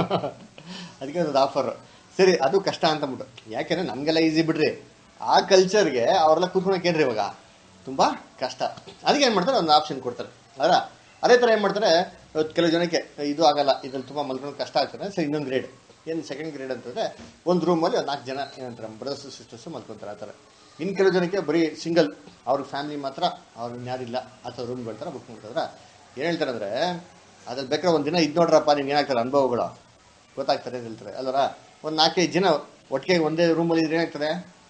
ಅದಕ್ಕೆ ಒಂದು ಆಫರ್ ಸರಿ ಅದು ಕಷ್ಟ ಅಂತಂದ್ಬಿಟ್ಟು ಯಾಕೆಂದ್ರೆ ನಮಗೆಲ್ಲ ಈಸಿ ಬಿಡ್ರಿ ಆ ಕಲ್ಚರ್ಗೆ ಅವರೆಲ್ಲ ಕೂತ್ಕೊಳಕ್ಕೆ ಏನ್ರಿ ಇವಾಗ ತುಂಬಾ ಕಷ್ಟ ಅದಕ್ಕೆ ಏನು ಮಾಡ್ತಾರೆ ಒಂದು ಆಪ್ಷನ್ ಕೊಡ್ತಾರೆ ಅದರ ಅದೇ ಥರ ಏನು ಮಾಡ್ತಾರೆ ಇವತ್ತು ಕೆಲವು ಜನಕ್ಕೆ ಇದು ಆಗಲ್ಲ ಇದ್ರಲ್ಲಿ ತುಂಬ ಮಲ್ಕೊಳ್ಳೋಕೆ ಕಷ್ಟ ಆಗ್ತದೆ ಸರಿ ಇನ್ನೊಂದು ಗ್ರೇಡ್ ಏನು ಸೆಕೆಂಡ್ ಗ್ರೇಡ್ ಅಂತಂದ್ರೆ ಒಂದು ರೂಮಲ್ಲಿ ಒಂದು ನಾಲ್ಕು ಜನ ಏನಂತಾರೆ ಬ್ರದರ್ಸ್ ಸಿಸ್ಟರ್ಸ್ ಮಲ್ಕೊಂತಾರೆ ಆ ಥರ ಇನ್ನು ಕೆಲವು ಜನಕ್ಕೆ ಬರೀ ಸಿಂಗಲ್ ಅವ್ರ ಫ್ಯಾಮಿಲಿ ಮಾತ್ರ ಅವ್ರು ಯಾರಿಲ್ಲ ಆ ಥರ ರೂಮ್ಗಳ ಥರ ಬುಕ್ ಮಾಡ್ತಾರ ಏನು ಹೇಳ್ತಾರೆ ಅಂದರೆ ಅದ್ರಲ್ಲಿ ಬೇಕಾದ್ರೆ ಒಂದು ದಿನ ಇದು ನೋಡ್ರಪ್ಪ ನಿಮ್ಗೆ ಏನಾಗ್ತಾರೆ ಅನುಭವಗಳು ಗೊತ್ತಾಗ್ತಾರೆ ಅಂತ ಹೇಳ್ತಾರೆ ಅಲ್ವರ ಒಂದು ನಾಲ್ಕೈದು ಜನ ಒಟ್ಟಿಗೆ ಒಂದೇ ರೂಮಲ್ಲಿ ಇದ್ರೆ ಏನಾಗ್ತದೆ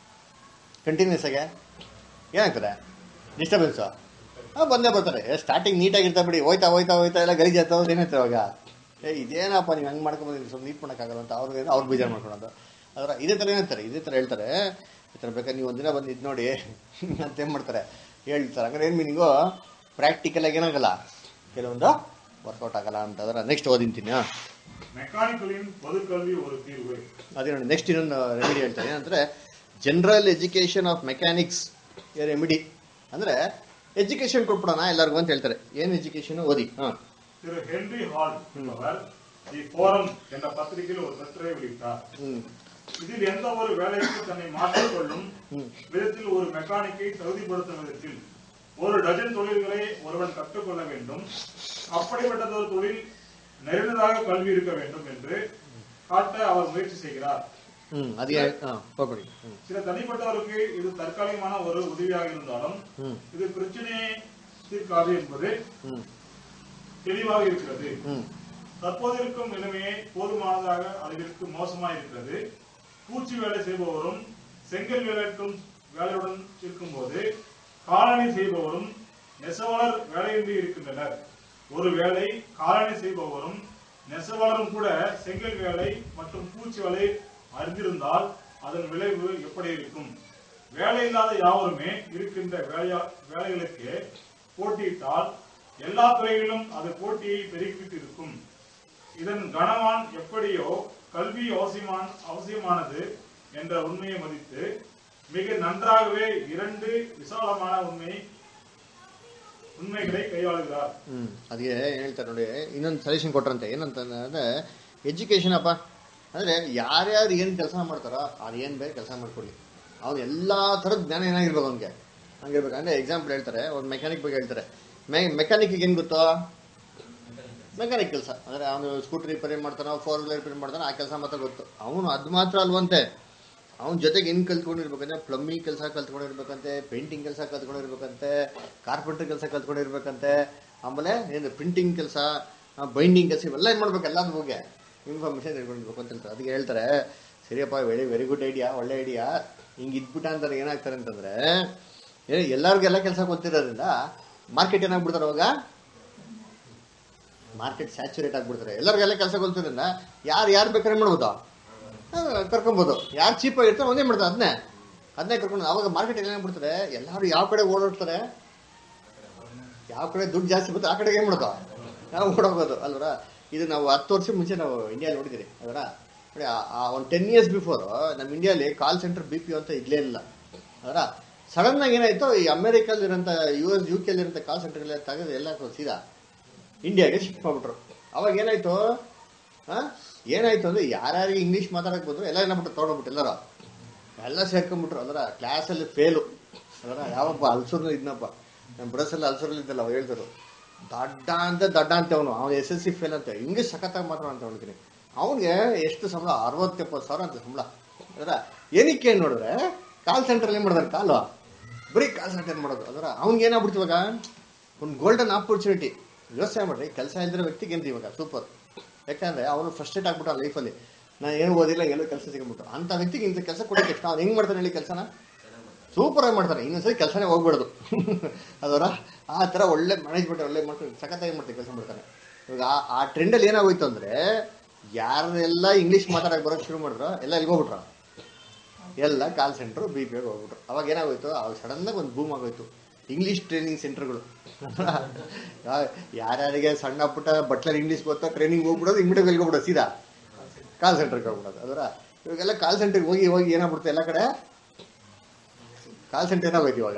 ಕಂಟಿನ್ಯೂಸ್ ಆಗಿ ಏನಾಗ್ತದೆ ಡಿಸ್ಟರ್ಬೆನ್ಸು ಹಾಂ ಬಂದೇ ಬರ್ತಾರೆ ಸ್ಟಾರ್ಟಿಂಗ್ ನೀಟಾಗಿರ್ತಾ ಬಿಡಿ ಹೋಯ್ತಾ ಹೋಯ್ತಾ ಹೋಯ್ತಾ ಎಲ್ಲ ಗಲೀಜ್ ಆಗ್ತಾ ಹೋದ್ರೆ ಏನಾಯ್ತು ಅವಾಗ ಏ ಇದೇನಪ್ಪ ನೀವು ಹಂಗೆ ಮಾಡ್ಕೊಂಬಂದಿರಿ ಸ್ವಲ್ಪ ನೀಟ್ ಮಾಡೋಕ್ಕಾಗಲ್ಲ ಅಂತ ಅವ್ರಿಗೆ ಅವ್ರು ಬೇಜಾರು ಮಾಡ್ಕೊಳೋದು ಅದರ ಇದೇ ಥರ ಏನಂತಾರೆ ಇದೇ ಥರ ಹೇಳ್ತಾರೆ ಈ ಥರ ಬೇಕಾದ್ರೆ ನೀವು ಒಂದಿನ ಬಂದು ಇದು ನೋಡಿ ಅಂತ ಏನು ಮಾಡ್ತಾರೆ ಹೇಳ್ತಾರೆ ಹಂಗಾರೆ ಏನು ಮೀನಿಂಗು ಪ್ರಾಕ್ಟಿಕಲಾಗಿ ಏನಾಗಲ್ಲ ಕೆಲವೊಂದು ವರ್ಕೌಟ್ ಆಗಲ್ಲ ಅಂತ ಅದರ ನೆಕ್ಸ್ಟ್ ಓದಿಂತೀನಿ ಹಾಂ
மெக்கானிக்கலின் பொதுக்கல்வி ஒரு தீர்வு
ಅದೇ ನೋಡಿ ನೆಕ್ಸ್ಟ್ ಇನ್ನೊಂದು ರೆಮಿಡಿ ಹೇಳ್ತಾರೆ ಏನಂದ್ರೆ general education of mechanics remedy ಅಂದ್ರೆ ಎಜುಕೇಶನ್ ಕೊಟ್ಬಿಡೋಣ ಎಲ್ಲರಿಗೂ ಅಂತ ಹೇಳ್ತಾರೆ ಏನು ಎಜುಕೇಶನ್ ಓದಿ ಹಾಂ
திரு ஹென்றி ஹால் என்பவர் தி ஃபோரம் என்ற பத்திரிகையில் ஒரு கட்டுரை வெளியிட்டார்
ಹ್ಞೂ
இதில் எந்த ஒரு வேலைக்கு தன்னை மாற்றிக்கொள்ளும் விதத்தில் ஒரு மெக்கானிக்கை தகுதிப்படுத்தும் விதத்தில் ஒரு டஜன் தொழில்களை ஒருவன் கற்றுக்கொள்ள வேண்டும் அப்படிப்பட்டதொரு தொழில் நிறைந்ததாக கல்வி இருக்க வேண்டும் என்று காட்ட அவர் முயற்சி செய்கிறார்
ಹ್ಞೂ ಅದೇ ಹಾಂ ಹೋಗ್ಬಿಡಿ ಹ್ಞೂ
சில தனிப்பட்டவருக்கு இது தற்காலிகமான ஒரு உதவியாக இருந்தாலும்
ಹ್ಞೂ
இது பிரச்சனையை தீர்க்காது என்பது
ಹ್ಞೂ
தெளிவாக இருக்கிறது
ಹ್ಞೂ
தற்போது இருக்கும் நிலைமையை போதுமானதாக அளவிற்கு மோசமாக இருக்கிறது பூச்சி வேலை செய்பவரும் செங்கல் வேலைக்கும் வேலையுடன் இருக்கும்போது காலணி செய்பவரும் நெசவாளர் வேலையின்றி இருக்கின்றனர் ஒரு வேலை காலணி செய்பவரும் நெசவாளரும் கூட செங்கல் வேலை மற்றும் பூச்சி வேலை அறிந்திருந்தால் அதன் விளைவு எப்படி இருக்கும் வேலை இல்லாத யாவருமே இருக்கின்ற வேலையா வேலைகளுக்கு போட்டியிட்டால் எல்லா துறைகளிலும் அது போட்டியை பெருக்கிட்டு இருக்கும் இதன் கனவான் எப்படியோ கல்வி அவசியமான அவசியமானது என்ற உண்மையை மதித்து மிக நன்றாகவே இரண்டு விசாலமான உண்மை உண்மைகளை கையாளுகிறார்
ಹ್ಞೂ ಅದಕ್ಕೆ ಏನ್ ಹೇಳ್ತಾರೆ ನೋಡಿ ಇನ್ನೊಂದು ಸಜೆಷನ್ ಕೊಟ್ರಂತೆ ಏನಂತ ಅಂದರೆ ಎಜುಕೇಷನ್ ಅಪ್ಪ ಅಂದರೆ ಯಾರ್ಯಾರು ಏನು ಕೆಲಸ ಮಾಡ್ತಾರೋ ಅದು ಏನು ಬೇಕು ಕೆಲಸ ಮಾಡ್ಕೊಳ್ಳಿ ಅವ್ನು ಎಲ್ಲ ಥರದ ಜ್ಞಾನ ಏನಾಗಿರ್ಬೇಕು ಅವ್ನಿಗೆ ಹಂಗಿರ್ಬೇಕು ಅಂದರೆ ಎಕ್ಸಾಂಪಲ್ ಹೇಳ್ತಾರೆ ಒಂದು ಮೆಕ್ಯಾನಿಕ್ ಬಗ್ಗೆ ಹೇಳ್ತಾರೆ ಮೆ ಮೆಕ್ಯಾನಿಕ್ಗೆ ಏನು ಗೊತ್ತೋ ಮೆಕ್ಯಾನಿಕ್ ಕೆಲಸ ಅಂದರೆ ಅವನು ಸ್ಕೂಟರ್ ರಿಪೇರಿ ಮಾಡ್ತಾನೋ ಫೋರ್ ವೀಲರ್ ರಿಪೇರಿ ಮಾಡ್ತಾನೋ ಆ ಕೆಲಸ ಮಾತ್ರ ಗೊತ್ತು ಅವನು ಅದು ಮಾತ್ರ ಅಲ್ವಂತೆ ಅವನ ಜೊತೆಗೆ ಏನು ಕಲ್ತ್ಕೊಂಡಿರ್ಬೇಕಂದ್ರೆ ಪ್ಲಂಬಿಂಗ್ ಕೆಲಸ ಕಲ್ತ್ಕೊಂಡಿರ್ಬೇಕಂತೆ ಪೇಂಟಿಂಗ್ ಕೆಲಸ ಕಲ್ತ್ಕೊಂಡಿರ್ಬೇಕಂತೆ ಕಾರ್ಪೆಂಟರ್ ಕೆಲಸ ಕಲ್ತ್ಕೊಂಡಿರ್ಬೇಕಂತೆ ಆಮೇಲೆ ಏನು ಪ್ರಿಂಟಿಂಗ್ ಕೆಲಸ ಬೈಂಡಿಂಗ್ ಕೆಲಸ ಇವೆಲ್ಲ ಏನು ಮಾಡ್ಬೇಕು ಎಲ್ಲದ್ರ ಬಗ್ಗೆ ಇನ್ಫಾರ್ಮೇಷನ್ ತಿಳ್ಕೊಂಡಿರ್ಬೇಕು ಅಂತ ಹೇಳ್ತಾರೆ ಅದಕ್ಕೆ ಹೇಳ್ತಾರೆ ಸರಿಯಪ್ಪ ವೆರಿ ವೆರಿ ಗುಡ್ ಐಡಿಯಾ ಒಳ್ಳೆ ಐಡಿಯಾ ಹಿಂಗೆ ಇದ್ಬಿಟ್ಟ ಅಂತಾರೆ ಏನಾಗ್ತಾರೆ ಅಂತಂದ್ರೆ ಏ ಎಲ್ಲರಿಗೆಲ್ಲ ಕೆಲಸ ಗೊತ್ತಿರೋದ್ರಿಂದ ಮಾರ್ಕೆಟ್ ಏನಾಗ್ಬಿಡ್ತಾರೆ ಅವಾಗ ಮಾರ್ಕೆಟ್ ಸ್ಯಾಚುರೇಟ್ ಆಗ್ಬಿಡ್ತಾರೆ ಎಲ್ಲರಿಗೆಲ್ಲ ಕೆಲಸ ಗೊತ್ತಿರೋದ್ರಿಂದ ಯಾರು ಯಾರು ಬೇಕಾದ್ರೆ ಮಾಡ್ಬೋದು ಆ, ಕರ್ಕೊಬೋದು ಯಾರು ಚೀಪಾಗಿ ಇರ್ತಾರೆ ಒಂದೇ ಮಾಡ್ತಾರೆ ಅದನ್ನೇ ಅದನ್ನೇ ಕರ್ಕೊಂಡು ಅವಾಗ ಮಾರ್ಕೆಟ್ ಏನಾಗ್ಬಿಡ್ತಾರೆ ಎಲ್ಲರೂ ಯಾವ ಕಡೆ ಓಡಾಡ್ತಾರೆ ಯಾವ ಕಡೆ ದುಡ್ಡು ಜಾಸ್ತಿ ಬರುತ್ತೆ ಆ ಕಡೆಗೆ ಏನು ಮಾಡೋದು ನಾವು ಓಡೋಗೋದು ಅಲ್ವರ ಇದು ನಾವು ಹತ್ತು ವರ್ಷ ಮುಂಚೆ ನಾವು ಇಂಡಿಯಾ ನೋಡಿದ್ದೀರಿ ಅದರ ನೋಡಿ ಆ ಒಂದು ಟೆನ್ ಇಯರ್ಸ್ ಬಿಫೋರ್ ನಮ್ಮ ಇಂಡಿಯಾಲಿ ಕಾಲ್ ಸೆಂಟರ್ ಬಿ ಪಿ ಅಂತ ಇದ್ಲೇ ಇಲ್ಲ ಅದರ ಸಡನ್ ಆಗಿ ಏನಾಯ್ತು ಈ ಅಮೆರಿಕಲ್ಲಿರೋಂಥ ಯು ಎಸ್ ಯು ಕೆಲಿರೋಂಥ ಕಾಲ್ ಸೆಂಟರ್ಗಳೆಲ್ಲ ತೆಗೆದು ಎಲ್ಲ ಸೀದಾ ಇಂಡಿಯಾಗೆ ಶಿಫ್ಟ್ ಮಾಡ್ಬಿಟ್ರು ಅವಾಗ ಏನಾಯ್ತು ಆ? ಏನಾಯ್ತು ಅಂದ್ರೆ ಯಾರ್ಯಾರಿಗೆ ಇಂಗ್ಲೀಷ್ ಮಾತಾಡಕ್ ಬಂದ್ರು ಎಲ್ಲ ಏನಾಗ್ಬಿಟ್ಟು ತೊಗೊಂಡ್ಬಿಟ್ಟು ಎಲ್ಲರೂ ಎಲ್ಲ ಸೇರ್ಕೊಂಡ್ಬಿಟ್ರು ಅದರ ಕ್ಲಾಸಲ್ಲಿ ಫೇಲು ಅದರ ಯಾವಪ್ಪ ಅಲ್ಸೂರ್ನ ಇದ್ನಪ್ಪ ನಮ್ಮ ಬ್ರಸಲ್ಲಿ ಅಲ್ಸೂರಲ್ಲಿ ಇದ್ದಲ್ಲ ಅವ ಹೇಳ್ತಾರೆ ದಡ್ಡ ಅಂತ ದಡ್ಡ ಅಂತ ಅವನು ಅವ್ನು ಎಸ್ ಎಸ್ ಸಿ ಫೇಲ್ ಅಂತ ಹಿಂಗೆ ಸಖತ್ತಾಗಿ ಮಾತಾಡ ಅಂತ ಹೇಳ್ತೀನಿ ಅವನಿಗೆ ಎಷ್ಟು ಸಂಬಳ ಅರವತ್ತೆಪ್ಪತ್ತು ಸಾವಿರ ಅಂತ ಸಂಬಳ ಅದರ ಏನಕ್ಕೆ ಏನ್ ನೋಡಿದ್ರೆ ಕಾಲ್ ಸೆಂಟ್ರಲ್ಲಿ ಏನು ಮಾಡಿದಾರೆ ಕಾಲು ಬರೀ ಕಾಲ್ ಸೆಂಟರ್ ಮಾಡೋದು ಅದರ ಅವ್ನಿಗೆ ಏನಾಗ್ಬಿಡ್ತು ಇವಾಗ ಒಂದು ಗೋಲ್ಡನ್ ಆಪರ್ಚುನಿಟಿ ಯೋಚನೆ ಮಾಡ್ರಿ ಕೆಲಸ ಇಲ್ದಿರೋ ವ್ಯಕ್ತಿಗೆ ಏನ್ರಿ ಇವಾಗ ಸೂಪರ್ ಯಾಕಂದ್ರೆ ಅವನು ಫ್ರಸ್ಟ್ರೇಟ್ ಆಗ್ಬಿಟ್ಟ ಲೈಫಲ್ಲಿ ನಾನು ಏನು ಓದಿಲ್ಲ ಎಲ್ಲೋ ಕೆಲಸ ಸಿಗ್ಬಿಟ್ಟು ಅಂತ ವ್ಯಕ್ತಿಗೆ ಇಂಥ ಕೆಲಸ ಕೊಡೋಕೆ ಇಷ್ಟ ಅವ್ನು ಹೆಂಗ್ ಮಾಡ್ತಾನೆ ಹೇಳಿ ಕೆಲಸನ ಸೂಪರ್ ಆಗಿ ಮಾಡ್ತಾನೆ ಇನ್ನೊಂದ್ಸರಿ ಕೆಲಸನೇ ಹೋಗ್ಬಿಡೋದು ಅದರ ಆ ಥರ ಒಳ್ಳೆ ಮ್ಯಾನೇಜ್ಮೆಂಟ್ ಒಳ್ಳೆ ಮಾಡ್ಕೊಂಡು ಸಖತ್ತಾಗಿ ಮಾಡ್ತಾರೆ ಕೆಲಸ ಮಾಡ್ತಾನೆ ಇವಾಗ ಆ- ಆ ಟ್ರೆಂಡಲ್ಲಿ ಏನಾಗೋಯ್ತು ಅಂದ್ರೆ ಯಾರೆಲ್ಲ ಇಂಗ್ಲೀಷ್ ಮಾತಾಡಕ್ಕೆ ಬರೋಕ್ಕೆ ಶುರು ಮಾಡಿದ್ರು ಎಲ್ಲ ಎಲ್ಲಿಗೆ ಹೋಗ್ಬಿಟ್ರು ಎಲ್ಲ ಕಾಲ್ ಸೆಂಟ್ರು ಬಿ ಪಿ ಹೋಗ್ಬಿಟ್ರು ಅವಾಗ ಏನಾಗೋಯ್ತು ಅವಾಗ ಸಡನ್ನಾಗಿ ಒಂದು ಬೂಮ್ ಆಗೋಯ್ತು ಇಂಗ್ಲೀಷ್ ಟ್ರೈನಿಂಗ್ ಸೆಂಟರ್ಗಳು ಯಾರ್ಯಾರಿಗೆ ಸಣ್ಣ ಪುಟ್ಟ ಬಟ್ಲರ್ ಇಂಗ್ಲೀಷ್ ಗೊತ್ತಾ ಟ್ರೈನಿಂಗ್ ಹೋಗ್ಬಿಡೋದು ಇಮಿಡಿಯೇಟ್ ಹೋಗ್ಬಿಡೋದು ಸೀದಾ ಕಾಲ್ ಸೆಂಟರ್ಗೆ ಹೋಗ್ಬಿಡೋದು ಅದರ ಇವಾಗೆಲ್ಲ ಕಾಲ್ ಸೆಂಟರ್ಗೆ ಹೋಗಿ ಹೋಗಿ ಏನಾಗ್ಬಿಡುತ್ತೆ ಎಲ್ಲ ಕಡೆ ಕಾಲ್ ಸೆಂಟರ್ ಏನಾಗೋಯ್ತು ಇವಾಗ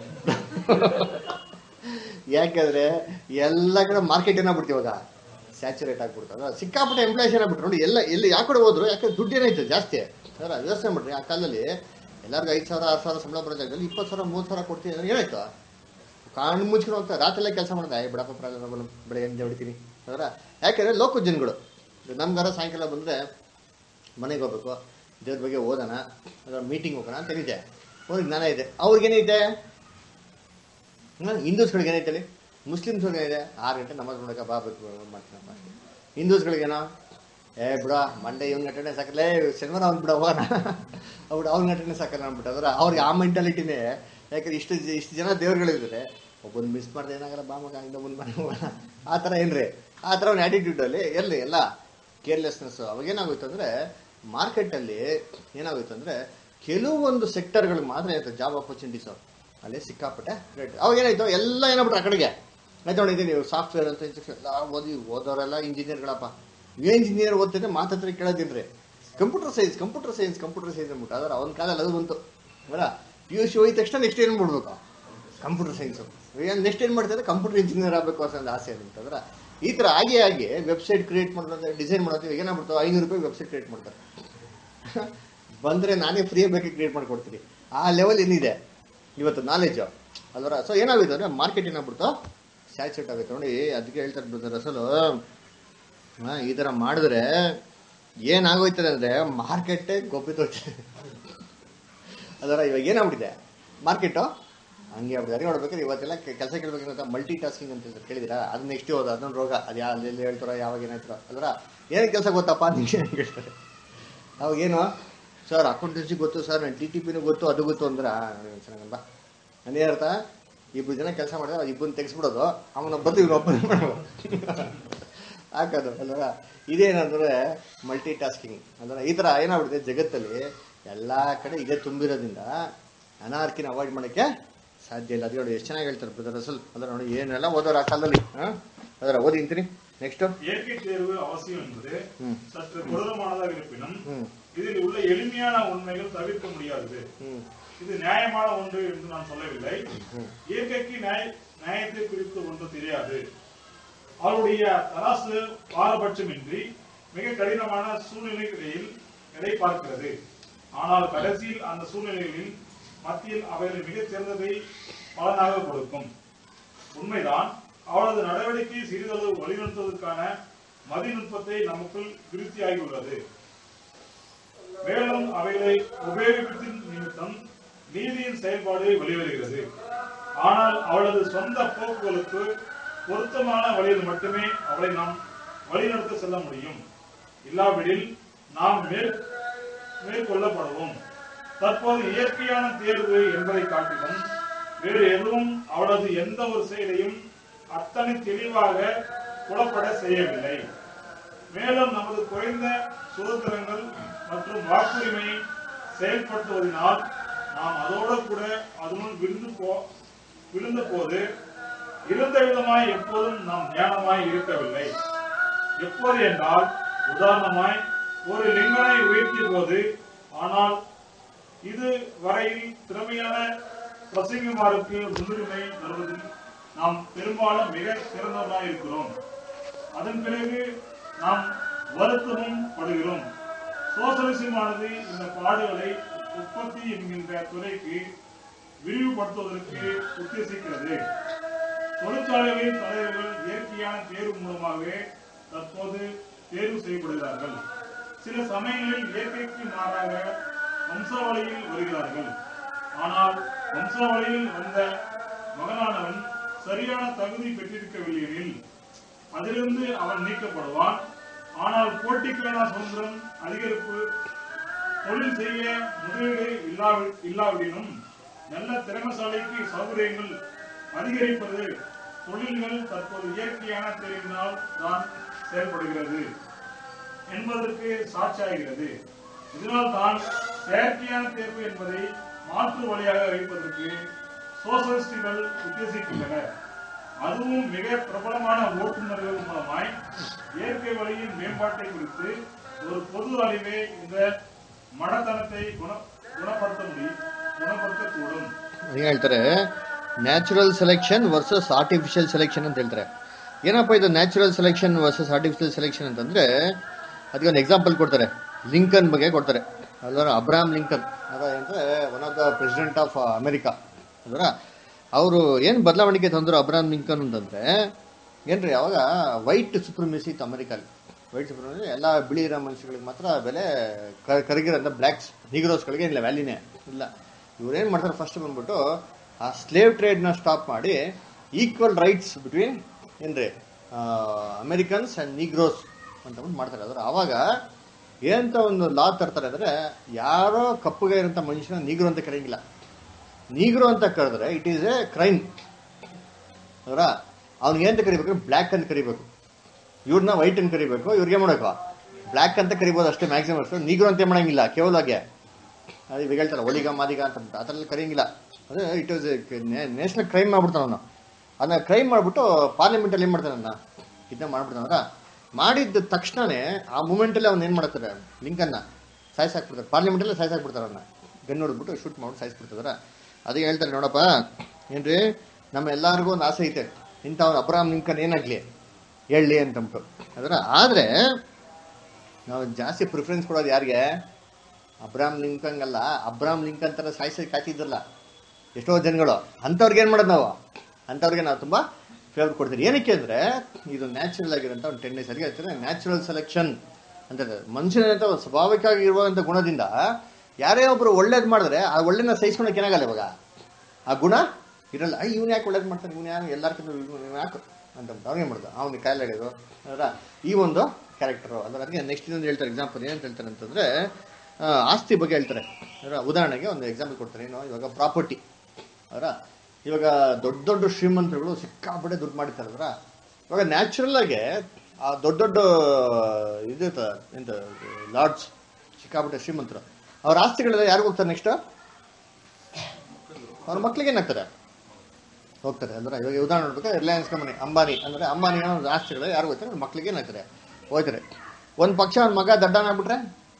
ಯಾಕಂದ್ರೆ ಎಲ್ಲ ಕಡೆ ಮಾರ್ಕೆಟ್ ಏನಾಗ್ಬಿಡ್ತು ಇವಾಗ ಸ್ಯಾಚುರೇಟ್ ಆಗ್ಬಿಡ್ತು ಅದ್ರ ಸಿಕ್ಕಾಪಟ್ಟೆ ಎಂಪ್ಲಾಯ್ಸ್ ಏನಾಗ್ಬಿಟ್ರು ನೋಡಿ ಎಲ್ಲ ಎಲ್ಲಿ ಯಾವ ಕಡೆ ಹೋದ್ರು ಯಾಕಂದ್ರೆ ದುಡ್ಡು ಏನಾಯ್ತು ಜಾಸ್ತಿ ಅದರ ವ್ಯವಸ್ಥೆ ಮಾಡ್ರಿ ಆ ಕಾಲದಲ್ಲಿ ಎಲ್ಲರಿಗೂ ಐದು ಸಾವಿರ ಆರು ಸಾವಿರ ಸಂಬಳ ಬರೋ ಜಾಗದಲ್ಲಿ ಇಪ್ಪತ್ತು ಸಾವಿರ ಮೂವತ್ತು ಸಾವಿರ ಕೊಡ್ತೀನಿ ಅಂದ್ರೆ ಏನಾಯ್ತು ಕಣ್ಣು ಮುಚ್ಕೊಂಡು ಹೋಗ್ತಾರೆ ರಾತ್ರಿ ಎಲ್ಲ ಕೆಲಸ ಮಾಡ್ದೆ ಏ ಬಿಡಪ್ಪ ಪ್ರಾಬ್ಲಮ್ ನಾನು ಬೆಳಗ್ಗೆ ಹೊಡಿತೀನಿ ಅದರ ಯಾಕಂದ್ರೆ ಲೋಕ ಜನಗಳು ನಮ್ಗಾರ ಸಾಯಂಕಾಲ ಬಂದರೆ ಮನೆಗೆ ಹೋಗ್ಬೇಕು ದೇವ್ರ ಬಗ್ಗೆ ಓದೋಣ ಅದರ ಮೀಟಿಂಗ್ ಹೋಗೋಣ ಅಂತ ಏನಿದೆ ಅವ್ರಿಗೆ ಜ್ಞಾನ ಇದೆ ಅವ್ರಿಗೇನೈತೆ ಹಿಂದೂಸ್ಗಳಿಗೆ ಏನೈತೆ ಅಲ್ಲಿ ಮುಸ್ಲಿಮ್ಸ್ಗಳಿಗೆ ಏನಿದೆ ಆರು ಗಂಟೆ ನಮಾಜ್ ಮಾಡಕ್ಕೆ ಬಾ ಬೇಕು ಮಾಡ್ತೀನಪ್ಪ ಹಿಂದೂಸ್ಗಳಿಗೇನೋ ಏ ಬಿಡ ಮಂಡೆ ಇವ್ನ ನಟನೆ ಸಾಕಲೇ ಶನಿವಾರ ಅವ್ನು ಬಿಡ ಹೋಗೋಣ ಅವ್ಬಿಡ ಅವ್ನ ನಟನೆ ಸಾಕಲ್ಲ ಅಂದ್ಬಿಟ್ಟು ಅಂದ್ರೆ ಅವ್ರಿಗೆ ಆ ಮೆಂಟಾಲಿಟಿನೇ ಯಾಕಂದ್ರೆ ಇಷ್ಟು ಜ- ಇಷ್ಟು ಜನ ದೇವ್ರುಗಳಿದ್ದಾರೆ ಒಬ್ಬೊಂದು ಮಿಸ್ ಮಾಡಿದ್ರೆ ಏನಾಗಲ್ಲ ಬಾ ಮಗ ಇಂದ ಮುಂದೆ ಮನೆ ಹೋಗೋಣ ಆ ಥರ ಏನ್ರಿ ಆ ಥರ ಒಂದು ಆ್ಯಟಿಟ್ಯೂಡಲ್ಲಿ ಎಲ್ಲಿ ಎಲ್ಲ ಕೇರ್ಲೆಸ್ನೆಸ್ ಅವಾಗ ಏನಾಗೋಯ್ತು ಅಂದರೆ ಮಾರ್ಕೆಟಲ್ಲಿ ಏನಾಗೋಯ್ತು ಅಂದರೆ ಕೆಲವೊಂದು ಸೆಕ್ಟರ್ಗಳಿಗೆ ಮಾತ್ರ ಇರುತ್ತೆ ಜಾಬ್ ಆಪರ್ಚುನಿಟೀಸು ಅಲ್ಲಿ ಸಿಕ್ಕಾಪಟ್ಟೆ ರೇಟ್ ಅವಾಗ ಏನಾಯ್ತು ಎಲ್ಲ ಏನಾಗ್ಬಿಟ್ರು ಆ ಕಡೆಗೆ ಆಯ್ತು ನೋಡಿ ನೀವು ಸಾಫ್ಟ್ವೇರ್ ಅಂತ ಇಂಜಿನಿಯರ್ ಎಲ್ಲ ಓದಿ ಓದೋರೆಲ್ಲ ಇಂಜಿನಿಯರ್ಗಳಪ್ಪ ಏನು ಇಂಜಿನಿಯರ್ ಓದ್ತಿದ್ರೆ ಮಾತತ್ರ ಕೇಳೋದಿಲ್ರಿ computer science computer science computer science ಅಂದ್ಬಿಟ್ಟು ಅದರ ಅವನ ಕಾಲದಲ್ಲಿ ಅದು ಬಂತು ಅಲ್ಲ ಪಿ ಯು ಸಿ ಹೋಗಿದ ತಕ್ಷಣ ನೆಕ್ಸ್ಟ್ ಏನು ಮಾಡ್ಬೇಕು ಕಂಪ್ಯೂಟರ್ ಸೈನ್ಸು ನೆಕ್ಸ್ಟ್ ಏನು ಮಾಡ್ತಾರೆ ಕಂಪ್ಯೂಟರ್ ಇಂಜಿನಿಯರ್ ಆಗಬೇಕು ಅಂತ ಒಂದು ಆಸೆ ಅಂತಂದ್ರೆ ಈ ಥರ ಆಗಿ ಆಗಿ ವೆಬ್ಸೈಟ್ ಕ್ರಿಯೇಟ್ ಮಾಡೋದು ಡಿಸೈನ್ ಮಾಡೋದು ಇವಾಗ ಏನಾಗ್ಬಿಡ್ತು ಐನೂರು ರೂಪಾಯಿ ವೆಬ್ಸೈಟ್ ಕ್ರಿಯೇಟ್ ಮಾಡ್ತಾರೆ ಬಂದರೆ ನಾನೇ ಫ್ರೀ ಬೇಕಾಗಿ ಕ್ರಿಯೇಟ್ ಮಾಡಿಕೊಡ್ತೀನಿ ಆ ಲೆವೆಲ್ ಏನಿದೆ ಇವತ್ತು ನಾಲೆಜು ಅಲ್ವರ ಸೊ ಏನಾಗುತ್ತೆ ಅಂದರೆ ಮಾರ್ಕೆಟ್ ಏನಾಗ್ಬಿಡ್ತು ಸ್ಯಾಚುರೇಟ್ ಆಗುತ್ತೆ ನೋಡಿ ಅದಕ್ಕೆ ಹೇಳ್ತಾರೆ ಬ್ರದರ್ ಅಸಲು ಹಾ, ಈ ಥರ ಮಾಡಿದ್ರೆ ಏನಾಗೋಯ್ತದೆ ಅಂದರೆ ಮಾರ್ಕೆಟೇ ಗೊಬ್ಬಿದೋಯ್ತದೆ ಅದರ ಇವಾಗ ಏನಾಗ್ಬಿಟ್ಟಿದೆ ಮಾರ್ಕೆಟು ಹಂಗೆ ಆಗ್ಬಿಟ್ಟಿದೆ ಅದೇ ನೋಡ್ಬೇಕಾದ್ರೆ ಇವತ್ತೆಲ್ಲ ಕೆಲಸ ಕೇಳ್ಬೇಕಂತ ಮಲ್ಟಿ ಟಾಸ್ಕಿಂಗ್ ಅಂತ ಹೇಳ್ತಾರೆ ಕೇಳಿದಿರಾ ಅದು ನೆಕ್ಸ್ಟ್ ಹೋದ ಅದೊಂದು ರೋಗ ಅದು ಯಾವ ಎಲ್ಲಿ ಹೇಳ್ತಾರೋ ಯಾವಾಗ ಏನಾಯ್ತಾರೋ ಅದರ ಏನು ಕೆಲಸ ಗೊತ್ತಪ್ಪ ನಿಮಗೆ ಅಂತ ಹೇಳ್ತಾರೆ ಅವಾಗೇನು ಸರ್ ಅಕೌಂಟೆನ್ಸಿ ಗೊತ್ತು ಸರ್ ನಾನು ಟಿ ಟಿ ಪಿನೂ ಗೊತ್ತು ಅದು ಗೊತ್ತು ಅಂದ್ರೆ ಚೆನ್ನಾಗಲ್ಲ ಅದೇ ಅರ್ಥ ಇಬ್ರು ಜನ ಕೆಲಸ ಮಾಡಿದ್ರೆ ಅದು ಇಬ್ಬರನ್ನ ತೆಗೆಸ್ಬಿಡೋದು ಅವನ ಬಂದು ಇವನೊಬ್ಬ ಹಾಕೋದು ಅಲ್ವ ಇದೇನಂದ್ರೆ ಮಲ್ಟಿ ಟಾಸ್ಕಿಂಗ್ ಅಂದ್ರೆ ಈ ಥರ ಏನಾಗ್ಬಿಡುತ್ತೆ ಜಗತ್ತಲ್ಲಿ ಎಲ್ಲ ಕಡೆ ಇದೇ ತುಂಬಿರೋದ್ರಿಂದ ಅನಾರ್ಕಿನ ಅವಾಯ್ಡ್ ಮಾಡೋಕ್ಕೆ ಸಾಧ್ಯ ಇಲ್ಲ ಅದು ನೋಡಿ ಎಷ್ಟು ಚೆನ್ನಾಗಿ ಹೇಳ್ತಾರೆ ಬ್ರದರ್ ಅಸಲ್ ಅಂದ್ರೆ ನೋಡಿ ಏನೆಲ್ಲ ಓದೋರು ಆ ಕಾಲದಲ್ಲಿ ಹಾಂ ಅದರ ಓದಿ ಇಂತೀನಿ ನೆಕ್ಸ್ಟು
இயற்கை தேர்வு அவசியம் என்பது
ம்.
சற்று கொடூரமானதாக இருப்பினும்
ಹ್ಞೂ
இதில் உள்ள எளிமையான உண்மைகள் தவிர்க்க முடியாதது
ಹ್ಞೂ
இது நியாயமான ஒன்று என்று நான் சொல்லவில்லை
ம்.
இயற்கைக்கு நியாய நியாயத்தை குறித்து ஒன்று தெரியாது அவருடைய தராசு பாரபட்சமின்றி மிக கடினமான சூழ்நிலைகளில் எடை பார்க்கிறது ஆனால் கடைசியில் அந்த சூழ்நிலைகளில் மத்தியில் அவைகள் மிகச் சிறந்ததை பலனாக கொடுக்கும் உண்மைதான் அவளது நடவடிக்கை சிறிதளவு வழிநடத்துவதற்கான மதிநுட்பத்தை நமக்குள் விருத்தியாகியுள்ளது மேலும் அவைகளை உபயோகிப்பதின் நிமித்தம் நீதியின் செயல்பாடு வெளிவருகிறது ஆனால் அவளது சொந்த போக்குகளுக்கு பொருத்தமான வழியில் மட்டுமே அவளை நாம் வழிநடத்த செல்ல முடியும் இல்லாவிடில் நாம் மேற் மேற்கொள்ளப்படுவோம் தற்போது இயற்கையான தேர்வு என்பதை காட்டிலும் வேறு எதுவும் அவளது எந்த ஒரு செயலையும் அத்தனை தெளிவாக புலப்பட செய்யவில்லை மேலும் நமது குறைந்த சுதந்திரங்கள் மற்றும் வாக்குரிமையை செயல்படுத்துவதனால் நாம் அதோடு கூட அதனுள் விழுந்து போ விழுந்த போது இருந்த விதமாய் எப்போதும் நாம் ஞானமாய் இருக்கவில்லை எப்போது என்றால் உதாரணமாய் ஒரு லிங்கனை உயர்த்திய போது ஆனால் இது வரையில் திறமையான பிரசங்கிமாருக்கு முன்னுரிமை தருவதில் நாம் பெரும்பாலும் மிக சிறந்தவர்களாக இருக்கிறோம் அதன் பிறகு நாம் வருத்தமும் படுகிறோம் சோசலிசமானது இந்த பாடுகளை உற்பத்தி என்கின்ற துறைக்கு விரிவுபடுத்துவதற்கு உத்தேசிக்கிறது தொழிற்சாலைகளின் தலைவர்கள் இயற்கையான தேர்வு மூலமாகவே தற்போது தேர்வு செய்யப்படுகிறார்கள் சில சமயங்களில் இயற்கைக்கு மாறாக வம்சாவளியில் வருகிறார்கள் ஆனால் வம்சாவளியில் வந்த மகனானவன் சரியான தகுதி பெற்றிருக்கவில்லை எனில் அதிலிருந்து அவன் நீக்கப்படுவான் ஆனால் போட்டிக்கான சுதந்திரம் அதிகரிப்பு தொழில் செய்ய முதலீடு இல்லாவி இல்லாவிடினும் நல்ல திறமசாலைக்கு சௌகரியங்கள் அதிகரிப்பது தொழில்கள் தற்போது இயற்கையான தேர்வினால் தான் செயல்படுகிறது என்பதற்கு சாட்சியாகிறது இதனால் தான் செயற்கையான தேர்வு என்பதை மாற்று வழியாக வைப்பதற்கு சோசலிஸ்டுகள் உத்தேசிக்கின்றனர் அதுவும் மிக பிரபலமான ஓட்டுநர்கள் மூலமாய் இயற்கை வழியின் மேம்பாட்டை குறித்து ஒரு பொது அறிவை இந்த மடத்தனத்தை குண குணப்படுத்த முடியும் குணப்படுத்தக்கூடும்
ಅದೇ ಹೇಳ್ತಾರೆ natural selection versus artificial selection ಅಂತ ಹೇಳ್ತಾರೆ ಏನಪ್ಪ ಇದು natural selection versus artificial selection ಅಂತಂದ್ರೆ ಅದಕ್ಕೆ ಒಂದು ಎಕ್ಸಾಂಪಲ್ ಕೊಡ್ತಾರೆ ಲಿಂಕನ್ ಬಗ್ಗೆ ಕೊಡ್ತಾರೆ ಅದರ ಅಬ್ರಾಮ್ ಲಿಂಕನ್ ಅದ ಅಂದ್ರೆ one of the president of America ಅದರ ಅವರು ಏನು ಬದಲಾವಣೆಗೆ ತಂದ್ರು ಅಬ್ರಾಮ್ ಲಿಂಕನ್ ಅಂತಂದ್ರೆ ಏನ್ರಿ ಅವಾಗ ವೈಟ್ ಸುಪ್ರಿಮಿಸಿ ಇತ್ತು ಅಮೆರಿಕಲ್ಲಿ ವೈಟ್ ಸುಪ್ರಿಮಿಸಿ ಎಲ್ಲ ಬಿಳಿ ಇರೋ ಮನುಷ್ಯಗಳಿಗೆ ಮಾತ್ರ ಬೆಲೆ ಕ- ಕರಗಿರೋ ಬ್ಲ್ಯಾಕ್ಸ್ ನೀಗ್ರೋಸ್ಗಳಿಗೆ ಇಲ್ಲ ವ್ಯಾಲಿನೇ ಇಲ್ಲ ಇವ್ರೇನ್ ಮಾಡ್ತಾರೆ ಫಸ್ಟ್ ಬಂದ್ಬಿಟ್ಟು ಆ ಸ್ಲೇವ್ ಟ್ರೇಡ್ನ ಸ್ಟಾಪ್ ಮಾಡಿ ಈಕ್ವಲ್ ರೈಟ್ಸ್ ಬಿಟ್ವೀನ್ ಏನ್ರಿ ಅಮೆರಿಕನ್ಸ್ ಅಂಡ್ ನೀಗ್ರೋಸ್ ಅಂತ ಬಂದು ಮಾಡ್ತಾರೆ ಅದ್ರ ಅವಾಗ ಏನಂತ ಒಂದು ಲಾ ತರ್ತಾರೆ ಅಂದ್ರೆ ಯಾರೋ ಕಪ್ಪುಗೆ ಇರೋಂಥ ಮನುಷ್ಯನ ನೀಗ್ರೋ ಅಂತ ಕರೆಯಂಗಿಲ್ಲ ನೀಗ್ರೋ ಅಂತ ಕರೆದ್ರೆ ಇಟ್ ಈಸ್ ಎ ಕ್ರೈಮ್ ಅವರ ಅವ್ನಿಗೆ ಅಂತ ಕರಿಬೇಕು ಬ್ಲ್ಯಾಕ್ ಅಂತ ಕರಿಬೇಕು ಇವ್ರನ್ನ ವೈಟ್ ಅಂತ ಕರಿಬೇಕು ಇವ್ರಿಗೆ ಮಾಡಬೇಕು ಬ್ಲ್ಯಾಕ್ ಅಂತ ಕರಿಬೋದು ಅಷ್ಟೇ ಮ್ಯಾಕ್ಸಿಮಮ್ ಅಷ್ಟು ನೀಗ್ರೋ ಅಂತ ಮಾಡಂಗಿಲ್ಲ ಕೇವಲಾಗೆ ಅದು ಇವಾಗ ಹೇಳ್ತಾರೆ ಒಲಿಗ ಮಾದಿಗ ಅಂತ ಆ ಥರ ಎಲ್ಲ ಕರೆಯಂಗಿಲ್ಲ ಅದು ಇಟ್ ವಾಸ್ ನ್ಯಾಷನಲ್ ಕ್ರೈಮ್ ಮಾಡ್ಬಿಡ್ತಾನ ಅವನು ಅದನ್ನ ಕ್ರೈಮ್ ಮಾಡ್ಬಿಟ್ಟು ಪಾರ್ಲಿಮೆಂಟಲ್ಲಿ ಏನು ಮಾಡ್ತಾನೆ ಅದನ್ನ ಇದನ್ನ ಮಾಡ್ಬಿಡ್ತಾನಲ್ಲ ಮಾಡಿದ ತಕ್ಷಣನೇ ಆ ಮೂಮೆಂಟಲ್ಲಿ ಅವ್ನು ಏನು ಮಾಡ್ತಾರೆ ಲಿಂಕನ್ನ ಸಾಯಿಸಾಕ್ಬಿಡ್ತಾರೆ ಪಾರ್ಲಿಮೆಂಟಲ್ಲೇ ಸಾಯಿಸಾಕ್ಬಿಡ್ತಾರೆ ಅವನ್ನ ಗನ್ ಹೊಡೆದ್ಬಿಟ್ಟು ಶೂಟ್ ಮಾಡಿ ಸಾಯಿಸ್ಬಿಡ್ತಾರ ಅದಕ್ಕೆ ಹೇಳ್ತಾರೆ ನೋಡಪ್ಪ ಏನ್ರಿ ನಮ್ಮ ಎಲ್ಲರಿಗೂ ಒಂದು ಆಸೆ ಐತೆ ಇಂಥವ್ನು ಅಬ್ರಾಮ್ ಲಿಂಕನ್ ಏನಾಗ್ಲಿ ಹೇಳಲಿ ಅಂತಂಬಿಟ್ಟು ಅದರ ಆದರೆ ನಾವು ಜಾಸ್ತಿ ಪ್ರಿಫರೆನ್ಸ್ ಕೊಡೋದು ಯಾರಿಗೆ ಅಬ್ರಾಮ್ ಲಿಂಕನ್ ಅಲ್ಲ ಅಬ್ರಾಮ್ ಲಿಂಕನ್ ತರ ಸಾಯಿಸಿ ಕಾಯ್ತಿದ್ರಲ್ಲ ಎಷ್ಟೋ ಜನಗಳು ಅಂಥವ್ರಿಗೆ ಏನು ಮಾಡೋದು ನಾವು ಅಂಥವ್ರಿಗೆ ನಾವು ತುಂಬ ಫೇವರ್ ಕೊಡ್ತೀವಿ ಏನಕ್ಕೆ ಅಂದರೆ ಇದು ನ್ಯಾಚುರಲ್ ಆಗಿರೋಂಥ ಒಂದು ಟೆಂಡೆನ್ಸಿ ಅದಕ್ಕೆ ಹೇಳ್ತಾರೆ ನ್ಯಾಚುರಲ್ ಸೆಲೆಕ್ಷನ್ ಅಂತ ಮನುಷ್ಯನಂತ ಒಂದು ಸ್ವಾಭಾವಿಕವಾಗಿ ಇರುವಂಥ ಗುಣದಿಂದ ಯಾರೇ ಒಬ್ರು ಒಳ್ಳೇದು ಮಾಡಿದ್ರೆ ಆ ಒಳ್ಳೆನ ಸಹಿಸ್ಕೊಳಕ್ಕೆ ಏನಾಗಲ್ಲ ಇವಾಗ ಆ ಗುಣ ಇರಲ್ಲ ಐ ಇವ್ನು ಯಾಕೆ ಒಳ್ಳೇದು ಮಾಡ್ತಾನೆ ಇವ್ನು ಯಾರು ಎಲ್ಲರಿಗಿಂತ ಇವ್ನು ಯಾಕೆ ಅಂತ ಅವ್ನಿಗೆ ಮಾಡ್ದು ಅವ್ನಿಗೆ ಕಾಯಿಲೆ ಹಿಡಿದು ಅದರ ಈ ಒಂದು ಕ್ಯಾರೆಕ್ಟರು ಅದರ ಅದಕ್ಕೆ ನೆಕ್ಸ್ಟ್ ಇನ್ನೊಂದು ಹೇಳ್ತಾರೆ ಎಕ್ಸಾಂಪಲ್ ಏನಂತ ಹೇಳ್ತಾರೆ ಅಂತಂದ್ರೆ ಆ, ಆಸ್ತಿ ಬಗ್ಗೆ ಹೇಳ್ತಾರೆ ಅದರ ಉದಾಹರಣೆಗೆ ಒಂದು ಎಕ್ಸಾಂಪಲ್ ಕೊಡ್ತಾರೆ ಏನು ಇವಾಗ ಪ್ರಾಪರ್ಟಿ ಅದರ ಇವಾಗ ದೊಡ್ಡ ದೊಡ್ಡ ಶ್ರೀಮಂತರುಗಳು ಸಿಕ್ಕಾಪಟ್ಟೆ ದುಡ್ಡು ಮಾಡಿರ್ತಾರೆ ಅದರ ಇವಾಗ ನ್ಯಾಚುರಲ್ ಆಗಿ ಆ ದೊಡ್ಡ ದೊಡ್ಡ ಇದು ಎಂತ ಲಾರ್ಡ್ಸ್ ಸಿಕ್ಕಾಪಟ್ಟೆ ಶ್ರೀಮಂತರು ಅವ್ರ ಆಸ್ತಿಗಳೆಲ್ಲ ಯಾರಿಗೂ ಹೋಗ್ತಾರೆ ನೆಕ್ಸ್ಟ್ ಅವ್ರ ಮಕ್ಳಿಗೆ ಏನಾಗ್ತಾರೆ ಹೋಗ್ತಾರೆ ಅಂದ್ರೆ ಇವಾಗ ಉದಾಹರಣೆ ನೋಡ್ಬೇಕು ರಿಲಯನ್ಸ್ ಕಂಪನಿ ಅಂಬಾನಿ ಅಂದ್ರೆ ಅಂಬಾನಿ ಅನ್ನೋ ಒಂದು ಆಸ್ತಿಗಳು ಯಾರು ಹೋಗ್ತಾರೆ ಅವ್ರ ಮಕ್ಳಿಗೆ ಏನಾಗ್ತಾರೆ ಹೋಗ್ತಾರೆ ಒಂದು ಪಕ್ಷ ಅವ್ನ ಮಗ ದಡ್ಡನಾಗ್ಬಿಟ್ರೆ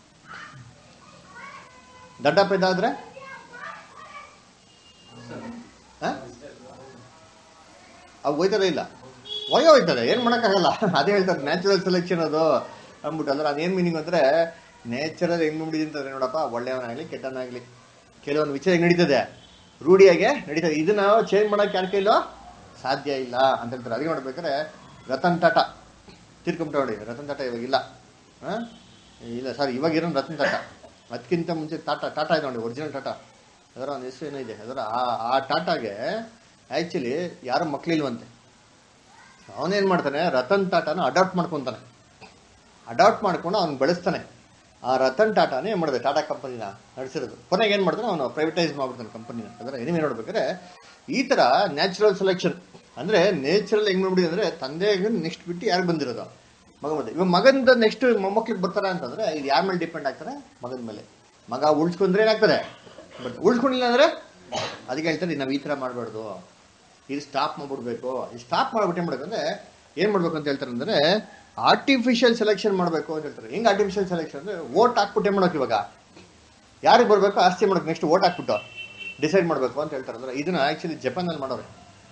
ದಡ್ಡ ಪೆದ್ದಾದ್ರೆ ಆ? ಅವು ಹೋಯ್ತದೆ ಇಲ್ಲ ಒಯ್ಯೋ ಹೋಯ್ತದೆ ಏನು ಮಾಡೋಕ್ಕಾಗಲ್ಲ ಅದೇ ಹೇಳ್ತಾರೆ ನ್ಯಾಚುರಲ್ ಸೆಲೆಕ್ಷನ್ ಅದು ಅಂದ್ಬಿಟ್ಟು ಅಂದ್ರೆ ಅದೇನು ಮೀನಿಂಗ್ ಅಂದ್ರೆ ನೇಚರಲ್ಲಿ ಹೆಂಗ್ ಬಿಡಿದಂತಂದ್ರೆ ನೋಡಪ್ಪ ಒಳ್ಳೆಯವನಾಗ್ಲಿ ಕೆಟ್ಟವನಾಗ್ಲಿ ಕೆಲವೊಂದು ವಿಚಾರ ಹೆಂಗ್ ನಡೀತದೆ ರೂಢಿಯಾಗೆ ನಡೀತದೆ ಇದನ್ನ ಚೇಂಜ್ ಮಾಡಕ್ ಯಾರ ಕೈಲೋ ಸಾಧ್ಯ ಇಲ್ಲ ಅಂತ ಹೇಳ್ತಾರೆ ಅದಕ್ಕೆ ನೋಡ್ಬೇಕಾದ್ರೆ ರತನ್ ಟಾಟಾ ತೀರ್ಕೊಂಬಿಟ್ಟು ನೋಡಿ ರತನ್ ಟಾಟಾ ಇವಾಗ ಇಲ್ಲ ಆ? ಇಲ್ಲ ಸರ್ ಇವಾಗ ಇರೋ ರತನ್ ಟಾಟಾ ಅದಕ್ಕಿಂತ ಮುಂಚೆ ಟಾಟಾ ಟಾಟಾ ಇದೆ ನೋಡಿ ಒರಿಜಿನಲ್ ಟಾಟಾ ಅದರ ಒಂದು ಹೆಸರು ಏನೋ ಇದೆ ಅದರ ಆ ಆ ಟಾಟಾಗೆ ಆ್ಯಕ್ಚುಲಿ ಯಾರು ಮಕ್ಕಳಿಲ್ವಂತೆ ಅವನೇನು ಮಾಡ್ತಾನೆ ರತನ್ ಟಾಟಾನ ಅಡಾಪ್ಟ್ ಮಾಡ್ಕೊತಾನೆ ಅಡಾಪ್ಟ್ ಮಾಡ್ಕೊಂಡು ಅವ್ನು ಬೆಳೆಸ್ತಾನೆ ಆ ರತನ್ ಟಾಟಾನೇ ಏನು ಮಾಡಿದೆ ಟಾಟಾ ಕಂಪನಿನ ನಡೆಸಿರೋದು ಕೊನೆಗೆ ಏನು ಮಾಡ್ತಾನೆ ಅವನು ಪ್ರೈವೇಟೈಸ್ ಮಾಡ್ಬಿಡ್ತಾನೆ ಕಂಪನಿನ ಅದರ ಏನೇ ನೋಡ್ಬೇಕಾದ್ರೆ ಈ ಥರ ನ್ಯಾಚುರಲ್ ಸೆಲೆಕ್ಷನ್ ಅಂದರೆ ನೇಚರಲ್ ಹೆಂಗ್ ನೋಡ್ಬಿಡಿ ಅಂದರೆ ತಂದೆಗೆ ನೆಕ್ಸ್ಟ್ ಬಿಟ್ಟು ಯಾರು ಬಂದಿರೋದು ಮಗ ಬಂದ ಇವಾಗ ಮಗಂದ ನೆಕ್ಸ್ಟ್ ಮೊಮ್ಮಕ್ಳಿಗೆ ಬರ್ತಾರೆ ಅಂತಂದ್ರೆ ಇದು ಯಾರ ಮೇಲೆ ಡಿಪೆಂಡ್ ಆಗ್ತಾರೆ ಮಗನ ಮೇಲೆ ಮಗ ಉಳ್ಸ್ಕೊಂಡ್ರೆ ಏನಾಗ್ತದೆ ಬಟ್ ಉಳ್ಸ್ಕೊಂಡಿಲ್ಲ ಅಂದರೆ ಅದಕ್ಕೆ ಹೇಳ್ತಾರೆ ನಾವು ಈ ಥರ ಮಾಡಬಾರ್ದು ಇದು ಸ್ಟಾಪ್ ಮಾಡ್ಬಿಡ್ಬೇಕು ಇದು ಸ್ಟಾಪ್ ಮಾಡ್ಬಿಟ್ಟು ಏನು ಮಾಡಬೇಕಂದ್ರೆ ಏನು ಮಾಡ್ಬೇಕು ಅಂತ ಹೇಳ್ತಾರೆ ಅಂದರೆ ಆರ್ಟಿಫಿಷಿಯಲ್ ಸೆಲೆಕ್ಷನ್ ಮಾಡಬೇಕು ಅಂತ ಹೇಳ್ತಾರೆ ಹೆಂಗೆ ಆರ್ಟಿಫಿಷಿಯಲ್ ಸೆಲೆಕ್ಷನ್ ಅಂದರೆ ಓಟ್ ಹಾಕ್ಬಿಟ್ಟು ಏನು ಮಾಡೋಕೆ ಇವಾಗ ಯಾರಿಗೆ ಬರಬೇಕು ಆಸ್ತಿ ಮಾಡೋಕೆ ನೆಕ್ಸ್ಟ್ ಓಟ್ ಹಾಕ್ಬಿಟ್ಟು ಡಿಸೈಡ್ ಮಾಡಬೇಕು ಅಂತ ಹೇಳ್ತಾರೆ ಅಂದ್ರೆ ಇದನ್ನ ಆ್ಯಕ್ಚುಲಿ ಜಪಾನಲ್ಲಿ ಮಾಡೋರೆ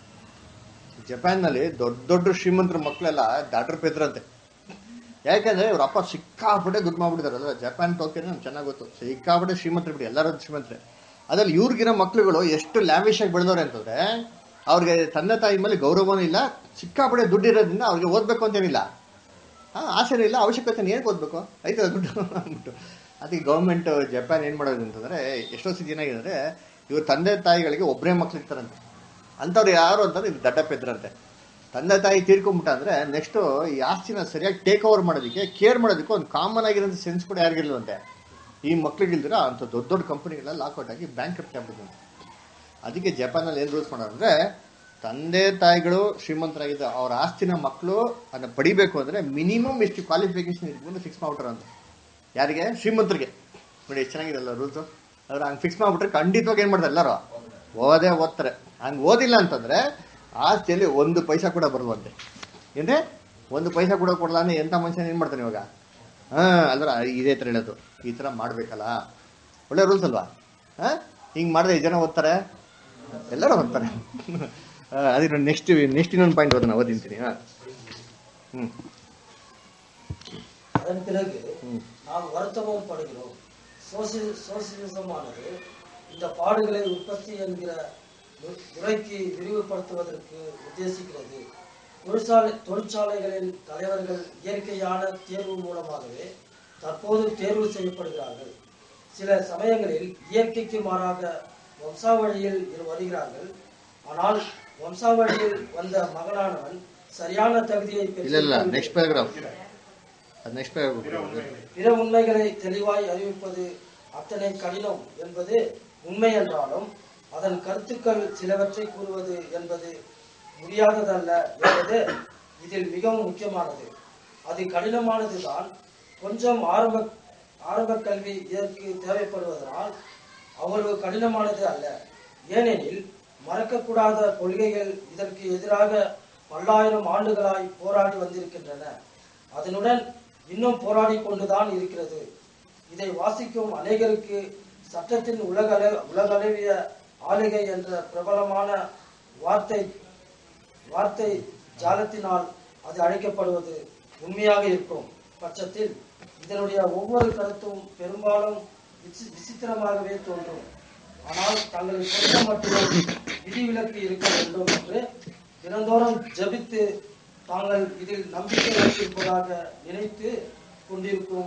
ಜಪಾನ್ನಲ್ಲಿ ದೊಡ್ಡ ದೊಡ್ಡ ಶ್ರೀಮಂತರ ಮಕ್ಕಳೆಲ್ಲ ಡಾಕ್ಟರ್ ಪೆದ್ರಂತೆ ಯಾಕಂದ್ರೆ ಇವ್ರ ಅಪ್ಪ ಸಿಕ್ಕಾಪಟ್ಟೆ ದುಡ್ಡು ಮಾಡ್ಬಿಟ್ಟಿದ್ದಾರೆ ಅಲ್ಲ ಜಪಾನ್ ಟೋಕಿಯೋ ನಮ್ಗೆ ಚೆನ್ನಾಗಿ ಗೊತ್ತು ಸಿಕ್ಕಾಪಟ್ಟೆ ಶ್ರೀಮಂತರು ಬಿಡಿ ಎಲ್ಲರೂ ಶ್ರೀಮಂತರೆ ಅದ್ರಲ್ಲಿ ಇವ್ರಿಗಿರೋ ಮಕ್ಳುಗಳು ಎಷ್ಟು ಲ್ಯಾವಿಶ್ ಆಗಿ ಬೆಳೆದವ್ರೆ ಅಂತಂದ್ರೆ ಅವ್ರಿಗೆ ತಂದೆ ತಾಯಿ ಮೇಲೆ ಗೌರವನೂ ಇಲ್ಲ ಸಿಕ್ಕಾಪಟ್ಟೆ ದುಡ್ಡು ಇರೋದ್ರಿಂದ ಅವ್ರಿಗೆ ಓದ್ಬೇಕು ಅಂತೇನಿಲ್ಲ ಹಾ ಆಸೆನೂ ಇಲ್ಲ ಅವಶ್ಯಕತೆ ಏನಕ್ಕೆ ಓದ್ಬೇಕು ಆಯ್ತು ದುಡ್ಡು ಅಂದ್ಬಿಟ್ಟು ಅದಕ್ಕೆ ಗೌರ್ಮೆಂಟ್ ಜಪಾನ್ ಏನು ಮಾಡೋದು ಅಂತಂದ್ರೆ ಎಷ್ಟೋ ಸತಿ ಏನಾಗಿದೆ ಅಂದ್ರೆ ಇವ್ರ ತಂದೆ ತಾಯಿಗಳಿಗೆ ಒಬ್ಬರೇ ಮಕ್ಳು ಇರ್ತಾರಂತೆ ಅಂಥವ್ರು ಯಾರು ಅಂತಂದ್ರೆ ಇದು ದಡ್ಡ ಪೆದ್ರಂತೆ ತಂದೆ ತಾಯಿ ತೀರ್ಕೊಂಬಿಟ್ಟ ಅಂದ್ರೆ ನೆಕ್ಸ್ಟ್ ಈ ಆಸ್ತಿನ ಸರಿಯಾಗಿ ಟೇಕ್ ಓವರ್ ಮಾಡೋದಕ್ಕೆ ಕೇರ್ ಮಾಡೋದಕ್ಕೆ ಒಂದು ಕಾಮನ್ ಆಗಿರೋಂಥ ಸೆನ್ಸ್ ಕೂಡ ಯಾರಿಗಿಲ್ವಂತೆ ಈ ಮಕ್ಳಿಗಿಲ್ದಿರ ಅಂಥ ದೊಡ್ಡ ದೊಡ್ಡ ಕಂಪನಿಗಳೆಲ್ಲ ಲಾಕೌಟ್ ಆಗಿ ಬ್ಯಾಂಕ್ ಕ್ರಪ್ಟ್ ಆಗ್ಬಿಟ್ಟಿದೆ ಅದಕ್ಕೆ ಜಪಾನಲ್ಲಿ ಏನು ರೂಲ್ಸ್ ಮಾಡೋರು ಅಂದ್ರೆ ತಂದೆ ತಾಯಿಗಳು ಶ್ರೀಮಂತರಾಗಿದ್ದ ಅವ್ರ ಆಸ್ತಿನ ಮಕ್ಕಳು ಅದನ್ನ ಪಡಿಬೇಕು ಅಂದ್ರೆ ಮಿನಿಮಮ್ ಎಷ್ಟು ಕ್ವಾಲಿಫಿಕೇಶನ್ ಇಟ್ಕೊಂಡು ಫಿಕ್ಸ್ ಮಾಡ್ಬಿಟ್ರ ಅಂತ ಯಾರಿಗೆ ಶ್ರೀಮಂತರಿಗೆ ನೋಡಿ ಎಷ್ಟು ಚೆನ್ನಾಗಿರಲ್ಲ ರೂಲ್ಸು ಅವ್ರು ಹಂಗೆ ಫಿಕ್ಸ್ ಮಾಡ್ಬಿಟ್ರೆ ಖಂಡಿತವಾಗಿ ಏನು ಮಾಡ್ತಾರೆ ಎಲ್ಲರೂ ಓದೇ ಓದ್ತಾರೆ ಹಂಗೆ ಓದಿಲ್ಲ ಅಂತಂದ್ರೆ ಆಸ್ತಿಯಲ್ಲಿ ಒಂದು ಪೈಸಾ ಕೂಡ ಬರುವಂತೆ ಏನ್ರೆ ಒಂದು ಪೈಸಾ ಕೂಡ ಕೊಡಲಾನೆ ಎಂಥ ಮನುಷ್ಯನ ಏನು ಮಾಡ್ತಾನೆ ಇವಾಗ ಹಾಂ ಅಲ್ದ್ರ ಇದೇ ಥರ ಹೇಳೋದು ಈ ಥರ ಮಾಡಬೇಕಲ್ಲ ಒಳ್ಳೆ ರೂಲ್ಸ್ ಅಲ್ವಾ ಹಾಂ ಹಿಂಗೆ ಮಾಡಿದ್ರೆ ಜನ ಓದ್ತಾರೆ ಎಲ್ಲರೂ ಓದ್ತಾರೆ ಅದೇ ನೆಕ್ಸ್ಟ್ ನೆಕ್ಸ್ಟ್ ಇನ್ನೊಂದು ಪಾಯಿಂಟ್ ಓದೋಣ ಓದಿಂತೀನಿ ಹಾಂ ಹ್ಞೂ
அதன் பிறகு
ம்.
நாம் வருத்தமும் படுகிறோம் சோசி சோசியலிசமானது இந்த பாடுகளை உற்பத்தி என்கிற மு- முறைக்கு விரிவுபடுத்துவதற்கு உத்தேசிக்கிறது தொழிற்சாலை தொழிற்சாலைகளின் தலைவர்கள் இயற்கையான தேர்வு மூலமாகவே தற்போது தேர்வு செய்யப்படுகிறார்கள் சில சமயங்களில் இயற்கைக்கு மாறாக வம்சாவழியில் இரு வருகிறார்கள் ஆனால் வம்சாவழியில் வந்த மகனானவன் சரியான தகுதியை
ಇಲ್ಲ ಇಲ್ಲ
பெற்று
ನೆಕ್ಸ್ಟ್ ಪ್ಯಾರಾಗ್ರಾಫ್ ಅದು ನೆಕ್ಸ್ಟ್ ಪ್ಯಾರಾಗ್ರಾಫ್
பிற உண்மைகளை தெளிவாய் அறிவிப்பது அத்தனை கடினம் என்பது உண்மை என்றாலும் அதன் கருத்துக்கள் சிலவற்றை கூறுவது என்பது முடியாததல்ல என்பது இதில் மிகவும் முக்கியமானது அது கடினமானதுதான் கொஞ்சம் ஆரம்ப ஆரம்ப கல்வி இதற்கு தேவைப்படுவதனால் அவ்வளவு கடினமானது அல்ல ஏனெனில் மறக்கக்கூடாத கொள்கைகள் இதற்கு எதிராக பல்லாயிரம் ஆண்டுகளாய் போராடி வந்திருக்கின்றன அதனுடன் இன்னும் போராடி கொண்டுதான் இருக்கிறது இதை வாசிக்கும் அநேகருக்கு சட்டத்தின் உலகள உலகளவிய ஆளுகை என்ற பிரபலமான வார்த்தை வார்த்தை ஜாலத்தினால் அது அழைக்கப்படுவது உண்மையாக இருக்கும் பட்சத்தில் இதனுடைய ஒவ்வொரு கருத்தும் பெரும்பாலும் விசி- விசித்திரமாகவே தோன்றும் ஆனால் தங்களை பொறுத்த மட்டும் விதிவிலக்கு இருக்க வேண்டும் என்று தினந்தோறும் ஜெபித்து தாங்கள் இதில் நம்பிக்கை வைத்திருப்பதாக நினைத்து கொண்டிருக்கும்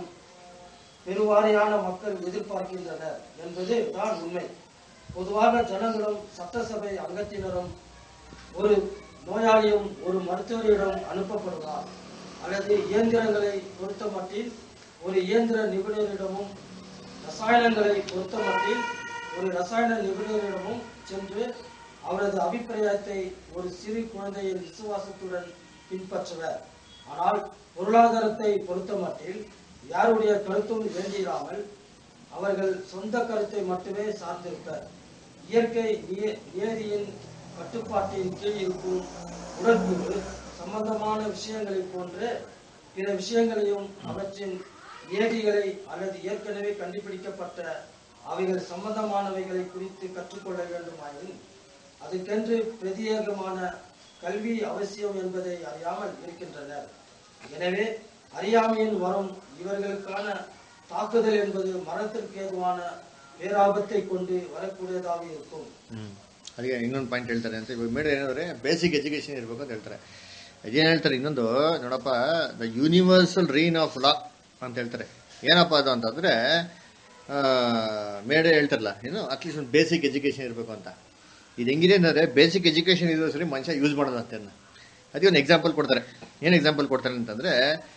பெருவாரியான மக்கள் எதிர்பார்க்கின்றனர் என்பது தான் உண்மை பொதுவாக ஜனங்களும் சட்டசபை அங்கத்தினரும் ஒரு நோயாளியும் ஒரு மருத்துவரிடம் அனுப்பப்படுவார் அல்லது இயந்திரங்களை பொறுத்த மட்டில் ஒரு இயந்திர நிபுணரிடமும் ரசாயனங்களை பொறுத்த மட்டில் ஒரு ரசாயன நிபுணரிடமும் சென்று அவரது அபிப்பிராயத்தை ஒரு சிறு குழந்தையின் விசுவாசத்துடன் பின்பற்றுவர் ஆனால் பொருளாதாரத்தை பொறுத்த மட்டில் யாருடைய கருத்தும் வேண்டியிராமல் அவர்கள் சொந்த கருத்தை மட்டுமே சார்ந்திருப்பர் இயற்கை நிய- நியதியின் கட்டுப்பாட்டின் கீழ் இருக்கும் உடற்கூறு சம்பந்தமான விஷயங்களைப் போன்று பிற விஷயங்களையும் அவற்றின் நியதிகளை அல்லது ஏற்கனவே கண்டுபிடிக்கப்பட்ட அவைகள் சம்பந்தமானவைகளை குறித்து கற்றுக்கொள்ள வேண்டுமாயின் அதுக்கென்று பிரத்யேகமான கல்வி அவசியம் என்பதை அறியாமல் இருக்கின்றனர் எனவே அறியாமையின் வரும் இவர்களுக்கான தாக்குதல் என்பது மரணத்திற்கு ஏதுவான பேராபத்தை கொண்டு வரக்கூடியதாக இருக்கும்
ಹ್ಮ್. ಅದಕ್ಕೆ ಇನ್ನೊಂದು ಪಾಯಿಂಟ್ ಹೇಳ್ತಾರೆ ಅಂತ ಇವಾಗ ಮೇಡಮ್ ಏನಂದ್ರೆ ಬೇಸಿಕ್ ಎಜುಕೇಶನ್ ಇರಬೇಕು ಅಂತ ಹೇಳ್ತಾರೆ ಇದೇನು ಹೇಳ್ತಾರೆ ಇನ್ನೊಂದು ನೋಡಪ್ಪ the universal reign of law ಅಂತ ಹೇಳ್ತಾರೆ ಏನಪ್ಪ ಅದು ಅಂತಂದ್ರೆ ಮೇಡೆ ಹೇಳ್ತಾರಲ್ಲ ಏನು ಅಟ್ಲೀಸ್ಟ್ ಒಂದು ಬೇಸಿಕ್ ಎಜುಕೇಷನ್ ಇರಬೇಕು ಅಂತ ಇದು ಹೆಂಗಿದೆ ಅಂದರೆ ಬೇಸಿಕ್ ಎಜುಕೇಷನ್ ಇರೋ ಸರಿ ಮನುಷ್ಯ ಯೂಸ್ ಮಾಡೋದು ಅಂತ ಅದಕ್ಕೆ ಒಂದು ಎಕ್ಸಾಂಪಲ್ ಕೊಡ್ತಾರೆ ಏನು ಎಕ್ಸಾಂಪಲ್ ಕೊಡ್ತಾರೆ ಅಂತಂದರೆ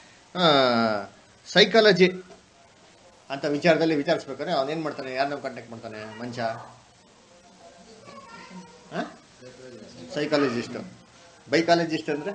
ಸೈಕಾಲಜಿ ಅಂತ ವಿಚಾರದಲ್ಲಿ ವಿಚಾರಿಸ್ಬೇಕಾದ್ರೆ ಅವನೇನು ಮಾಡ್ತಾನೆ ಯಾರನ್ನ ಕಾಂಟ್ಯಾಕ್ಟ್ ಮಾಡ್ತಾನೆ ಮನುಷ್ಯ ಸೈಕಾಲಜಿಸ್ಟು ಬೈಕಾಲಜಿಸ್ಟ್ ಅಂದರೆ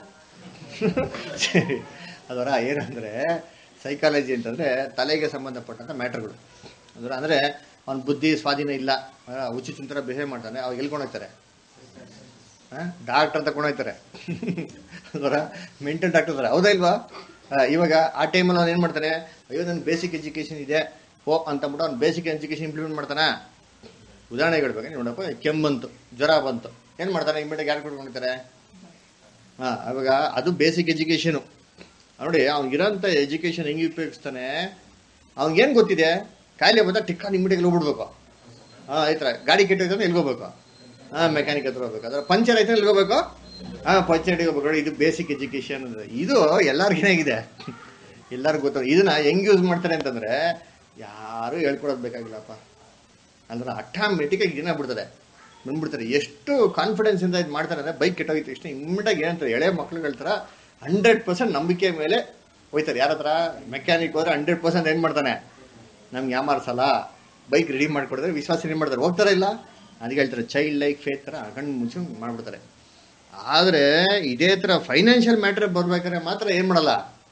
ಸರಿ ಅದರ ಏನಂದರೆ ಸೈಕಾಲಜಿ ಅಂತಂದರೆ ತಲೆಗೆ ಸಂಬಂಧಪಟ್ಟಂಥ ಮ್ಯಾಟ್ರ್ಗಳು ಅದರ ಅಂದರೆ ಅವ್ನ ಬುದ್ಧಿ ಸ್ವಾಧೀನ ಇಲ್ಲ ಹುಚ್ಚು ಥರ ಬಿಹೇವ್ ಮಾಡ್ತಾನೆ ಅವಾಗ ಎಲ್ಕೊಂಡು ಹೋಗ್ತಾರೆ ಡಾಕ್ಟರ್ ಅಂತ ಕೊಂಡೋಗ್ತಾರೆ ಅದರ ಮೆಂಟಲ್ ಡಾಕ್ಟರ್ ಅದಾರೆ ಹೌದಾ ಇಲ್ವಾ ಆ, ಇವಾಗ ಆ ಟೈಮಲ್ಲಿ ಅವ್ನು ಏನು ಮಾಡ್ತಾನೆ ಅಯ್ಯೋ ನನ್ನ ಬೇಸಿಕ್ ಎಜುಕೇಷನ್ ಇದೆ ಓ ಅಂತಂದ್ಬಿಟ್ಟು ಅವ್ನು ಬೇಸಿಕ್ ಎಜುಕೇಷನ್ ಇಂಪ್ಲಿಮೆಂಟ್ ಮಾಡ್ತಾನ ಉದಾಹರಣೆಗೆ ಹೇಳ್ಬೇಕು ನೋಡಪ್ಪ ಕೆಮ್ಮು ಬಂತು ಜ್ವರ ಬಂತು ಏನು ಮಾಡ್ತಾನೆ ಇಮ್ಮಿಡಿಯೇಟ್ ಯಾರು ಕೊಟ್ಕೊಂಡಿರ್ತಾರೆ ಹಾಂ ಅವಾಗ ಅದು ಬೇಸಿಕ್ ಎಜುಕೇಷನು ನೋಡಿ ಅವ್ನಿಗಿರೋಂಥ ಎಜುಕೇಷನ್ ಹೆಂಗೆ ಉಪಯೋಗಿಸ್ತಾನೆ ಅವ್ನಿಗೇನು ಗೊತ್ತಿದೆ ಕಾಯಿಲೆ ಬಂದಾಗ ಟಿಕ್ಕ ಇಮ್ಮಿಡಿಯೇಟ್ ಹೋಗ್ಬಿಡ್ಬೇಕು ಹಾಂ ಆಯ್ತರ ಗಾಡಿ ಕೆಟ್ಟೋಯ್ತು ಎಲ್ಲಿ ಹೋಗ್ಬೇಕು ಹಾಂ ಮೆಕ್ಯಾನಿಕ್ ಹತ್ರ ಹೋಗ್ಬೇಕು ಅದ್ರ ಪಂಚರ್ ಆಯ್ತು ಎಲ್ಲಿ ಹೋಗ್ಬೇಕು ಹಾಂ ಪಂಚರ್ಗೆ ಹೋಗ್ಬೇಕು ನೋಡಿ ಇದು ಬೇಸಿಕ್ ಎಜುಕೇಷನ್ ಇದು ಎಲ್ಲರಿಗೇನಾಗಿದೆ ಎಲ್ಲರಿಗೂ ಗೊತ್ತ ಇದನ್ನ ಹೆಂಗ್ ಯೂಸ್ ಮಾಡ್ತಾರೆ ಅಂತಂದ್ರೆ ಯಾರು ಹೇಳ್ಕೊಡೋದು ಬೇಕಾಗಿಲ್ಲಪ್ಪ ಅಂದ್ರೆ ಆಟೋಮೆಟಿಕ್ಕಾಗಿ ಏನಾಗ್ಬಿಡ್ತದೆ ಬಂದ್ಬಿಡ್ತಾರೆ ಎಷ್ಟು ಕಾನ್ಫಿಡೆನ್ಸ್ ಇಂದ ಇದು ಮಾಡ್ತಾರೆ ಅಂದ್ರೆ ಬೈಕ್ ಕೆಟ್ಟೋಗಿತ್ತು ಇಷ್ಟು ಇಮ್ಮಿಡಿಯಾಗಿ ಏನಂತಾರೆ ಎಳೆ ಮಕ್ಳುಗಳ ಥರ ಹಂಡ್ರೆಡ್ ಪರ್ಸೆಂಟ್ ನಂಬಿಕೆ ಮೇಲೆ ಹೋಯ್ತಾರೆ ಯಾರ ಹತ್ರ ಮೆಕ್ಯಾನಿಕ್ ಹೋದ್ರೆ ಹಂಡ್ರೆಡ್ ಪರ್ಸೆಂಟ್ ಏನು ಮಾಡ್ತಾನೆ ನಮ್ಗೆ ಯಾಮಾರ್ಸಲ್ಲ ಬೈಕ್ ರೆಡಿ ಮಾಡ್ಕೊಡಿದ್ರೆ ವಿಶ್ವಾಸ ಏನು ಮಾಡ್ತಾರೆ ಹೋಗ್ತಾರ ಇಲ್ಲ ಅದಕ್ಕೆ ಹೇಳ್ತಾರೆ ಚೈಲ್ಡ್ ಲೈಕ್ ಫೇತ್ ಥರ ಕಣ್ಣು ಮುಚ್ಚಿ ಮಾಡ್ಬಿಡ್ತಾರೆ ಆದರೆ ಇದೇ ಥರ ಫೈನಾನ್ಷಿಯಲ್ ಮ್ಯಾಟ್ರ್ ಬರ್ಬೇಕಾದ್ರೆ ಮಾತ್ರ ಏನು ಮಾಡಲ್ಲ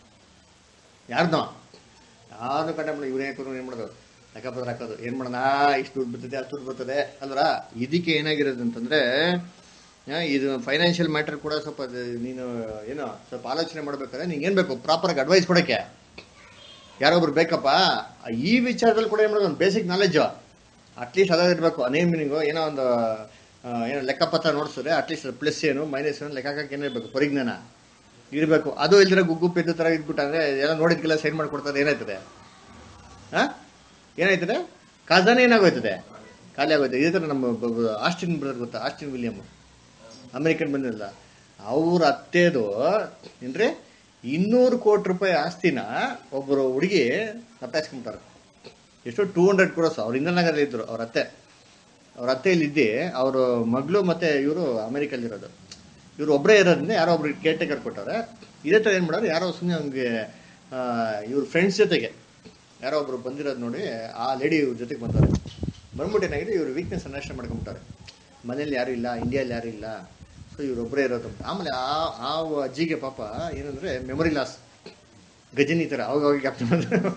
ಯಾರ್ದೋ ಯಾರು ಕಂಡ ಇವರೇ ಏನು ಮಾಡೋದು ಲೆಕ್ಕಪತ್ರ ಹಾಕೋದು ಏನು ಮಾಡೋಣ ಇಷ್ಟು ದುಡ್ಡು ಬರ್ತದೆ ಅಷ್ಟು ದುಡ್ಡು ಬರ್ತದೆ ಅಲ್ವರ ಇದಕ್ಕೆ ಏನಾಗಿರೋದು ಅಂತಂದರೆ ಇದು ಫೈನಾನ್ಷಿಯಲ್ ಮ್ಯಾಟರ್ ಕೂಡ ಸ್ವಲ್ಪ ಅದು ನೀನು ಏನೋ ಸ್ವಲ್ಪ ಆಲೋಚನೆ ಮಾಡ್ಬೇಕಾದ್ರೆ ನಿಂಗೆ ಏನು ಬೇಕು ಪ್ರಾಪರಾಗಿ ಅಡ್ವೈಸ್ ಕೊಡೋಕ್ಕೆ ಯಾರೊಬ್ರು ಬೇಕಪ್ಪ ಈ ವಿಚಾರದಲ್ಲಿ ಕೂಡ ಏನು ಮಾಡೋದು ಒಂದು ಬೇಸಿಕ್ ನಾಲೆಜು ಅಟ್ಲೀಸ್ಟ್ ಅದೇ ಇರಬೇಕು ಅನೇ ಮೀನಿಂಗು ಏನೋ ಒಂದು ಆ, ಏನೋ ಲೆಕ್ಕಪತ್ರ ನೋಡಿಸಿದ್ರೆ ಅಟ್ಲೀಸ್ಟ್ ಪ್ಲಸ್ ಏನು ಮೈನಸ್ ಏನು ಲೆಕ್ಕ ಹಾಕಕ್ಕೆ ಏನಿರಬೇಕು ಪರಿಜ್ಞಾನ ಇರಬೇಕು ಅದು ಇಲ್ದಿರ ಗುಗ್ಗು ಪೆದ್ದು ಥರ ಇದ್ಬಿಟ್ಟಂದ್ರೆ ಎಲ್ಲ ನೋಡಿದ್ಕೆಲ್ಲ ಸೈನ್ ಮಾಡ್ಕೊಡ್ತಾರೆ ಏನಾಯ್ತದೆ ಹಾಂ ಏನಾಯ್ತದೆ ಖಜಾನೆ ಏನಾಗೋಯ್ತದೆ ಖಾಲಿ ಆಗೋಯ್ತದೆ ಇದೇ ಥರ ನಮ್ಮ ಬ- ಬ- ಆಸ್ಟಿನ್ ಬ್ರದರ್ ಗೊತ್ತಾ ಆಸ್ಟಿನ್ ವಿಲಿಯಮ್ ಅಮೆರಿಕನ್ ಬಂದಿರಲ್ಲ ಅವ್ರ ಅತ್ತೆದು ಏನ್ರಿ ಇನ್ನೂರು ಕೋಟಿ ರೂಪಾಯಿ ಆಸ್ತಿನ ಒಬ್ಬರು ಹುಡುಗಿ ತಪ್ಪಾಯಿಸ್ಕೊಂಬಿಟ್ಟಾರೆ ಎಷ್ಟು ಟೂ ಹಂಡ್ರೆಡ್ ಕ್ರೋಸ್ ಅವ್ರು ಇಂದ್ರನಗರಲ್ಲಿ ಇದ್ರು ಅವ್ರ ಅತ್ತೆ ಅವ್ರ ಅತ್ತೆ ಇಲ್ಲಿದ್ದಿ ಅವರು ಮಗಳು ಮತ್ತೆ ಇವರು ಅಮೆರಿಕಲ್ಲಿರೋದು ಇವ್ರು ಒಬ್ಬರೇ ಇರೋದ್ರಿಂದ ಯಾರೋ ಒಬ್ರು ಕೇರ್ ಟೇಕರ್ ಕೊಟ್ಟವ್ರೆ ಇದೇ ಥರ ಏನು ಮಾಡೋರು ಯಾರೋ ಸುಮ್ಮನೆ ಅವ್ನಿಗೆ ಇವ್ರ ಫ್ರೆಂಡ್ಸ್ ಜೊತೆಗೆ ಯಾರೋ ಒಬ್ರು ಬಂದಿರೋದು ನೋಡಿ ಆ ಲೇಡಿ ಇವ್ರ ಜೊತೆಗೆ ಬಂದವ್ರೆ ಬಂದ್ಬಿಟ್ಟು ಏನಾಗಿದೆ ಇವ್ರ ವೀಕ್ನೆಸ್ ಅನ್ವೇಷಣೆ ಮಾಡ್ಕೊಂಬಿಟ್ಟಾರೆ ಮನೇಲಿ ಯಾರು ಇಲ್ಲ ಇಂಡಿಯಲ್ಲಿ ಯಾರು ಇಲ್ಲ ಸೊ ಇವ್ರೊಬ್ಬರೇ ಇರೋದು ಅಂತ ಆಮೇಲೆ ಆ ಆ ಅಜ್ಜಿಗೆ ಪಾಪ ಏನಂದ್ರೆ ಮೆಮೊರಿ ಲಾಸ್ ಗಜನಿ ಥರ ಅವಾಗ ಅವಾಗ ಜ್ಞಾಪಕ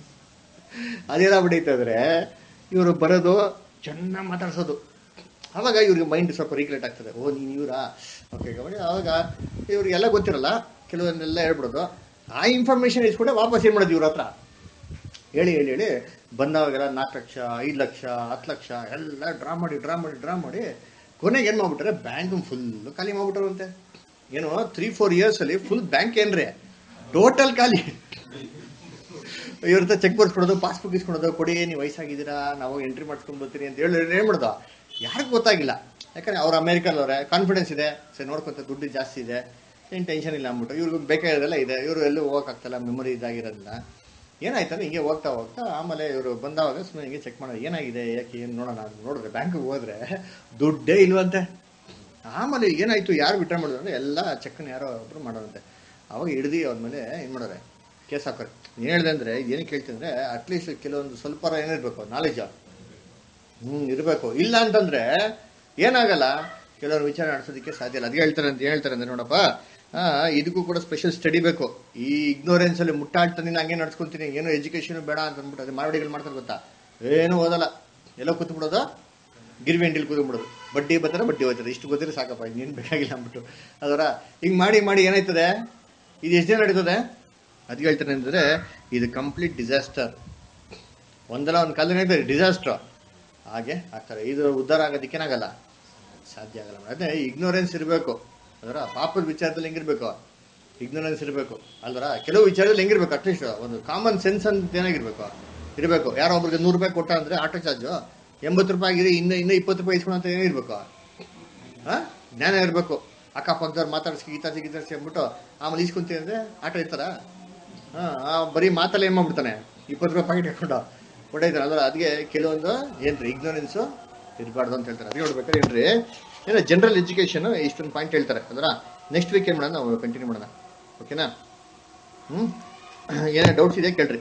ಅದೇನ ಬಿಡೈತಂದ್ರೆ ಇವರು ಬರೋದು ಚೆನ್ನಾಗಿ ಮಾತಾಡ್ಸೋದು ಆವಾಗ ಇವ್ರಿಗೆ ಮೈಂಡ್ ಸ್ವಲ್ಪ ರೀಕ್ಲೇಟ್ ಆಗ್ತದೆ ಓ ನೀನು ಇವರಾ ಓಕೆ ಕಬಡ್ಡಿ ಆವಾಗ ಇವ್ರಿಗೆಲ್ಲ ಗೊತ್ತಿರಲ್ಲ ಕೆಲವನ್ನೆಲ್ಲ ಹೇಳ್ಬಿಡೋದು ಆ ಇನ್ಫಾರ್ಮೇಶನ್ ಇಸ್ಕೊಂಡೆ ವಾಪಸ್ ಏನು ಮಾಡೋದು ಇವ್ರ ಹತ್ರ ಹೇಳಿ ಹೇಳಿ ಹೇಳಿ ಬಂದವಾಗೆಲ್ಲ ನಾಲ್ಕು ಲಕ್ಷ ಐದು ಲಕ್ಷ ಹತ್ತು ಲಕ್ಷ ಎಲ್ಲ ಡ್ರಾ ಮಾಡಿ ಡ್ರಾ ಮಾಡಿ ಡ್ರಾ ಮಾಡಿ ಕೊನೆಗೆ ಏನು ಮಾಡ್ಬಿಟ್ರೆ ಬ್ಯಾಂಕ್ ಫುಲ್ ಖಾಲಿ ಮಾಡ್ಬಿಟ್ರಂತೆ ಏನು ತ್ರೀ ಫೋರ್ ಇಯರ್ಸಲ್ಲಿ ಫುಲ್ ಬ್ಯಾಂಕ್ ಏನ್ರಿ ಟೋಟಲ್ ಖಾಲಿ ಇವ್ರ ಹತ್ರ ಚೆಕ್ ಬರ್ಸ್ಕೊಡೋದು ಪಾಸ್ಬುಕ್ ಇಸ್ಕೊಳೋದು ಕೊಡಿ ನೀವು ವಯಸ್ಸಾಗಿದ್ದೀರಾ ನಾವು ಎಂಟ್ರಿ ಮಾಡ್ಸ್ಕೊಂಡು ಬರ್ತೀರಿ ಅಂತ ಹೇಳಿ ಏನು ಮಾಡೋದು ಯಾರಿಗೂ ಗೊತ್ತಾಗಿಲ್ಲ ಯಾಕಂದ್ರೆ ಅವ್ರು ಅಮೇರಿಕಲ್ಲವ್ರೆ ಕಾನ್ಫಿಡೆನ್ಸ್ ಇದೆ ಸರಿ ನೋಡ್ಕೊಂತ ದುಡ್ಡು ಜಾಸ್ತಿ ಇದೆ ಏನು ಟೆನ್ಷನ್ ಇಲ್ಲ ಅಂದ್ಬಿಟ್ಟು ಇವ್ರಿಗೂ ಬೇಕಾಗಿರೋದೆಲ್ಲ ಇದೆ ಇವರು ಎಲ್ಲೂ ಹೋಗೋಕ್ಕಾಗ್ತಲ್ಲ ಮೆಮೊರಿ ಇದಾಗಿರೋದಿಲ್ಲ ಏನಾಯ್ತಂದ್ರೆ ಹಿಂಗೆ ಹೋಗ್ತಾ ಹೋಗ್ತಾ ಆಮೇಲೆ ಇವರು ಬಂದವಾಗ ಸುಮ್ಮನೆ ಹಿಂಗೆ ಚೆಕ್ ಮಾಡೋದು ಏನಾಗಿದೆ ಯಾಕೆ ಏನು ನೋಡೋಣ ಅಂತ ನೋಡಿದ್ರೆ ಬ್ಯಾಂಕಿಗೆ ಹೋದ್ರೆ ದುಡ್ಡೇ ಇಲ್ವಂತೆ ಆಮೇಲೆ ಏನಾಯ್ತು ಯಾರು ವಿಡ್ರಾ ಮಾಡಿದ್ರು ಅಂದ್ರೆ ಎಲ್ಲ ಚೆಕ್ನ ಯಾರೋ ಒಬ್ರು ಮಾಡೋರಂತೆ ಅವಾಗ ಹಿಡ್ದು ಅವ್ರ ಮೇಲೆ ಏನು ಮಾಡೋರೆ ಕೇಸ್ ಹಾಕೋರೆ ಏನು ಹೇಳಿದೆ ಅಂದರೆ ಏನಕ್ಕೆ ಹೇಳ್ತೀನಿ ಅಂದರೆ ಅಟ್ಲೀಸ್ಟ್ ಕೆಲವೊಂದು ಸ್ವಲ್ಪ ಏನಿರಬೇಕು ನಾಲೆಜ್ ಹ್ಞೂ ಇರಬೇಕು ಇಲ್ಲ ಅಂತಂದ್ರೆ ಏನಾಗಲ್ಲ ಕೆಲವರು ವಿಚಾರ ನಡೆಸೋದಕ್ಕೆ ಸಾಧ್ಯ ಇಲ್ಲ ಅದಕ್ಕೆ ಹೇಳ್ತಾರೆ ಅಂತ ಏನ್ ಹೇಳ್ತಾರೆ ಅಂದ್ರೆ ನೋಡಪ್ಪ ಆ, ಇದಕ್ಕೂ ಕೂಡ ಸ್ಪೆಷಲ್ ಸ್ಟಡಿ ಬೇಕು ಈ ignorance ಅಲ್ಲಿ ಮುಟ್ಟಾಡ್ತಾನೆ ಹಂಗೆ ನಡ್ಸ್ಕೊಂತೀನಿ ಏನೋ ಎಜುಕೇಶನ್ ಬೇಡ ಅಂತ ಅಂದ್ಬಿಟ್ಟು ಅದು ಮಾರವಾಡಿಗಳು ಮಾಡ್ತಾರೆ ಗೊತ್ತಾ ಏನೂ ಓದಲ್ಲ ಎಲ್ಲೋ ಕೂತ್ಬಿಡೋದು ಗಿರ್ವಿ ಅಂಡಿಲ್ ಕೂತ್ಬಿಡೋದು ಬಡ್ಡಿ ಬರ್ತಾರೆ ಬಡ್ಡಿ ಹೋಗ್ತದೆ ಇಷ್ಟು ಗೊತ್ತಿದ್ರೆ ಸಾಕಪ್ಪ ಇನ್ನೇನು ಬೇಕಾಗಿಲ್ಲ ಅಂದ್ಬಿಟ್ಟು ಅದರ ಹಿಂಗೆ ಮಾಡಿ ಮಾಡಿ ಏನಾಯ್ತದೆ ಇದು ಎಷ್ಟು ದಿನ ನಡೀತದೆ ಅದಕ್ಕೆ ಹೇಳ್ತಾರೆ ಅಂದರೆ ಇದು ಕಂಪ್ಲೀಟ್ ಡಿಸಾಸ್ಟರ್ ಒಂದಲ್ಲ ಒಂದು ಕಾಲದಲ್ಲಿ ಏನಾಗ್ತದೆ ಡಿಸಾಸ್ಟ್ರ್ ಹಾಗೆ ಆಗ್ತಾರೆ ಇದು ಉದ್ಧಾರ ಆಗೋದಕ್ಕೇನಾಗಲ್ಲ ಸಾಧ್ಯ ಆಗಲ್ಲ ಅದೇ ಇಗ್ನೋರೆನ್ಸ್ ಇರಬೇಕು ಅದರ ಪಾಪದ ವಿಚಾರದಲ್ಲಿ ಹೆಂಗಿರ್ಬೇಕು ಇಗ್ನೋರೆನ್ಸ್ ಇರಬೇಕು ಅಲ್ವರ ಕೆಲವು ವಿಚಾರದಲ್ಲಿ ಹೆಂಗಿರ್ಬೇಕು ಅಟ್ಲೀಸ್ಟ್ ಒಂದು ಕಾಮನ್ ಸೆನ್ಸ್ ಅಂತ ಏನಾಗಿರ್ಬೇಕು ಇರಬೇಕು ಯಾರೋ ಒಬ್ರಿಗೆ ನೂರು ರೂಪಾಯಿ ಕೊಟ್ಟ ಅಂದ್ರೆ ಆಟೋ ಚಾರ್ಜು ಎಂಬತ್ತು ರೂಪಾಯಿ ಆಗಿದೆ ಇನ್ನು ಇನ್ನೂ ಇಪ್ಪತ್ತು ರೂಪಾಯಿ ಇಸ್ಕೊಳ ಅಂತ ಏನಿರ್ಬೇಕು ಹಾ ಜ್ಞಾನ ಇರಬೇಕು ಅಕ್ಕಪಕ್ಕದವ್ರು ಮಾತಾಡ್ಸಿ ಗೀತಾಸಿ ಗೀತಾಸಿ ಅಂದ್ಬಿಟ್ಟು ಆಮೇಲೆ ಇಸ್ಕೊಂತೀನಿ ಅಂದ್ರೆ ಆಟೋ ಇರ್ತಾರ ಹಾ ಆ ಬರೀ ಮಾತಲ್ಲಿ ಏನು ಮಾಡ್ಬಿಡ್ತಾನೆ ಇಪ್ಪತ್ತು ರೂಪಾಯಿ ಪ್ಯಾಕೆಟ್ ಹಾಕೊಂಡು ಹೊಟ್ಟೈತಾರೆ ಅಂದ್ರೆ ಅದಕ್ಕೆ ಕೆಲವೊಂದು ಏನ್ರಿ ಇಗ್ನೋರೆನ್ಸು ಇರಬಾರ್ದು ಅಂತ ಹೇಳ್ತಾರೆ ಅದಕ್ಕೆ ನೋಡ್ಬೇಕಾದ್ರೆ ಏನ್ರಿ ಏನೋ ಜನರಲ್ ಎಜುಕೇಷನ್ ಇಷ್ಟೊಂದು ಪಾಯಿಂಟ್ ಹೇಳ್ತಾರೆ ಅದರ ನೆಕ್ಸ್ಟ್ ವೀಕ್ ಏನು ಮಾಡೋಣ ನಾವು ಕಂಟಿನ್ಯೂ ಮಾಡೋಣ ಓಕೆನಾ ಹ್ಞೂ ಏನೇ ಡೌಟ್ಸ್ ಇದೆಯಾ ಕೇಳ್ರಿ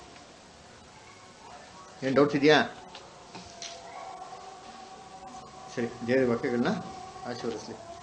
ಏನು ಡೌಟ್ಸ್ ಇದೆಯಾ ಸರಿ ದೇವರ ವಾಕ್ಯಗಳನ್ನ ಆಶೀರ್ವದಿಸ್ಲಿ